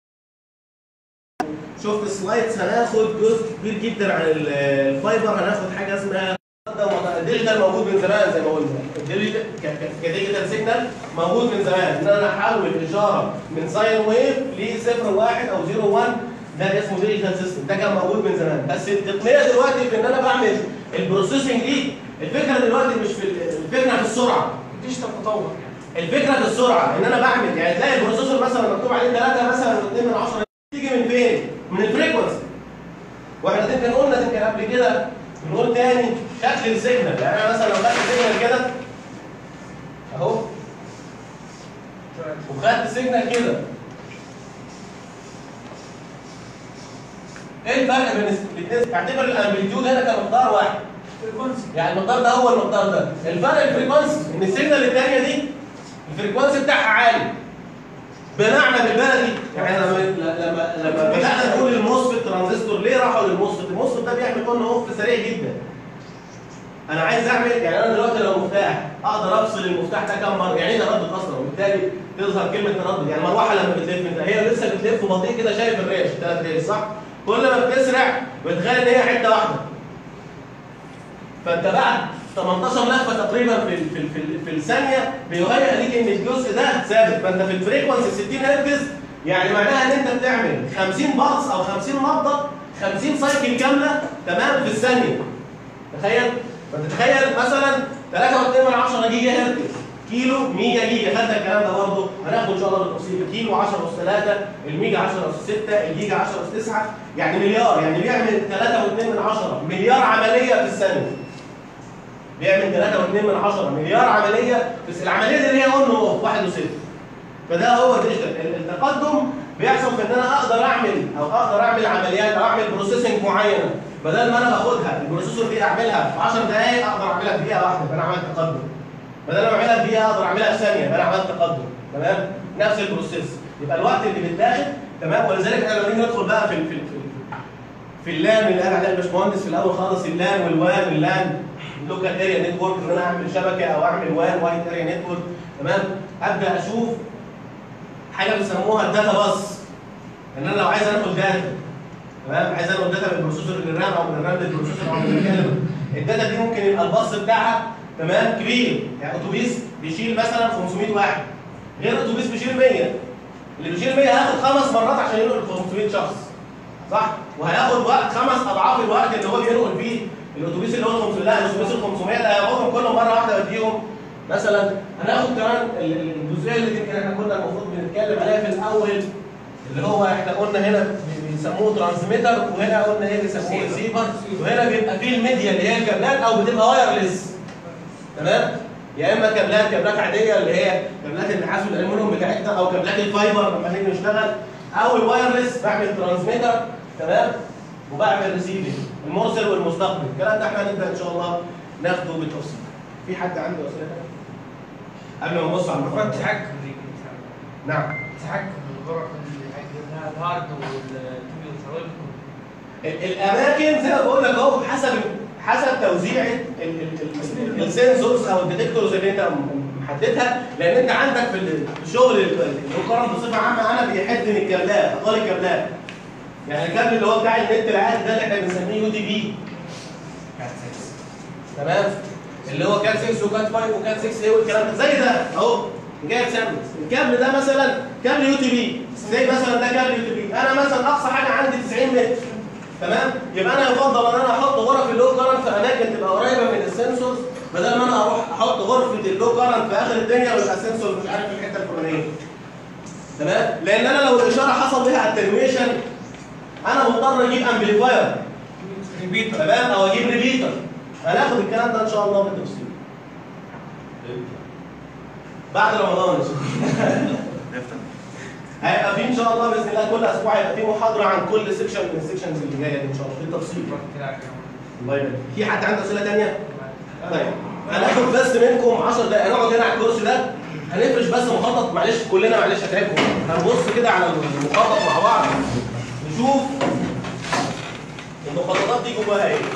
شفت السلايدز هناخد جزء كبير جدا عن ال- الفايبر هناخد حاجه اسمها الديجيتال موجود من زمان زي ما قلنا الديجيتال ك- ك- كديجيتال سيجنال موجود من زمان ان انا احول اشاره من ساين ويف ل 0 1 او 0 1 ده اسمه ديجيتال سيستم ده كان موجود من زمان بس التقنيه دلوقتي في ان انا بعمل البروسيسنج دي الفكره دلوقتي مش في ال- الفكره في السرعه ديجيتال تطور الفكره في السرعه ان انا بعمل يعني تلاقي البروسيسور مثلا مكتوب عليه 3 مثلا و2 من 10 تيجي من فين؟ من الفريكونسي واحنا يمكن قلنا يمكن قبل كده بنقول تاني شكل السيجنال يعني انا مثلا لو خدت سيجنال كده اهو وخدت سيجنال كده ايه الفرق بين الاثنين؟ اعتبر الامبليتيود هنا كمقدار واحد فريكونسي يعني المقدار ده هو المقدار ده الفرق الفريكونسي ان السيجنال الثانيه دي الفريكونسي بتاعها عالي بمعنى بالبلدي يعني لما لما لما بدانا نقول الموسفيت ترانزستور ليه راحوا للموسفيت؟ الموسفيت ده بيعمل اون اوف سريع جدا انا عايز اعمل يعني انا دلوقتي لو مفتاح اقدر افصل المفتاح ده كم مره يعني ايه تردد اصلا وبالتالي تظهر كلمه تردد يعني المروحه لما بتلف انت هي لسه بتلف بطيء كده شايف الريش ثلاث ريش صح؟ كل ما بتسرع بتخيل ان هي حته واحده فانت بعد 18 لفه تقريبا في ال- في ال- في, ال- في الثانيه بيهيئ ليك ان الجزء ده ثابت فانت في الفريكونسي 60 هرتز يعني معناها ان انت بتعمل 50 بالس او 50 نبضه 50 سايكل كامله تمام في الثانيه تخيل فانت تخيل مثلا 3.2 من 10 جيجا هرتز كيلو 100 جيجا خدنا الكلام ده برضه هناخده ان شاء الله بالتفصيل كيلو 10 اس 3 الميجا 10 اس 6 الجيجا 10 اس 9 يعني مليار يعني بيعمل 3.2 من 10 مليار عمليه في الثانيه بيعمل 3.2 من 10 مليار عمليه بس العمليه دي اللي هي اون اوف واحد وصفر فده هو الديجيتال ال- التقدم بيحصل في ان انا اقدر اعمل او اقدر اعمل عمليات او اعمل بروسيسنج معينه بدل ما انا باخدها البروسيسور دي اعملها في 10 دقائق اقدر اعملها في دقيقه واحده يبقى انا عملت تقدم بدل ما اعملها في دقيقه اقدر اعملها في ثانيه يبقى انا عملت تقدم تمام نفس البروسيس يبقى الوقت اللي بيتاخد تمام ولذلك احنا لما نيجي ندخل بقى في ال- في ال- في ال- في اللان اللي قال عليها الباشمهندس في الاول خالص اللان والوان واللان لوكال اريا نتورك ان انا اعمل شبكه او اعمل وان وايد اريا نتورك تمام ابدا اشوف حاجه بيسموها الداتا باس ان انا لو عايز انقل داتا تمام عايز انقل داتا من البروسيسور للرام او من الرام للبروسيسور او من الكلام الداتا دي ممكن يبقى الباص بتاعها تمام كبير يعني اتوبيس بيشيل مثلا 500 واحد غير اتوبيس بيشيل 100 اللي بيشيل 100 هياخد خمس مرات عشان ينقل 500 شخص صح وهياخد وقت خمس اضعاف الوقت اللي هو بينقل فيه الاتوبيس اللي هو ال 500 لا الاتوبيس ال 500 ده هياخدهم كلهم مره واحده يوديهم مثلا هناخد كمان ال- ال- الجزئيه اللي يمكن احنا كنا المفروض بنتكلم عليها في الاول اللي هو احنا قلنا هنا بي- بيسموه ترانسميتر وهنا قلنا ايه بيسموه ريسيفر وهنا بيبقى فيه الميديا اللي هي الكابلات او بتبقى وايرلس تمام يا اما كابلات كابلات عاديه اللي هي كابلات النحاس والالومنيوم بتاعتنا او كابلات الفايبر لما نيجي نشتغل او الوايرلس بعمل ترانسميتر تمام وبعمل ريسيفنج المرسل والمستقبل الكلام ده احنا هنبدا ان شاء الله ناخده بالتفصيل في حد عنده اسئله تانية؟ قبل ما نبص على المفروض التحكم نعم التحكم بالغرف اللي الهارد والكمبيوتر ال- الاماكن زي ما بقول لك اهو حسب حسب توزيع السنسورز او الديتكتورز اللي انت م- محددها لان انت عندك في ال- في الشغل المقارن بصفه عامه انا بيحد من الكابلات اطوال الكابلات يعني الكابل اللي هو بتاع النت العادي ده اللي احنا بنسميه يو تي بي تمام اللي هو كات 6 وكات 5 وكات 6 ايه والكلام ده زي ده اهو جايب سامبلز الكابل ده مثلا كابل يو تي بي زي مثلا ده كابل يو تي بي انا مثلا اقصى حاجه عندي 90 متر تمام يبقى انا يفضل ان انا احط غرف اللو كارنت في اماكن تبقى قريبه من السنسورز بدل ما انا اروح احط غرفه اللو كارنت في اخر الدنيا ويبقى السنسور مش عارف الحته الفلانيه تمام لان انا لو الاشاره حصل بيها اتنويشن انا مضطر اجيب امبليفاير ريبيتر تمام او اجيب ريبيتر هناخد الكلام ده ان شاء الله بالتفصيل بعد رمضان ان شاء الله هيبقى في ان شاء الله باذن الله كل اسبوع هيبقى في محاضره عن كل سيكشن من السيكشنز اللي جايه دي ان شاء الله بالتفصيل الله يبارك في حد عنده اسئله ثانيه؟ طيب هناخد بس منكم 10 دقائق نقعد هنا على الكرسي ده هنفرش بس مخطط معلش كلنا معلش هتعبكم هنبص كده على المخطط مع بعض نشوف المخططات دي جواها ايه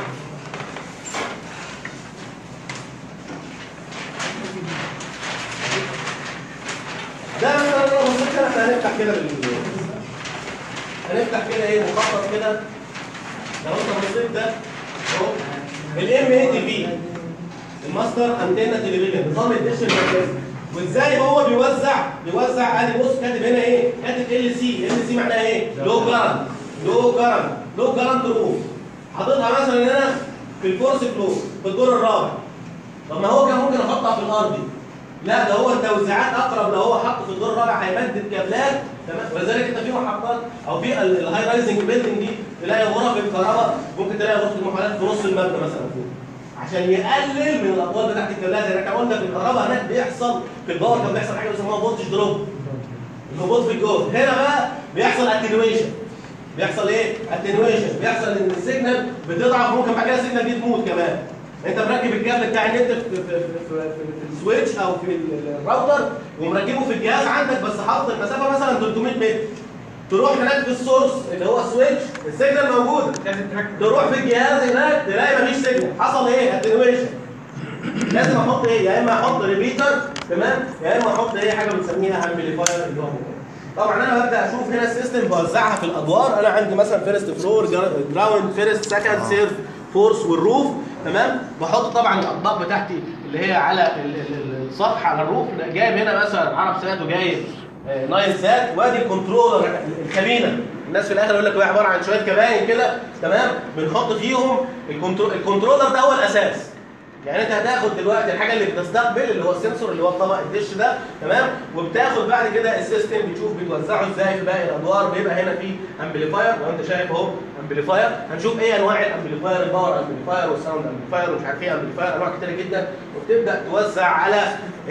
ده مثلا لو بصيت كده احنا هنفتح كده بال هنفتح كده ايه مخطط كده لو انت بصيت ده اهو الام اي تي في الماستر انتنا تلفزيون نظام الدش المركزي وازاي هو بيوزع بيوزع ادي بص كاتب هنا ايه كاتب ال سي ال سي معناها ايه لو كارنت لو كارنت لو كارنت روف حاططها مثلا هنا في الفورس فلو في الدور الرابع طب ما هو كان ممكن احطها في الارضي لا ده هو التوزيعات اقرب لو هو حط في الدور الرابع هيمدد كابلات تمام ولذلك انت في محطات او في ال- الهاي رايزنج بيلدنج دي تلاقي غرف الكهرباء ممكن تلاقي غرفه المحولات في نص المبنى مثلا فوق عشان يقلل من الاطوال بتاعت الكابلات يعني احنا قلنا في الكهرباء هناك بيحصل في الباور كان بيحصل حاجه بيسموها فولتج دروب الهبوط في الجهد هنا بقى بيحصل اتنويشن بيحصل ايه؟ اتنويشن بيحصل ان السيجنال بتضعف ممكن بعد كده السيجنال دي تموت كمان انت مركب الكابل بتاع النت في, في, في, في, في السويتش او في الراوتر ومركبه في الجهاز عندك بس حاطط المسافه مثلا 300 متر تروح هناك في السورس اللي هو السويتش السيجنال موجوده تروح في الجهاز هناك تلاقي مفيش سيجنال حصل ايه؟ اتنويشن لازم احط ايه؟ يا اما احط ريبيتر تمام يا اما احط ايه حاجه بنسميها امبليفاير اللي هو كده. طبعا انا ببدا اشوف هنا السيستم بوزعها في الادوار انا عندي مثلا فيرست فلور جراوند فيرست سكند سيرف فورس والروف تمام بحط طبعا الاطباق بتاعتي اللي هي على ال- ال- ال- السطح على الروف جايب هنا مثلا عرب سات وجايب آه، نايل سات وادي الكنترولر الكابينه الناس في الاخر يقول لك هو عباره عن شويه كباين كده تمام بنحط فيهم الكنترول الكنترولر ده هو الاساس يعني انت هتاخد دلوقتي الحاجه اللي بتستقبل اللي هو السنسور اللي هو الطبق الدش ده تمام وبتاخد بعد كده السيستم بتشوف بتوزعه ازاي في باقي الادوار بيبقى هنا في امبليفاير لو انت شايف اهو امبليفاير هنشوف ايه انواع الامبليفاير الباور امبليفاير والساوند امبليفاير ومش عارف ايه امبليفاير انواع كتيره جدا وبتبدا توزع على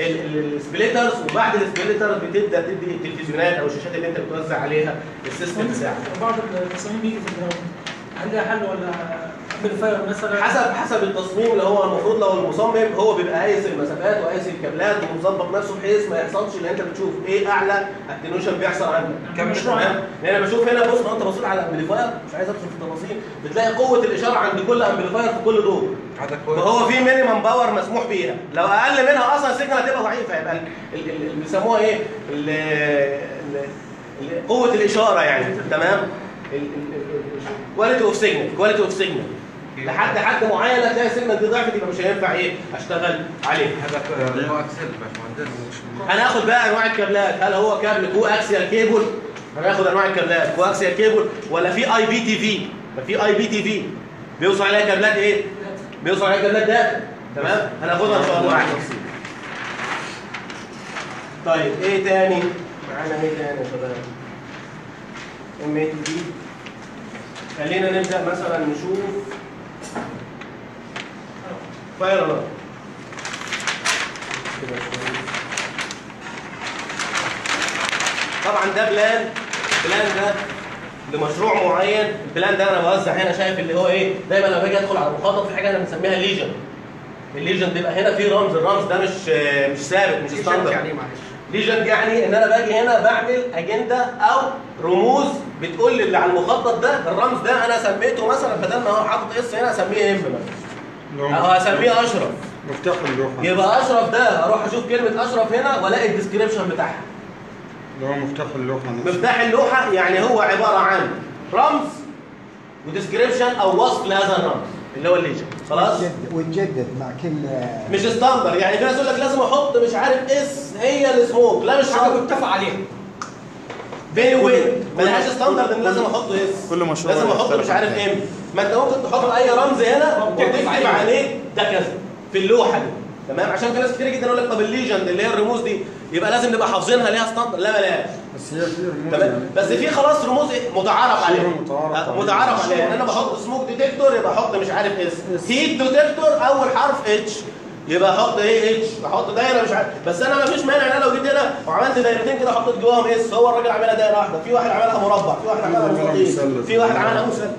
السبليترز وبعد السبليترز بتبدا تدي التلفزيونات او الشاشات اللي انت بتوزع عليها السيستم بتاعك بعض التصاميم بيجي في الجراوند عندها حل ولا امبليفاير مثلا حسب حسب التصميم اللي هو المفروض لو المصمم هو بيبقى قايس المسافات وقايس الكابلات ومظبط نفسه بحيث ما يحصلش اللي انت بتشوف ايه اعلى اتنوشن بيحصل عندك كم مشروع؟ تمام؟ لان انا بشوف هنا بص لو انت بصيت على الامبليفاير مش عايز ادخل في التفاصيل بتلاقي قوه الاشاره عند كل امبليفاير في كل دور هذا كويس فهو في مينيمم باور مسموح بيها لو اقل منها اصلا السيجنال هتبقى ضعيفه يبقى ال- ال- ال- اللي بيسموها ايه ال- ال- ال- قوه الاشاره يعني تمام كواليتي اوف سيجنال كواليتي اوف سيجنال لحد حد معين هتلاقي السيجنال دي ضعفت يبقى مش هينفع ايه اشتغل عليه هذا كو اكسل باشمهندس هناخد بقى انواع الكابلات هل هو كابل كو اكسيال كيبل هناخد انواع الكابلات كو اكسيال كيبل ولا في اي بي تي في ما في اي بي تي في بيوصل عليها كابلات ايه بيوصل عليها كابلات داتا تمام هناخدها ان شاء الله على التفصيل طيب ايه تاني معانا ايه تاني يا شباب ام اي تي في خلينا نبدا مثلا نشوف فاير الارم كده شوية. طبعا ده بلان البلان ده لمشروع معين البلان ده انا بوزع هنا شايف اللي هو ايه دايما لما باجي ادخل على المخطط في حاجه انا بنسميها ليجن الليجن بيبقى هنا فيه رمز الرمز ده مش مش ثابت مش ستاندرد يعني معلش ليجن يعني ان انا باجي هنا بعمل اجنده او رموز بتقول لي اللي على المخطط ده الرمز ده انا سميته مثلا بدل ما هو حاطط اس هنا اسميه ام مثلا او هسميه اشرف مفتاح اللوحة يبقى اشرف ده هروح اشوف كلمه اشرف هنا والاقي الديسكريبشن بتاعها اللي هو مفتاح اللوحة نفسه مفتاح اللوحه يعني هو عباره عن رمز وديسكريبشن او وصف لهذا الرمز اللي هو الليجن خلاص وتجدد- وتجدد مع كل مش ستاندر يعني في ناس يقول لك لازم احط مش عارف اس هي السموك لا مش حاجه شرط متفق عليها بيني وبين ملهاش ستاندرد ان لازم احط اس كل مشروع لازم احط يختلف مش عارف عن ام ما انت ممكن تحط اي رمز هنا وتكتب عليه ده كذا في اللوحه دي تمام عشان في ناس كتير جدا يقول لك طب الليجند اللي هي الرموز دي يبقى لازم نبقى حافظينها ليها ستاندرد لا ملاش بس هي في رموز تمام يعني بس في خلاص رموز إيه؟ متعارف عليها متعارف آه، عليها. متعارف عليها يعني انا بحط سموك ديتكتور يبقى احط مش عارف اس هيت ديتكتور اول حرف اتش يبقى احط ايه اتش احط دايره مش عارف بس انا ما فيش مانع ان انا لو جيت هنا وعملت دايرتين كده حطيت جواهم اس هو الراجل عاملها دايره واحده في واحد عملها مربع في واحد عملها عملها مستطيل مثلث. في واحد عملها مثلث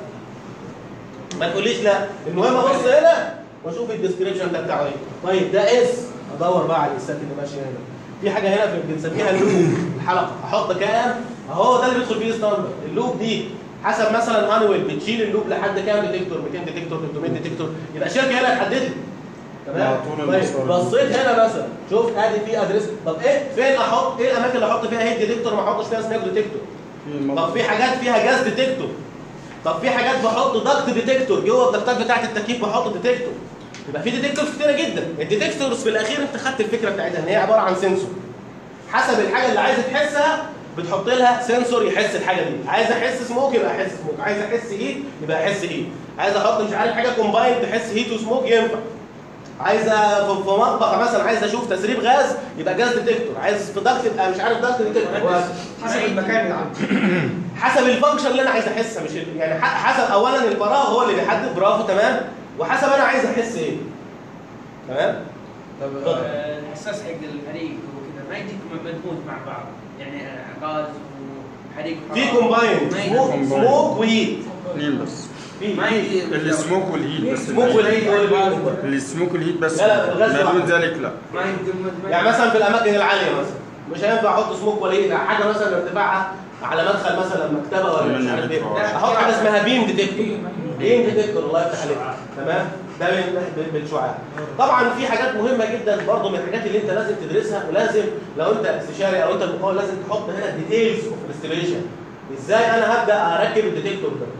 ما تقوليش لا المهم ابص هنا واشوف الديسكريبشن ده بتاعه ايه طيب ده اس ادور بقى على الاسات اللي ماشيه هنا في حاجه هنا في بنسميها اللوب الحلقه احط كام اهو ده اللي بيدخل فيه ستاندرد اللوب دي حسب مثلا انويل بتشيل اللوب لحد كام ديتكتور 200 ديتكتور 300 ديتكتور يبقى الشركه هنا تحدد لي تمام مع طول طيب المسار. بصيت هنا مثلا شوف ادي في ادريس طب ايه فين احط ايه الاماكن اللي احط فيها هيد ديتكتور ما احطش فيها سناب ديتكتور في طب في حاجات فيها جاز ديتكتور طب في حاجات بحط ضغط ديتكتور جوه الضغطات بتاعه التكييف بحط ديتكتور يبقى في ديتكتورز كتيره جدا الديتكتورز في الاخير انت خدت الفكره بتاعتها ان هي عباره عن سنسور حسب الحاجه اللي عايز تحسها بتحط لها سنسور يحس الحاجه دي عايز احس سموك يبقى احس سموك عايز احس هيت يبقى احس هيت عايز احط مش عارف حاجه كومباين تحس هيت وسموك ينفع عايزه في في مطبخ مثلا عايز اشوف تسريب غاز يبقى جاز ديتكتور عايز في ضغط يبقى مش عارف ضغط ديتكتور حسب المكان اللي عندك حسب الفانكشن اللي انا عايز احسها مش ال- يعني ح- حسب اولا الفراغ هو اللي بيحدد برافو تمام وحسب انا عايز احس ايه تمام طب اتفضل. آه، الحساس حق الحريق وكذا ما يجيكم مدموج مع بعض يعني آه، غاز وحريق في وحرارة. كومباين ما يجي- سموك سموك وهيت اثنين بس في ما يجي السموك والهيت بس سموك والهيت هو اللي بيجي. السموك والهيت بس لا، لا، الغاز ما دون لوحده. ذلك لا ما يمكن ما- يعني مثلا في الاماكن العاليه مثلا مش هينفع احط سموك ولا هيت حاجه مثلا ارتفاعها على مدخل مثلا مكتبه ولا مش عارف ايه لا، احط حاجه اسمها بيم ديتكتور بيم ديتكتور الله يفتح عليك تمام ده بال- بال- بالشعاع طبعا في حاجات مهمه جدا برضه من الحاجات اللي انت لازم تدرسها ولازم لو انت استشاري او انت المقاول لازم تحط هنا الديتيلز اوف الانستليشن ازاي انا هبدا اركب الديتكتور ده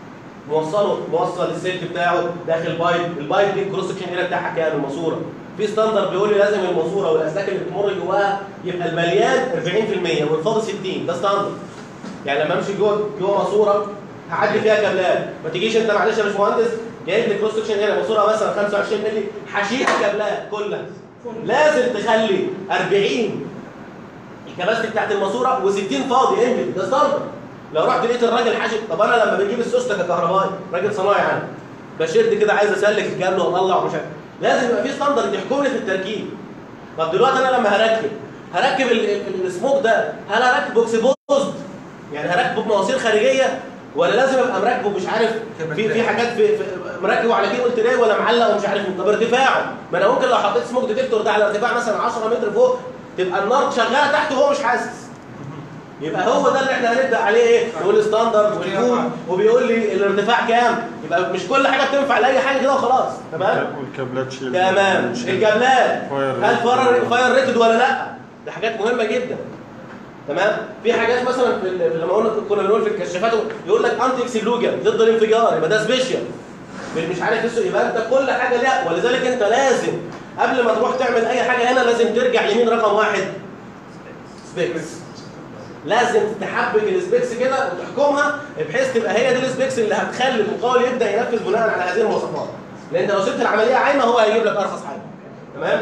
موصله موصل السلك بتاعه داخل بايب البايب دي الكروس سكشن اريا بتاعها كام الماسوره في ستاندرد بيقول لي لازم الماسوره والاسلاك اللي بتمر جواها يبقى المليان 40% والفاضي 60 ده ستاندرد يعني لما امشي جوه جوه ماسوره هعدي فيها كابلات ما تجيش انت معلش يا باشمهندس جايب لي كروس سكشن اريا ماسوره مثلا 25 مللي حشيها كابلات كلها لازم تخلي 40 الكباستي بتاعت الماسوره و60 فاضي اهمل ده ستاندرد لو رحت لقيت الراجل حاشي طب انا لما بجيب السوسته ككهربائي راجل صنايعي يعني بشد كده عايز اسلك الكابل واطلع ومش عارف لازم يبقى في ستاندرد يحكم لي في التركيب طب دلوقتي انا لما هركب هركب ال- ال- السموك ده هل هركبه اكسبوزد يعني هركبه بمواسير خارجيه ولا لازم ابقى مركبه مش عارف في في حاجات في, في مركب على كيبل تراي ولا معلق ومش عارف إيه. طب ارتفاعه ما انا ممكن لو حطيت سموك ديتكتور ده على ارتفاع مثلا 10 متر فوق تبقى النار شغاله تحت وهو مش حاسس يبقى هو ده اللي احنا هنبدا عليه ايه نقول ستاندرد والكود وبيقول لي الارتفاع كام يبقى مش كل حاجه بتنفع لاي حاجه كده وخلاص تمام والكابلات شيل تمام الكابلات هل فاير فاير ريتد ولا لا دي حاجات مهمه جدا تمام في حاجات مثلا في ال- لما قلنا كنا بنقول في الكشافات يقول لك انتي اكسبلوجن ضد الانفجار يبقى ده سبيشال مش عارف اسمه يبقى انت كل حاجه ليها ولذلك انت لازم قبل ما تروح تعمل اي حاجه هنا لازم ترجع يمين رقم واحد سبيكس لازم تحبك السبيكس كده وتحكمها بحيث تبقى هي دي السبيكس اللي هتخلي المقاول يبدا ينفذ بناء على هذه المواصفات لان انت لو سبت العمليه عايمه هو هيجيب لك ارخص حاجه تمام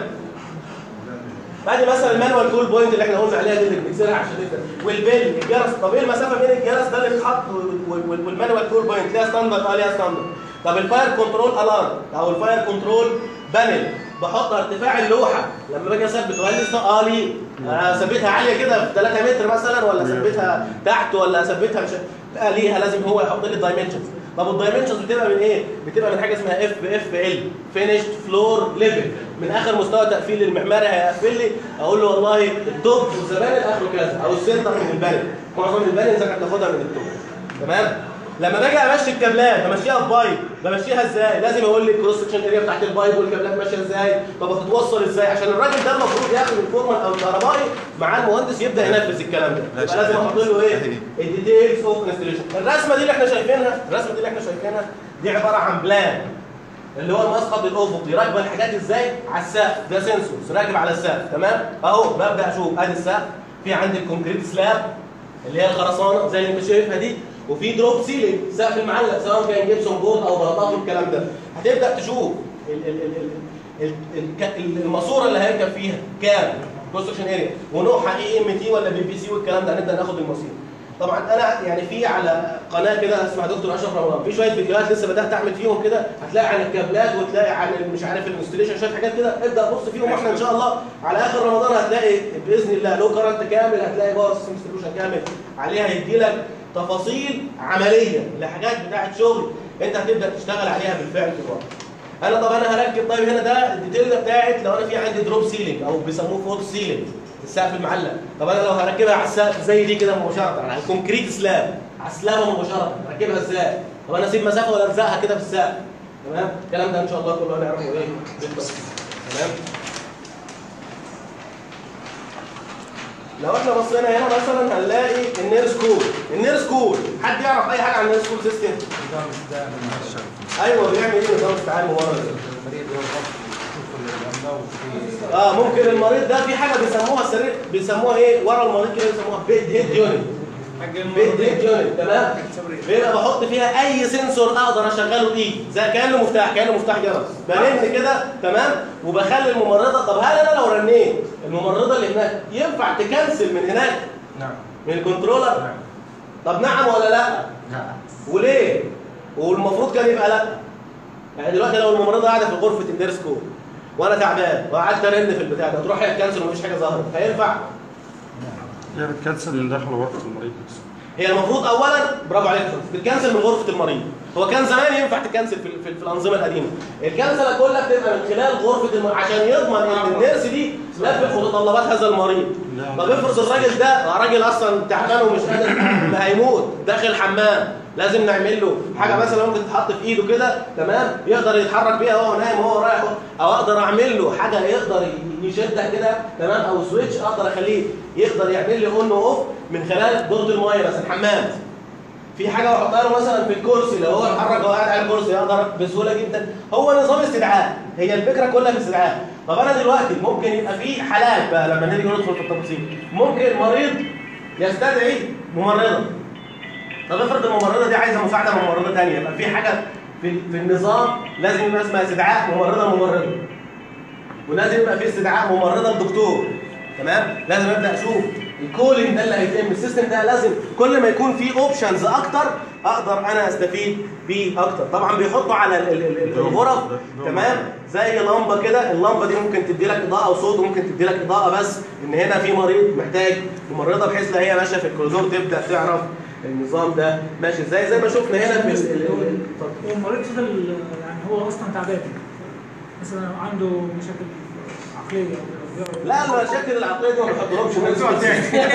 ادي مثلا المانوال كول بوينت اللي احنا قلنا عليها دي اللي بنكسرها عشان نبدا والبيل الجرس طب ايه المسافه بين الجرس ده اللي بيتحط وال- وال- والمانوال كول بوينت ليها ستاندرد اه ليها ستاندرد طب الفاير كنترول الارم او الفاير كنترول بانل بحط ارتفاع اللوحه لما باجي اثبت وهل لسه اه ليه انا اثبتها عاليه كده في 3 متر مثلا ولا اثبتها تحت ولا اثبتها مش لا ليها لازم هو يحط لي الدايمنشنز طب الدايمنشنز بتبقى من ايه بتبقى من حاجه اسمها اف اف ال فينيشد فلور ليفل من اخر مستوى تقفيل المعماري هيقفل لي اقول له والله التوب والزبائن اخره كذا او السنتر من البانل معظم البانل انت هتاخدها من التوب تمام لما باجي امشي الكابلات بمشيها في بايب بمشيها ازاي لازم يقول لي الكروس سكشن اريا بتاعت البايب والكابلات ماشيه ازاي طب هتتوصل ازاي عشان الراجل ده المفروض ياخد الفورمان او الكهربائي مع المهندس يبدا ينفذ الكلام ده يبقى لازم احط له ايه الديتيلز اوف انستليشن الرسمه دي اللي احنا شايفينها الرسمه دي اللي احنا شايفينها دي عباره عن بلان اللي هو المسقط الافقي راكبه الحاجات ازاي على السقف ده سنسورز راكب على السقف تمام اهو ببدا اشوف ادي السقف في عندي الكونكريت سلاب اللي هي الخرسانه زي اللي انت شايفها دي وفي دروب سيلينج سقف المعلق سواء كان جبسون بورد او بلاطات والكلام ده هتبدا تشوف ال ال ال ال ال ال الماسوره اللي هيركب فيها كام كونستراكشن اريا ونوعها اي ام تي ولا بي بي سي والكلام ده هنبدا ناخد المصير طبعا انا يعني في على قناه كده اسمها دكتور اشرف رمضان في شويه فيديوهات لسه بدات اعمل فيهم كده هتلاقي عن الكابلات وتلاقي عن مش عارف الانستليشن شويه حاجات كده ابدا بص فيهم واحنا ان شاء الله على اخر رمضان هتلاقي باذن الله لو كرنت كامل هتلاقي باور سيستم ديستريبيوشن كامل عليها هيدي لك تفاصيل عمليه لحاجات بتاعه شغل انت هتبدا تشتغل عليها بالفعل في الواقع انا طب انا هركب طيب هنا ده الديتيل ده بتاعت لو انا في عندي دروب سيلينج او بيسموه فوت سيلينج السقف المعلق طب انا لو هركبها على السقف زي دي كده مباشره على الكونكريت سلاب على السلابه مباشره اركبها ازاي طب انا اسيب مسافه ولا الزقها كده في السقف تمام الكلام ده ان شاء الله كله هنعرفه ايه بالتفصيل تمام لو احنا بصينا هنا مثلا هنلاقي النير سكول النير سكول حد يعرف اي حاجه عن النير سكول سيستم ايوه بيعمل ايه نظام استيعاب مبرر اه ممكن المريض ده في حاجه بيسموها السرير بيسموها ايه ورا المريض كده بيسموها بيد هيد يونت بيد هيد يونت تمام بيبقى بحط فيها اي سنسور اقدر اشغله بايدي زي كانه مفتاح كانه مفتاح جرس برن كده تمام وبخلي الممرضه طب هل انا لو رنيت الممرضه اللي هناك ينفع تكنسل من هناك نعم من الكنترولر طب نعم ولا لا نعم وليه والمفروض كان يبقى لا يعني دلوقتي لو الممرضه قاعده في غرفه الدير سكول وانا تعبان وقعدت ارن في البتاع ده تروح هي تكنسل ومفيش حاجه ظهرت هينفع هي بتكنسل من داخل غرفة المريض بس هي المفروض اولا برافو عليك بتكنسل من غرفه المريض هو كان زمان ينفع تكنسل في, في, في الانظمه القديمه الكنسله كلها بتبقى من خلال غرفه المريض عشان يضمن ان النيرس دي لفت متطلبات هذا المريض طب افرض الراجل ده راجل اصلا تعبان ومش قادر ما هيموت داخل الحمام لازم نعمل له حاجه مثلا ممكن تتحط في ايده كده تمام يقدر يتحرك بيها وهو نايم وهو رايح او اقدر اعمل له حاجه يقدر يشدها كده تمام او سويتش اقدر اخليه يقدر يعمل لي اون واوف من خلال دورة المايه مثلا حمام في حاجه بحطها له مثلا في الكرسي لو هو اتحرك وهو قاعد على الكرسي يقدر بسهوله جدا هو نظام استدعاء هي الفكره كلها في الاستدعاء طب انا دلوقتي ممكن يبقى في حالات بقى لما نيجي ندخل في التفاصيل ممكن مريض يستدعي ممرضه طب افرض الممرضه دي عايزه مساعده من ممرضه ثانيه يبقى في حاجه في, في النظام لازم يبقى اسمها استدعاء ممرضه ممرضه ولازم يبقى في استدعاء ممرضه لدكتور تمام لازم ابدا اشوف الكولينج ده اللي هيتم السيستم ده لازم كل ما يكون فيه اوبشنز اكتر اقدر انا استفيد بيه اكتر طبعا بيحطوا على ال- ال- ال- الغرف تمام زي لمبه كده اللمبه دي ممكن تدي لك اضاءه وصوت وممكن تدي لك اضاءه بس ان هنا في مريض محتاج ممرضه بحيث لا هي ماشيه في الكوريدور تبدا تعرف النظام ده ماشي ازاي زي ما شفنا هنا في ال- ال- ال- هو المريض فضل يعني هو اصلا تعبان مثلا عنده مشاكل عقليه او لا المشاكل العقليه دي ما بحطهمش موضوع تاني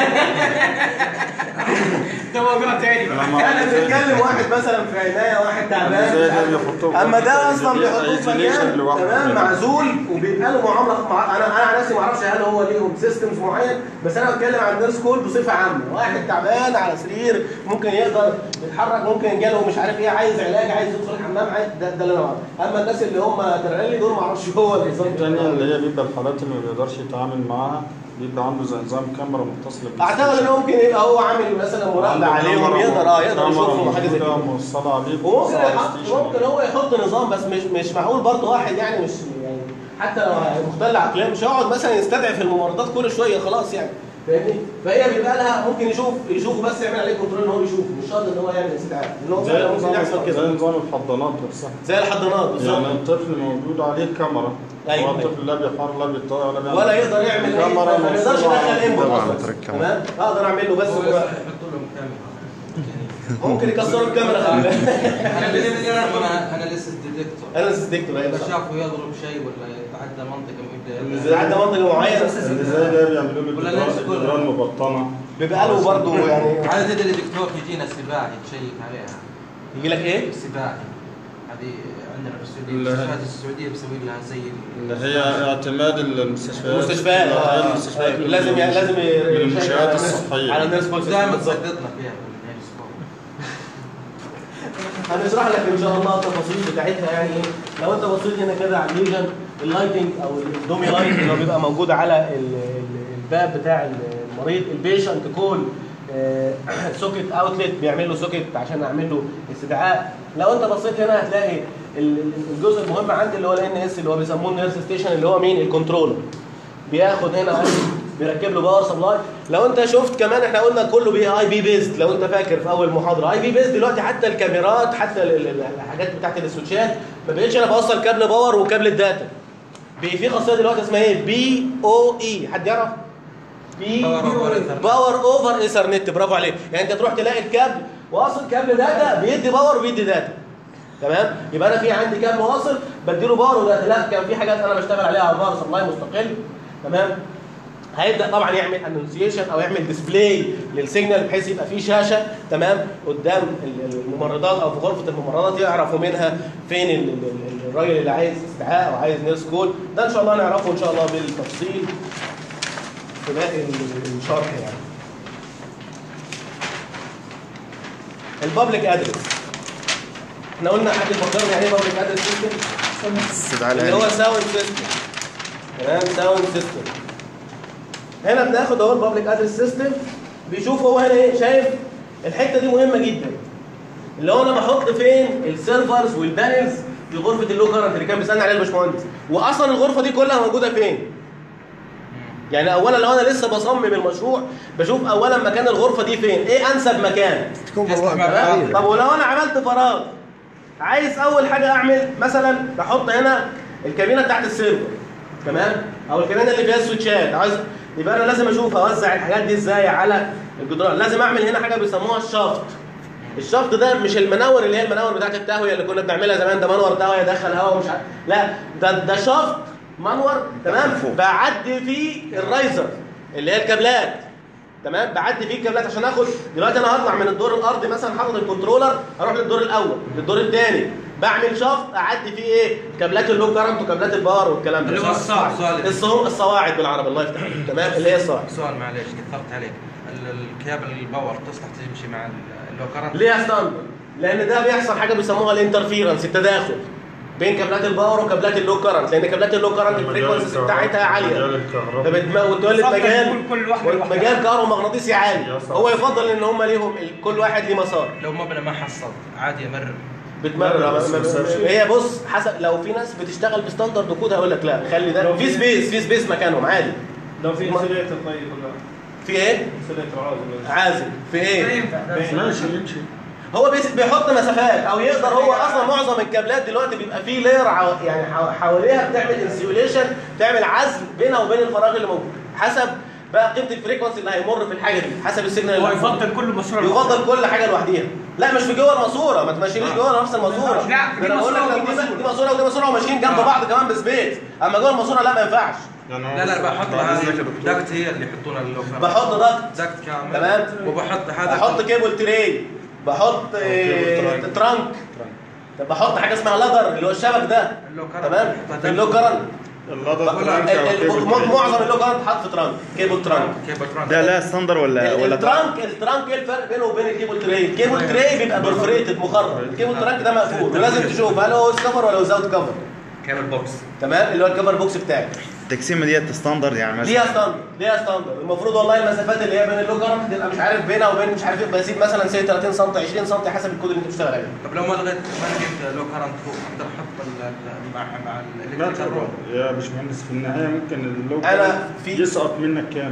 ده موضوع تاني انا بنتكلم واحد مثلا في عنايه واحد تعبان زي ده بيحطوه اما ده اصلا بيحطوه في isolation مكان لوحده. تمام معزول وبيبقى له معامله مع انا انا عن نفسي ما اعرفش هل هو ليهم سيستمز معين بس انا بتكلم عن نيرس كول بصفه عامه واحد تعبان على سرير ممكن يقدر يتحرك ممكن جاله مش عارف ايه عايز علاج عايز يدخل الحمام عايز ده, ده اللي انا اعرفه اما الناس اللي هم ترالي دول ما اعرفش هو بالظبط الثانية اللي هي بيبقى الحالات اللي ما بيقدرش يتعامل معاها بيبقى عنده زي نظام كاميرا متصلة اعتقد ان هو ممكن يبقى هو عامل مثلا مراقبه عليهم يقدر اه يقدر يشوفهم حاجه زي كده موصلة عليه وممكن بتوصل على يحط ستيشن. ممكن هو يحط نظام بس مش مش معقول برضه واحد يعني مش يعني حتى لو مختل عقليا مش هيقعد مثلا يستدعي الممرضات كل شويه خلاص يعني فاهمني؟ فهي بيبقى لها ممكن يشوف يشوف بس يعمل عليه كنترول ان هو يشوف مش شرط ان هو يعمل استدعاء ان هو زي فعلا ممكن نظام يحصل زي كده نظام الحضانات نفسها زي الحضانات بالظبط يعني الطفل موجود عليه كاميرا أيوة. هو الطفل لا بيحرك لا بيطلع ولا بيعمل ولا يقدر يعمل اي كاميرا ما يقدرش موصولة يدخل على- انبوت طبعاً اصلا متركب. تمام اقدر اعمل له بس هو مراقبة. يحطوا لهم كاميرا ممكن يكسروا الكاميرا خلي بالك. انا بالنسبه لي انا انا لسه ديتكتور انا ديتكتور ايوه اذا صح. شافه يضرب شيء ولا يتعدى منطقه اللي يبدا زي عدى منطقه معينه اللي زي ده بيعملوا له ولا جدران نفس كله. جدران مبطنة بيبقى له برضه يعني عاده تدري دكتور يجينا سباعي تشيك عليها يجي لك ايه؟ سباعي هذه عندنا في السعوديه اللي- المستشفيات السعوديه بيسوي لها زي اللي هي اعتماد المستشفيات المستشفيات اللي هي آه، المستشفيات أيوة. من- لازم يعني لازم من يشيك المنشآت على- الصحية على النيرس بوليس دائما بالظبط. تسددنا فيها في النيرس هنشرح لك ان شاء الله التفاصيل بتاعتها يعني ايه لو انت بصيت هنا كده على الليجن اللايتنج او الدومي لايت اللي هو بيبقى موجود على ال- ال- الباب بتاع المريض البيشنت كول سوكت اوتلت بيعمل له سوكت عشان اعمل له استدعاء لو انت بصيت هنا هتلاقي ال- ال- الجزء المهم عندي اللي هو الان اس اللي هو بيسموه النيرس ستيشن اللي هو مين الكنترولر بياخد هنا بيركب له باور سبلاي لو انت شفت كمان احنا قلنا كله بي اي بي بيزد لو انت فاكر في اول محاضره اي بي بيزد دلوقتي حتى الكاميرات حتى ال- ال- الحاجات بتاعت السويتشات ما بقتش انا بوصل كابل باور وكابل الداتا بي في خاصيه دلوقتي اسمها ايه بي او اي حد يعرف بي باور اوفر ايثرنت برافو عليك يعني انت تروح تلاقي الكابل واصل كابل داتا بيدي باور وبيدي داتا تمام يبقى انا في عندي كابل واصل بديله باور وداتا لا كان في حاجات انا بشتغل عليها على باور سبلاي مستقل تمام هيبدا طبعا يعمل انونسيشن او يعمل ديسبلاي للسيجنال بحيث يبقى في شاشه تمام قدام ال- الممرضات او في غرفه الممرضات يعرفوا منها فين ال- ال- ال- الراجل اللي عايز استدعاء او عايز نيرس كول ده ان شاء الله نعرفه ان شاء الله بالتفصيل في باقي ال- الشرح يعني البابليك ادرس احنا قلنا حد يفكرني يعني ايه بابليك ادرس سيستم استدعاء اللي هو ساوند سيستم تمام ساوند سيستم هنا بناخد اهو البابليك ادرس سيستم بيشوف هو هنا ايه شايف الحته دي مهمه جدا اللي هو انا بحط فين السيرفرز والبانلز في غرفه اللو كارنت اللي كان بيسالني عليها الباشمهندس واصلا الغرفه دي كلها موجوده فين يعني اولا لو انا لسه بصمم المشروع بشوف اولا مكان الغرفه دي فين ايه انسب مكان تمام؟ طب ولو انا عملت فراغ عايز اول حاجه اعمل مثلا بحط هنا الكابينه بتاعت السيرفر تمام او الكابينه اللي فيها السويتشات عايز يبقى انا لازم اشوف اوزع الحاجات دي ازاي على الجدران لازم اعمل هنا حاجه بيسموها الشافت الشافت ده مش المناور اللي هي المناور بتاعت التهويه اللي كنا بنعملها زمان ده منور تهويه يدخل هواء ومش عارف لا ده ده شافت منور تمام بعدي فيه الرايزر اللي هي الكابلات تمام بعدي فيه الكابلات عشان اخد دلوقتي انا هطلع من الدور الارضي مثلا حاطط الكنترولر اروح للدور الاول للدور الثاني بعمل شفط اعدي فيه ايه كابلات اللو كارنت وكابلات الباور والكلام ده اللي هو الصاعد. سؤال. الصو- الصواعد بالعربي الله يفتح عليك تمام اللي هي الصواعد سؤال معلش كثرت عليك ال- الكابل الباور تصلح تمشي مع ال- اللو كرنت ليه ستاندرد لان ده بيحصل حاجه بيسموها الانترفيرنس التداخل بين كابلات الباور وكابلات اللو كارنت لان كابلات اللو كارنت الفريكونسيز بتاعتها عاليه فبتم- وتولد مجال كل واحد لوحده. مجال كهرومغناطيسي عالي هو يفضل ان هم ليهم ال- كل واحد ليه مسار لو مبنى ما حصلت عادي يمرر بتمرر بس ما- ما- perception. هي بص حسب لو في ناس بتشتغل بستاندرد كود هقول لك لا خلي ده لو في في- سبيس في سبيس مكانهم عادي لو في انسوليتر طيب ولا في ايه؟ انسوليتر عازل عازل في ايه؟ ماشي يمشي هو بيس- بيحط مسافات او يقدر هو اصلا معظم الكابلات دلوقتي بيبقى فيه لاير عو- يعني حو- حواليها بتعمل انسيوليشن بتعمل عزل بينها وبين الفراغ اللي موجود حسب بقى قيمه الفريكونسي اللي هيمر في الحاجه دي حسب السيجنال اللي هو هيمر. يفضل كل ماسوره يفضل كل حاجه لوحديها لا مش في جوه الماسوره ما تمشيليش جوه نفس الماسوره لا، ده انا بقول لك ماسورة لو دي ودي دي ماسوره ودي ماسوره وماشيين جنب بعض كمان بسبيس اما جوه الماسوره لا ما ينفعش لا لا بحط هذه دكت هي اللي يحطونها اللو كارنت بحط ضغط دكت كامل تمام وبحط هذا بحط كيبل تري بحط آه، ترانك طب بحط حاجه اسمها لادر اللي هو الشبك ده تمام في اللو كرنت اللادر ال- ترانك ال- أو كيبل م- ترانك. معظم اللو كرنت حاط في ترانك كيبل ترانك كيبل ترانك ده لا ستاندر ولا ولا الترانك الترانك ايه الفرق بينه وبين الكيبل تري؟ الكيبل تري بيبقى برفريتد مخرج الكيبل ترانك ده مقفول ولازم تشوف هل هو كفر ولا وزاوت كفر كامل بوكس تمام اللي هو الكفر بوكس بتاعك التقسيمه ديت ستاندر يعني ليها مثلا ستاندر ليها ستاندر المفروض والله المسافات اللي هي بين اللو كرنت تبقى مش عارف بينها وبين مش عارف ايه بسيب مثلا سي 30 سم 20 سم حسب الكود اللي انت بتشتغل عليه طب لو ما لغيت ما لقيت لو كارنت فوق اقدر احط ال- ال- مع مع لا الالكتريكال طبعا رول يا باشمهندس في النهايه ممكن اللو أنا في- يسقط منك كامل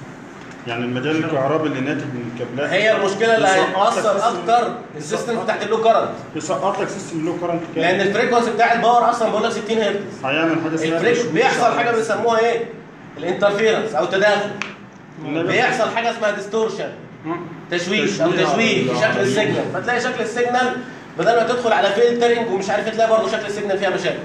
يعني المجال الكهربي اللي ناتج من الكابلات هي المشكله اللي يسقط لك هيأثر سيستم- اكتر السيستم بتاعت اللو كرنت يسقط لك سيستم لو كرنت كامل لان الفريكونسي بتاع الباور اصلا بقول لك 60 هرتز هيعمل حاجه اسمها الفريك تشويش بيحصل على حاجه السيستم. بيسموها ايه؟ الانترفيرنس او التداخل إنما- بيحصل حاجه اسمها ديستورشن تشويش او تشويش تشويه في على شكل العملية. السيجنال فتلاقي شكل السيجنال بدل ما تدخل على فلترنج ومش عارف تلاقي برضه شكل السيجنال فيها مشاكل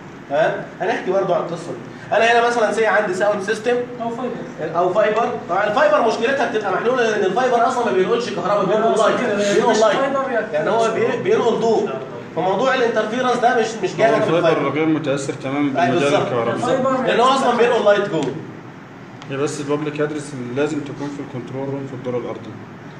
ها هنحكي برضه عن القصه دي انا هنا مثلا سي عندي ساوند سيستم او فايبر او فايبر طبعا الفايبر مشكلتها بتبقى محلوله لان الفايبر اصلا ما بينقلش كهرباء بينقل لايت بينقل لايت يعني هو بي- بينقل ضوء فموضوع الانترفيرنس ده مش مش جاي هو من الفايبر الفايبر غير متاثر تماما أيوة بالمجال بالظبط. الكهربي لان هو اصلا بينقل لايت جوه هي بس البابليك ادرس اللي لازم تكون في الكنترول روم في الدور الارضي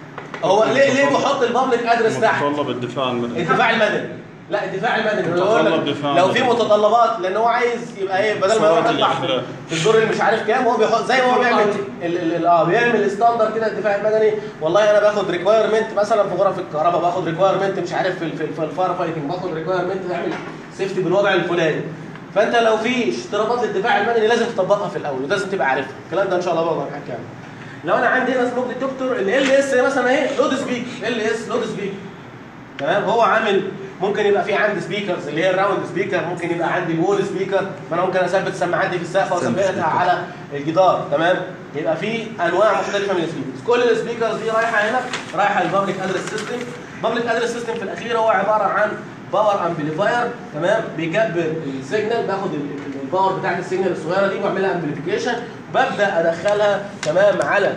هو ليه ليه بحط البابليك ادرس تحت متطلب الدفاع المدني الدفاع المدني لا الدفاع المدني اللي هو متطلب لك دفاع لو مدني. في متطلبات لان هو عايز يبقى ايه بدل ما يروح سرعة يطلع في الإخلاء. في الدور اللي مش عارف كام هو بيحط زي ما هو بيعمل ال- ال- ال- اه بيعمل ستاندر كده الدفاع المدني والله انا باخد ريكوايرمنت مثلا في غرف الكهرباء باخد ريكوايرمنت مش عارف في ال- في, ال- في الفاير فايتنج باخد ريكوايرمنت تعمل سيفتي بالوضع الفلاني فانت لو في اشتراطات للدفاع المدني لازم تطبقها في الاول ولازم تبقى عارفها الكلام ده ان شاء الله بقى هنحكي عنه لو انا عندي هنا سموك ديتكتور ال ال اس مثلا اهي لود سبيك ال اس لود سبيك تمام هو عامل ممكن يبقى في عندي سبيكرز اللي هي الراوند سبيكر ممكن يبقى عندي الوول سبيكر ما انا ممكن اثبت السماعات دي في السقف واثبتها على الجدار تمام يبقى في انواع مختلفه من السبيكرز كل السبيكرز دي رايحه هنا رايحه للبابليك ادرس سيستم البابليك ادرس سيستم في الاخير هو عباره عن باور امبليفاير تمام بيكبر السيجنال باخد ال- ال- الباور بتاعت السيجنال الصغيره دي واعملها امبليفيكيشن ببدا ادخلها تمام على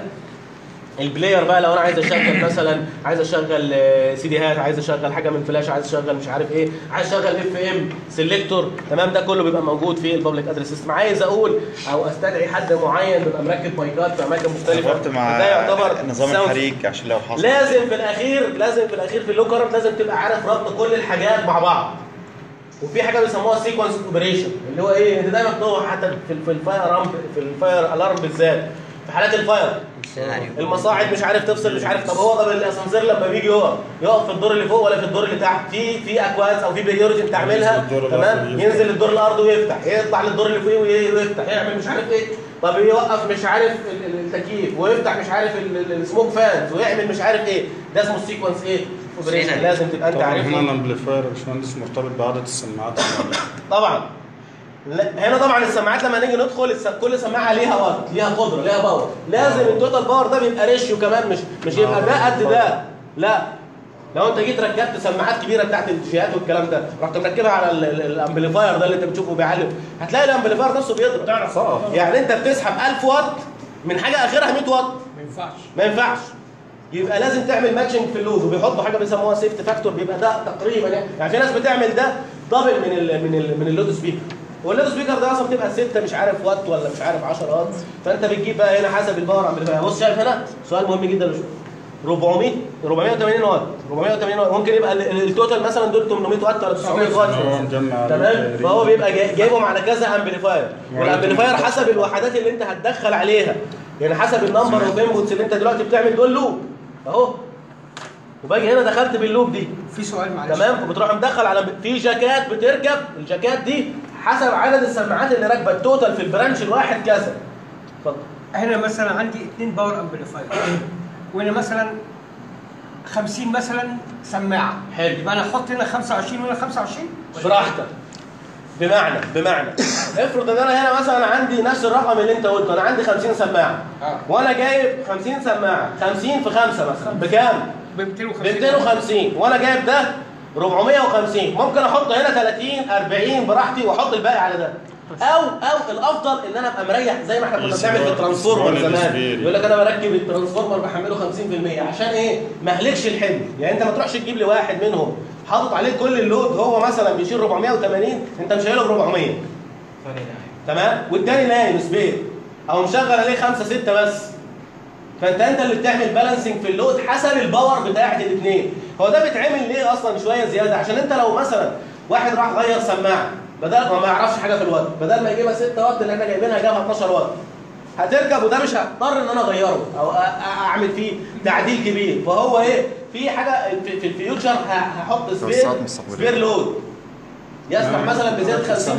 البلاير بقى لو انا عايز اشغل مثلا عايز اشغل آه، سي ديهات عايز اشغل حاجه من فلاش عايز اشغل مش عارف ايه عايز اشغل اف ام سيلكتور تمام ده كله بيبقى موجود في البابليك ادرس سيستم عايز اقول او استدعي حد معين بيبقى مركب مايكات في اماكن مختلفه ربطت مع ده يعتبر نظام sound الحريق عشان لو حصل لازم في الاخير لازم في الاخير في اللو كرنت لازم تبقى عارف ربط كل الحاجات مع بعض وفي حاجه بيسموها سيكونس اوبريشن اللي هو ايه انت دايما بتقول حتى في في الفاير رامب في الفاير الارم بالذات في حالات الفاير المصاعد مش عارف تفصل مش عارف طب هو طب الاسانسير لما بيجي يقف يقف في الدور اللي فوق ولا في الدور اللي تحت في في اكواز او في بيوريجن تعملها الدور تمام الأرضي ويفتح. ينزل الدور الارضي ويفتح يطلع للدور اللي فوقيه وي- ويفتح يعمل مش عارف ايه طب يوقف مش عارف ال- ال- التكييف ويفتح مش عارف ال- ال- السموك فانز ويعمل مش عارف ايه ده اسمه السيكونس ايه اوبريشن لازم تبقى انت طبعا عارفه هنا الامبليفاير يا باشمهندس مرتبط بعدد السماعات طبعا لا هنا طبعا السماعات لما نيجي ندخل الس... كل سماعه ليها وقت ليها قدره ليها باور لازم التوتال باور ده بيبقى ريشيو كمان مش مش يبقى ده قد ده لا لو انت جيت ركبت سماعات كبيره بتاعت الفئات والكلام ده رحت مركبها على ال- ال- الامبليفاير ده اللي انت بتشوفه بيعلم هتلاقي الامبليفاير نفسه بيضرب تعرف يعني انت بتسحب 1000 واط من حاجه اخرها 100 واط ما ينفعش ما ينفعش يبقى لازم تعمل ماتشنج في اللود وبيحطوا حاجه بيسموها سيفت فاكتور بيبقى ده تقريبا يعني يعني في ناس بتعمل ده دبل من ال من ال من اللود سبيكر واللود سبيكر ده اصلا بتبقى 6 مش عارف وات ولا مش عارف 10 وات فانت بتجيب بقى هنا حسب الباور امبليفاير بص شايف هنا سؤال مهم جدا لشوف 400 480 واط 480 واط ممكن يبقى ال- ال- التوتال مثلا دول 800 واط ولا 900 واط هو مجمع تمام فهو بيبقى جاي- جايبهم على كذا امبليفاير والامبليفاير حسب الوحدات اللي انت هتدخل عليها يعني حسب النمبر اوف انبوتس اللي انت دلوقتي بتعمل دول لوب اهو وباجي هنا دخلت باللوب دي في سؤال معلش تمام وبتروح مدخل على في جاكات بتركب الجاكات دي حسب عدد السماعات اللي راكبه التوتال في البرانش الواحد كذا اتفضل هنا مثلا عندي اثنين باور امبليفاير وهنا مثلا 50 مثلا سماعه حلو يبقى انا احط هنا 25 وهنا 25 براحتك بمعنى بمعنى افرض ان انا هنا مثلا عندي نفس الرقم اللي انت قلته انا عندي 50 سماعه وانا جايب 50 سماعه 50 في 5 مثلا بكام؟ ب 250 ب 250 وانا جايب ده 450 ممكن احط هنا 30 40 براحتي واحط الباقي على ده او او الافضل ان انا ابقى مريح زي ما احنا كنا بنعمل في الترانسفورمر زمان يقول لك انا بركب الترانسفورمر بحمله 50% عشان ايه؟ ما اهلكش الحمل يعني انت ما تروحش تجيب لي واحد منهم حاطط عليه كل اللود هو مثلا بيشيل 480 انت مش شايله ب 400 تمام والتاني نايم سبير او مشغل عليه 5 6 بس فانت انت اللي بتعمل بالانسنج في اللود حسب الباور بتاعت الاثنين هو ده بيتعمل ليه اصلا شويه زياده عشان انت لو مثلا واحد راح غير سماعه بدل ما ما يعرفش حاجه في الوات بدل ما يجيبها 6 وات اللي احنا جايبينها جابها 12 وات هتركب وده مش هضطر ان انا اغيره او أ- أ- اعمل فيه تعديل كبير فهو ايه في حاجه في, في الفيوتشر ه- هحط سبير توسعات مستقبلية. سبير لود يسمح مثلا بزياده 50% 30%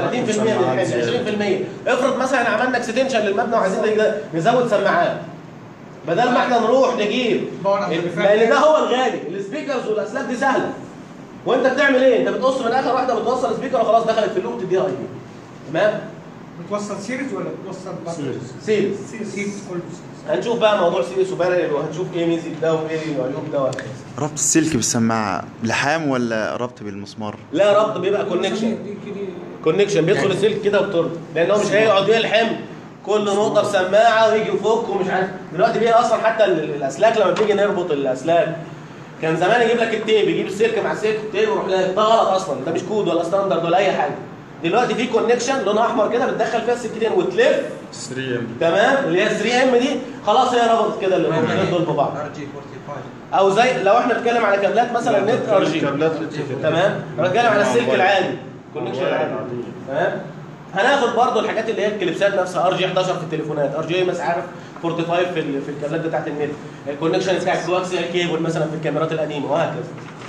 من الحمل 20% افرض مثلا عملنا اكستنشن للمبنى وعايزين نج- نزود سماعات بدل ما احنا نروح نجيب لان ده هو الغالي السبيكرز والاسلاك دي سهله وانت بتعمل ايه؟ انت بتقص من اخر واحده بتوصل سبيكر وخلاص دخلت في اللوب تديها اي بي تمام؟ بتوصل سيريز ولا بتوصل بطل؟ سيريز سيريز كله هنشوف بقى موضوع سيريس وبارل وهنشوف ايه ميزه ده وايه عيوب ده وهكذا ربط السلك بالسماعة لحام ولا ربط بالمسمار؟ لا ربط بيبقى كونكشن كونكشن بيدخل السلك كده وبتربط لان هو مش هيقعد يلحم كل نقطه بسماعه ويجي يفك ومش عارف دلوقتي بيه اصلا حتى ال- الاسلاك لما بنيجي نربط الاسلاك كان زمان يجيب لك التيب يجيب السلك مع السلك التيب ويروح لاقي ده غلط اصلا ده مش كود ولا ستاندرد ولا اي حاجه دلوقتي في كونكشن لونها احمر كده بتدخل فيها السلكتين وتلف 3 ام تمام اللي هي 3 ام دي خلاص هي ربطت كده الاثنين دول ببعض ار جي 45 او زي لو احنا بنتكلم على كابلات مثلا نت ار جي كابلات تمام انا بتكلم على السلك العادي كونكشن العادي تمام هناخد برضو الحاجات اللي هي الكليبسات نفسها ار جي 11 في التليفونات ار جي مش عارف 45 في ال- في الكابلات بتاعت النت الكونكشن بتاع الكواكسيال كيبل مثلا في الكاميرات القديمه وهكذا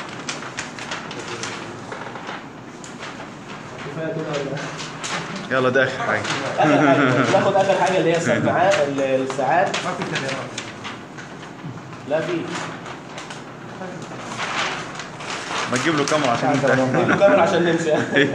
كفايه كده ولا إيه؟ يلا ده آخر حاجة اخر حاجه ناخد اخر حاجه اللي هي السماعات ال- الساعات ما في كاميرات لا في ما تجيب له كاميرا عشان نجيب له كاميرا عشان نمشي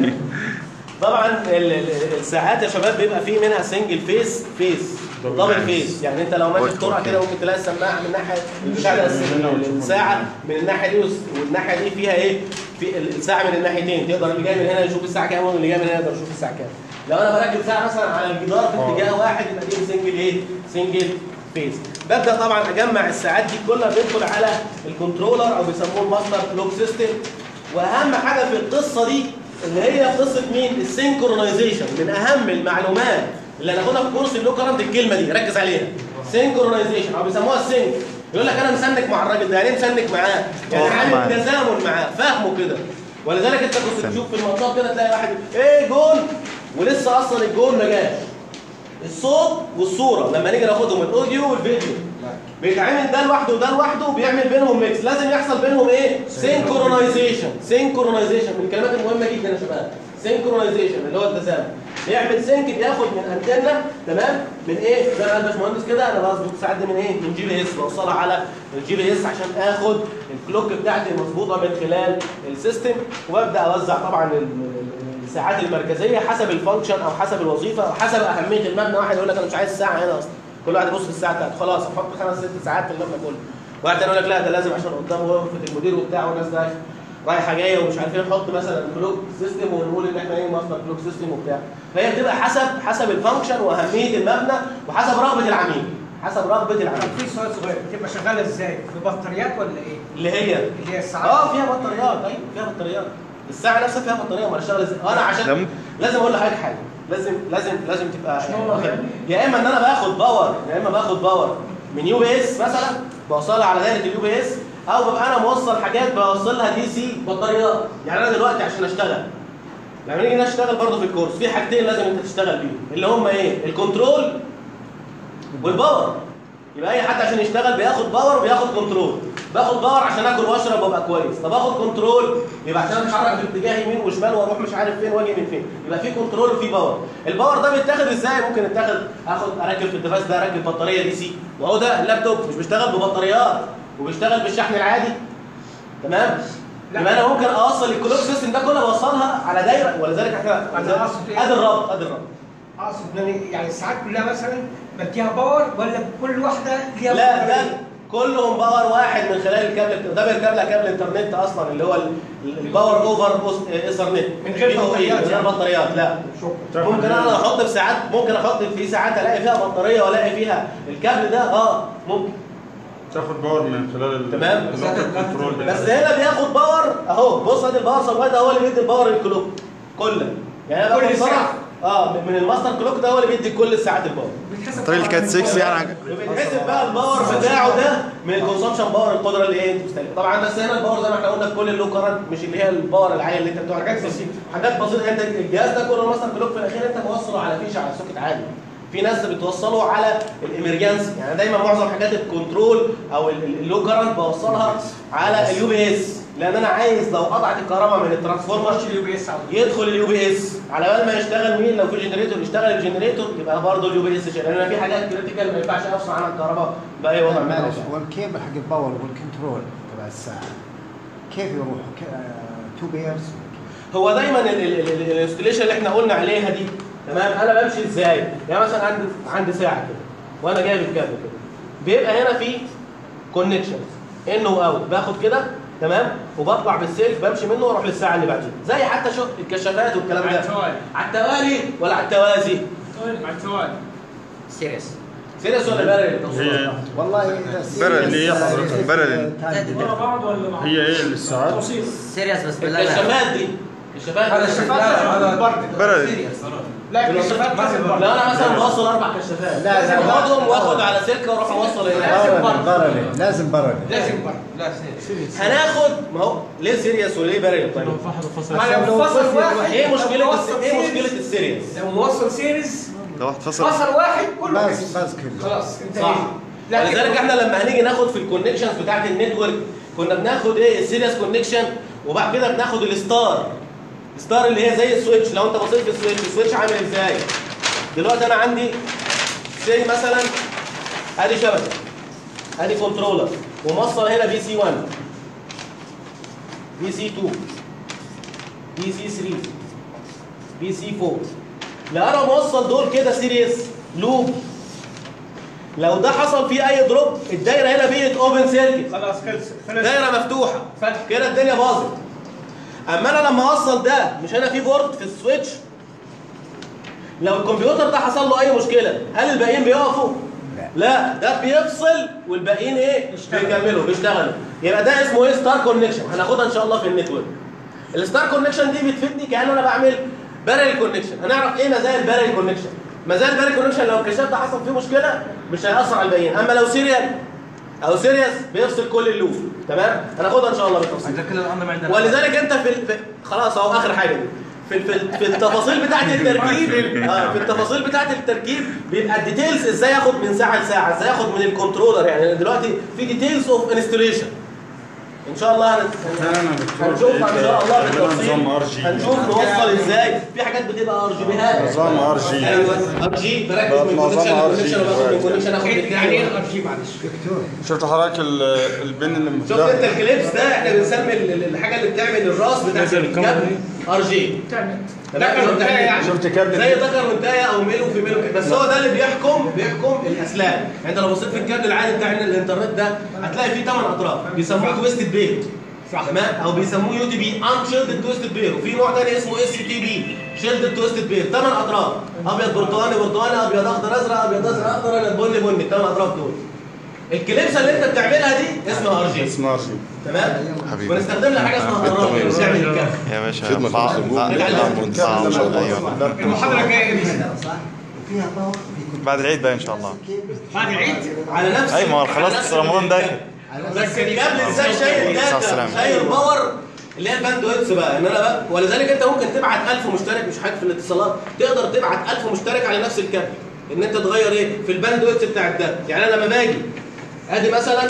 طبعا ال- ال- الساعات يا شباب بيبقى فيه منها سنجل فيس فيس دبل فيس يعني انت لو ماشي بسرعه كده ممكن تلاقي السماعه من ناحيه البتاع ده الساعه من الناحيه دي والس- والناحيه دي فيها ايه في ال- الساعه من الناحيتين تقدر اللي جاي من هنا يشوف الساعه كام واللي جاي من هنا يقدر يشوف الساعه كام لو انا بركب ساعه مثلا على الجدار في اتجاه واحد يبقى دي سنجل ايه سنجل فيس ببدا طبعا اجمع الساعات دي كلها بيدخل على الكنترولر او بيسموه الماستر كلوك سيستم واهم حاجه في القصه دي اللي هي قصه مين السينكرونايزيشن من اهم المعلومات اللي هناخدها في كورس اللو كرنت الكلمه دي ركز عليها سينكرونايزيشن او بيسموها السينك يقول لك انا مسنك مع الراجل ده يعني ايه مسنك معاه يعني اه، عامل معاه. تزامن معاه فاهمه كده ولذلك انت كنت تشوف في الماتشات كده تلاقي واحد ايه جون ولسه اصلا الجون ما جاش الصوت والصوره لما نيجي ناخدهم الاوديو والفيديو بيتعمل ده لوحده وده لوحده وبيعمل بينهم ميكس لازم يحصل بينهم ايه سينكرونايزيشن سينكرونايزيشن من الكلمات المهمه جدا يا شباب سينكرونايزيشن اللي هو التزامن بيعمل سينك بياخد من انتنه تمام من ايه زي ما قال الباشمهندس كده انا بظبط الساعات دي من ايه من جي بي اس بوصلها على الجي بي اس عشان اخد الكلوك بتاعتي مظبوطه من خلال السيستم وببدا اوزع طبعا ال- ال- الساعات المركزيه حسب الفانكشن او حسب الوظيفه او حسب اهميه المبنى واحد يقول لك انا مش عايز ساعه هنا اصلا كل واحد يبص في الساعه بتاعته خلاص احط خمس ست ساعات في المبنى كله واحد تاني يقول لك لا ده لازم عشان قدام غرفه المدير وبتاع والناس ده رايحه جايه ومش عارفين نحط مثلا كلوك سيستم ونقول ان احنا ايه ماستر كلوك سيستم وبتاع فهي بتبقى حسب حسب الفانكشن واهميه المبنى وحسب رغبه العميل حسب رغبه العميل في سؤال صغير بتبقى شغاله ازاي؟ ببطاريات ولا ايه؟ اللي هي اللي هي الساعات اه فيها بطاريات ايوه فيها بطاريات الساعه نفسها فيها بطاريه امال اشتغل ازاي انا عشان لم- لازم اقول لحضرتك حاجه لازم لازم لازم تبقى شنو هو واخد- يعني؟ يا اما ان انا باخد باور يا اما باخد باور من يو بي اس مثلا بوصلها على دايره اليو بي اس او ببقى انا موصل حاجات بوصلها دي سي بطاريات يعني انا دلوقتي عشان اشتغل لما نيجي نشتغل برضه في الكورس في حاجتين لازم انت تشتغل بيهم اللي هم ايه الكنترول والباور يبقى اي حد عشان يشتغل بياخد باور وبياخد كنترول باخد باور عشان اكل واشرب وابقى كويس طب اخد كنترول يبقى عشان اتحرك في اتجاه يمين وشمال واروح مش عارف فين واجي من فين يبقى في كنترول وفي باور الباور ده بيتاخد ازاي ممكن يتاخد اخد اركب في الديفايس ده اركب بطاريه دي سي وهو ده اللابتوب مش بيشتغل ببطاريات وبيشتغل بالشحن العادي تمام يبقى انا ممكن اوصل الكلوك سيستم ده كله اوصلها على دايره ولذلك احنا أنا أقصد إيه؟ ادي الربط ادي الربط اقصد ان يعني الساعات كلها مثلا بديها باور ولا كل واحده ليها لا باور؟ ده كلهم باور واحد من خلال الكابل ده بيركب لها كابل انترنت اصلا اللي هو ال- ال- الباور اوفر ايثرنت من غير بطاريات من غير يعني. بطاريات لا ممكن انا احط في ساعات ممكن احط في ساعات الاقي فيها بطاريه والاقي فيها الكابل ده اه ممكن تاخد باور من خلال ال- تمام. اللوكال كنترول بس هنا بياخد باور اهو بص ادي الباور سبلاي ده هو اللي بيدي الباور للكلوك كله يعني انا كل باخد ساعة. طرف اه من- من الماستر كلوك ده هو اللي بيدي كل الساعات الباور طريق الكات 6 يعني بيتحسب بقى الباور بتاعه ده من الكونسومشن باور القدره اللي ايه انت بتستهلكها طبعا بس هنا الباور زي ما احنا قلنا في كل اللو كرنت مش اللي هي الباور العاليه اللي انت بتقعد حاجات بسيطه حاجات بسيطه انت الجهاز ده كله مثلا كلوك في الاخير انت موصله على فيشه على سوكت عادي في ناس بتوصله على الامرجنسي يعني دايما معظم حاجات الكنترول او ال- ال- اللو كرنت بوصلها على اليو بي اس لان انا عايز لو قطعت الكهرباء من الترانسفورمر اليو بي اس يدخل اليو بي اس على بال ما يشتغل مين لو في جنريتور يشتغل الجنريتور يبقى برضه اليو بي اس شغال لان في حاجات كريتيكال ما ينفعش افصل عنها الكهرباء باي وضع من معلش الأوضاع. هو الكيبل حق الباور والكنترول تبع الساعه كيف يروح؟ تو بيرز هو دايما الانستليشن اللي احنا قلنا عليها دي تمام انا بمشي ازاي؟ يعني مثلا عندي عندي ساعه كده وانا جايب الكابل كده بيبقى هنا في كونكشن ان واوت باخد كده تمام وبطلع بالسلك بمشي منه واروح للساعه اللي بعديها زي حتى شوف الكشافات والكلام ده على التوالي. على التوالي ولا على التوازي؟ مع التوالي سيريس سيريس ولا بارل؟ هي والله اذا برل. اللي هي حضرتك برل. ورا بعض ولا مع هي ايه الساعات توصيل سيريس بس بالله لا. الكشافات دي الكشافات هذا الشفاف هذا برل لا الكشافات ما في لو انا مثلا بوصل اربع كشافات لا، لازم لا. اخدهم واخد على سلكه واروح اوصل هنا برل برل لازم برل لازم برضه لا سيريس هناخد ما هو ليه سيريس وليه بارل طيب؟ انا لو فصل واحد ايه مشكله لو الس- وصل ايه سيريز- مشكله السيريس؟ لو موصل سيريز لو واحد فصل فصل واحد كله بس بس بس كله خلاص انتهينا صح ولذلك احنا لما هنيجي ناخد في الكونكشنز بتاعت النتورك كنا بناخد ايه السيريس كونكشن وبعد كده بناخد الستار الستار اللي هي زي السويتش لو انت بصيت في السويتش السويتش عامل ازاي دلوقتي انا عندي زي مثلا ادي شبكه ادي كنترولر وموصل هنا بي سي 1 بي سي 2 بي سي 3 بي سي 4 لو انا موصل دول كده سيريس لوب لو ده حصل فيه اي دروب الدايره هنا بقت اوبن سيركت خلاص خلص خلص دايره مفتوحه فتح. كده الدنيا باظت اما انا لما اوصل ده مش هنا في بورد في السويتش لو الكمبيوتر ده حصل له اي مشكله هل الباقيين بيقفوا لا ده بيفصل والباقيين ايه بيكملوا بيشتغلوا يبقى ده اسمه ايه ستار كونكشن هناخدها ان شاء الله في النتورك الستار كونكشن دي بتفيدني كأن انا بعمل بارل كونكشن هنعرف ايه مزايا البارل كونكشن مزايا البارل كونكشن لو الكشاف ده حصل فيه مشكله مش هيأثر على الباقيين اما لو سيريال او سيريس بيفصل كل اللوب تمام هناخدها ان شاء الله بالتفصيل اذا كل الامر ما عندنا ولذلك انت في, ال- في خلاص اهو اخر حاجه دي في في في التفاصيل بتاعه التركيب اه في التفاصيل بتاعه التركيب بيبقى الديتيلز ازاي اخد من ساعه لساعه ازاي اخد من الكنترولر يعني دلوقتي في ديتيلز اوف انستليشن ان شاء الله هن- هنشوفها ان شاء الله بالتفصيل نظام ار جي هنشوف نوصل ازاي في حاجات بتبقى ار جي بيهات نظام ار جي ايوه ار جي بركز بقت من معظمها كونكشن RG لكونكشن وباخد من دلوقتي. كونكشن اخد من يعني ايه التاني. ار جي معلش دكتور شفت حضرتك ال- البن اللي شفت انت مفتاح الكليبس ده احنا بنسمي ال- ال- الحاجه اللي بتعمل الراس بتاعت الكابل ار جي دكر منتهي يعني. شفت كابل زي ذكر منتهيه او ميلو في ميلو كده. بس هو ده اللي بيحكم بيحكم الاسلاك يعني انت لو بصيت في الكابل العادي بتاع الانترنت ده هتلاقي فيه ثمان اطراف بيسموه تويستد بير تمام او بيسموه يو تي بي ان شيلدد تويستد بير وفي نوع ثاني اسمه اس تي بي شيلدد تويستد بير ثمان اطراف ابيض برتقاني برتقاني ابيض اخضر ازرق ابيض ازرق اخضر ابيض بني بني الثمان اطراف دول الكليبسه اللي انت بتعملها دي اسمها ار جي اسمه ار جي تمام حبيبي ونستخدم لها حاجه اسمها الرابط اللي بتعمل الكابل يا باشا خدمة فع- خمسة فع- جوجل. فع- فع- ايوه المحاضره الجايه امتى؟ صح وفيها باور في كل بعد العيد بقى ان شاء الله بعد العيد على نفس اي ما هو على خلاص نفس رمضان داخل بس الكابل ازاي شايل السلام داتا عليكم. شايل باور اللي هي الباند ويدث بقى ان انا بقى ولذلك انت ممكن تبعت 1000 مشترك مش حاجه في الاتصالات تقدر تبعت 1000 مشترك على نفس الكابل ان انت تغير ايه في الباند ويدث بتاع الداتا يعني انا لما باجي ادي مثلا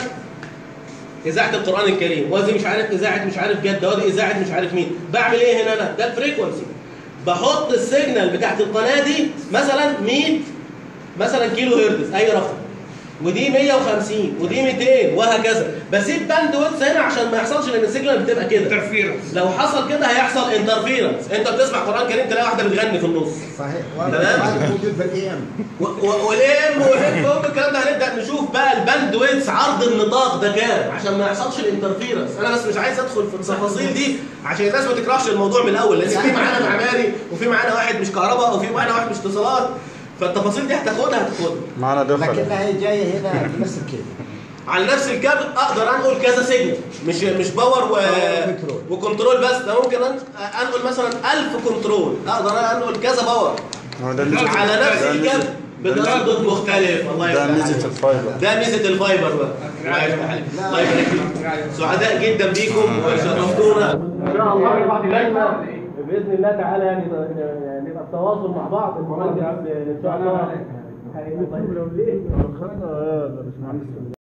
اذاعه القران الكريم وادي مش عارف اذاعه مش عارف جده وادي اذاعه مش عارف مين بعمل ايه هنا انا ده الفريكونسي بحط السيجنال بتاعت القناه دي مثلا 100 مثلا كيلو هرتز اي رقم ودي 150 ودي 200 وهكذا بسيب باند ويدث هنا عشان ما يحصلش لان السيجنال بتبقى كده انترفيرنس لو حصل كده هيحصل انترفيرنس انت بتسمع قران كريم تلاقي واحده بتغني في النص صحيح تمام وهذا موجود بالاي ام والاي ام والهيد فوق الكلام ده هنبدا نشوف بقى الباند ويدث عرض النطاق ده كام عشان ما يحصلش الانترفيرنس انا بس مش عايز ادخل في التفاصيل دي عشان الناس ما تكرهش الموضوع من الاول لان في معانا معماري وفي معانا واحد مش كهرباء وفي معانا واحد مش اتصالات فالتفاصيل دي هتاخدها هتاخدها معانا دخل لكنها هي جايه هنا بنفس الكيف على نفس الكابل اقدر انقل كذا سيجنال مش مش باور و... وكنترول بس ده ممكن أن- انقل مثلا 1000 كنترول اقدر انقل كذا باور هو ده ميزة- على نفس ده الكابل ميزة- ده بتردد مختلف الله ده يفتح ميزة عليك. الفايبر ده ميزه الفايبر بقى الله يفتح عليك الله يبارك فيك سعداء جدا بيكم وشرفتونا ان شاء الله دايما باذن الله تعالى يعني يعني نبقى في تواصل مع بعض المهندس ان شاء الله هيبقى-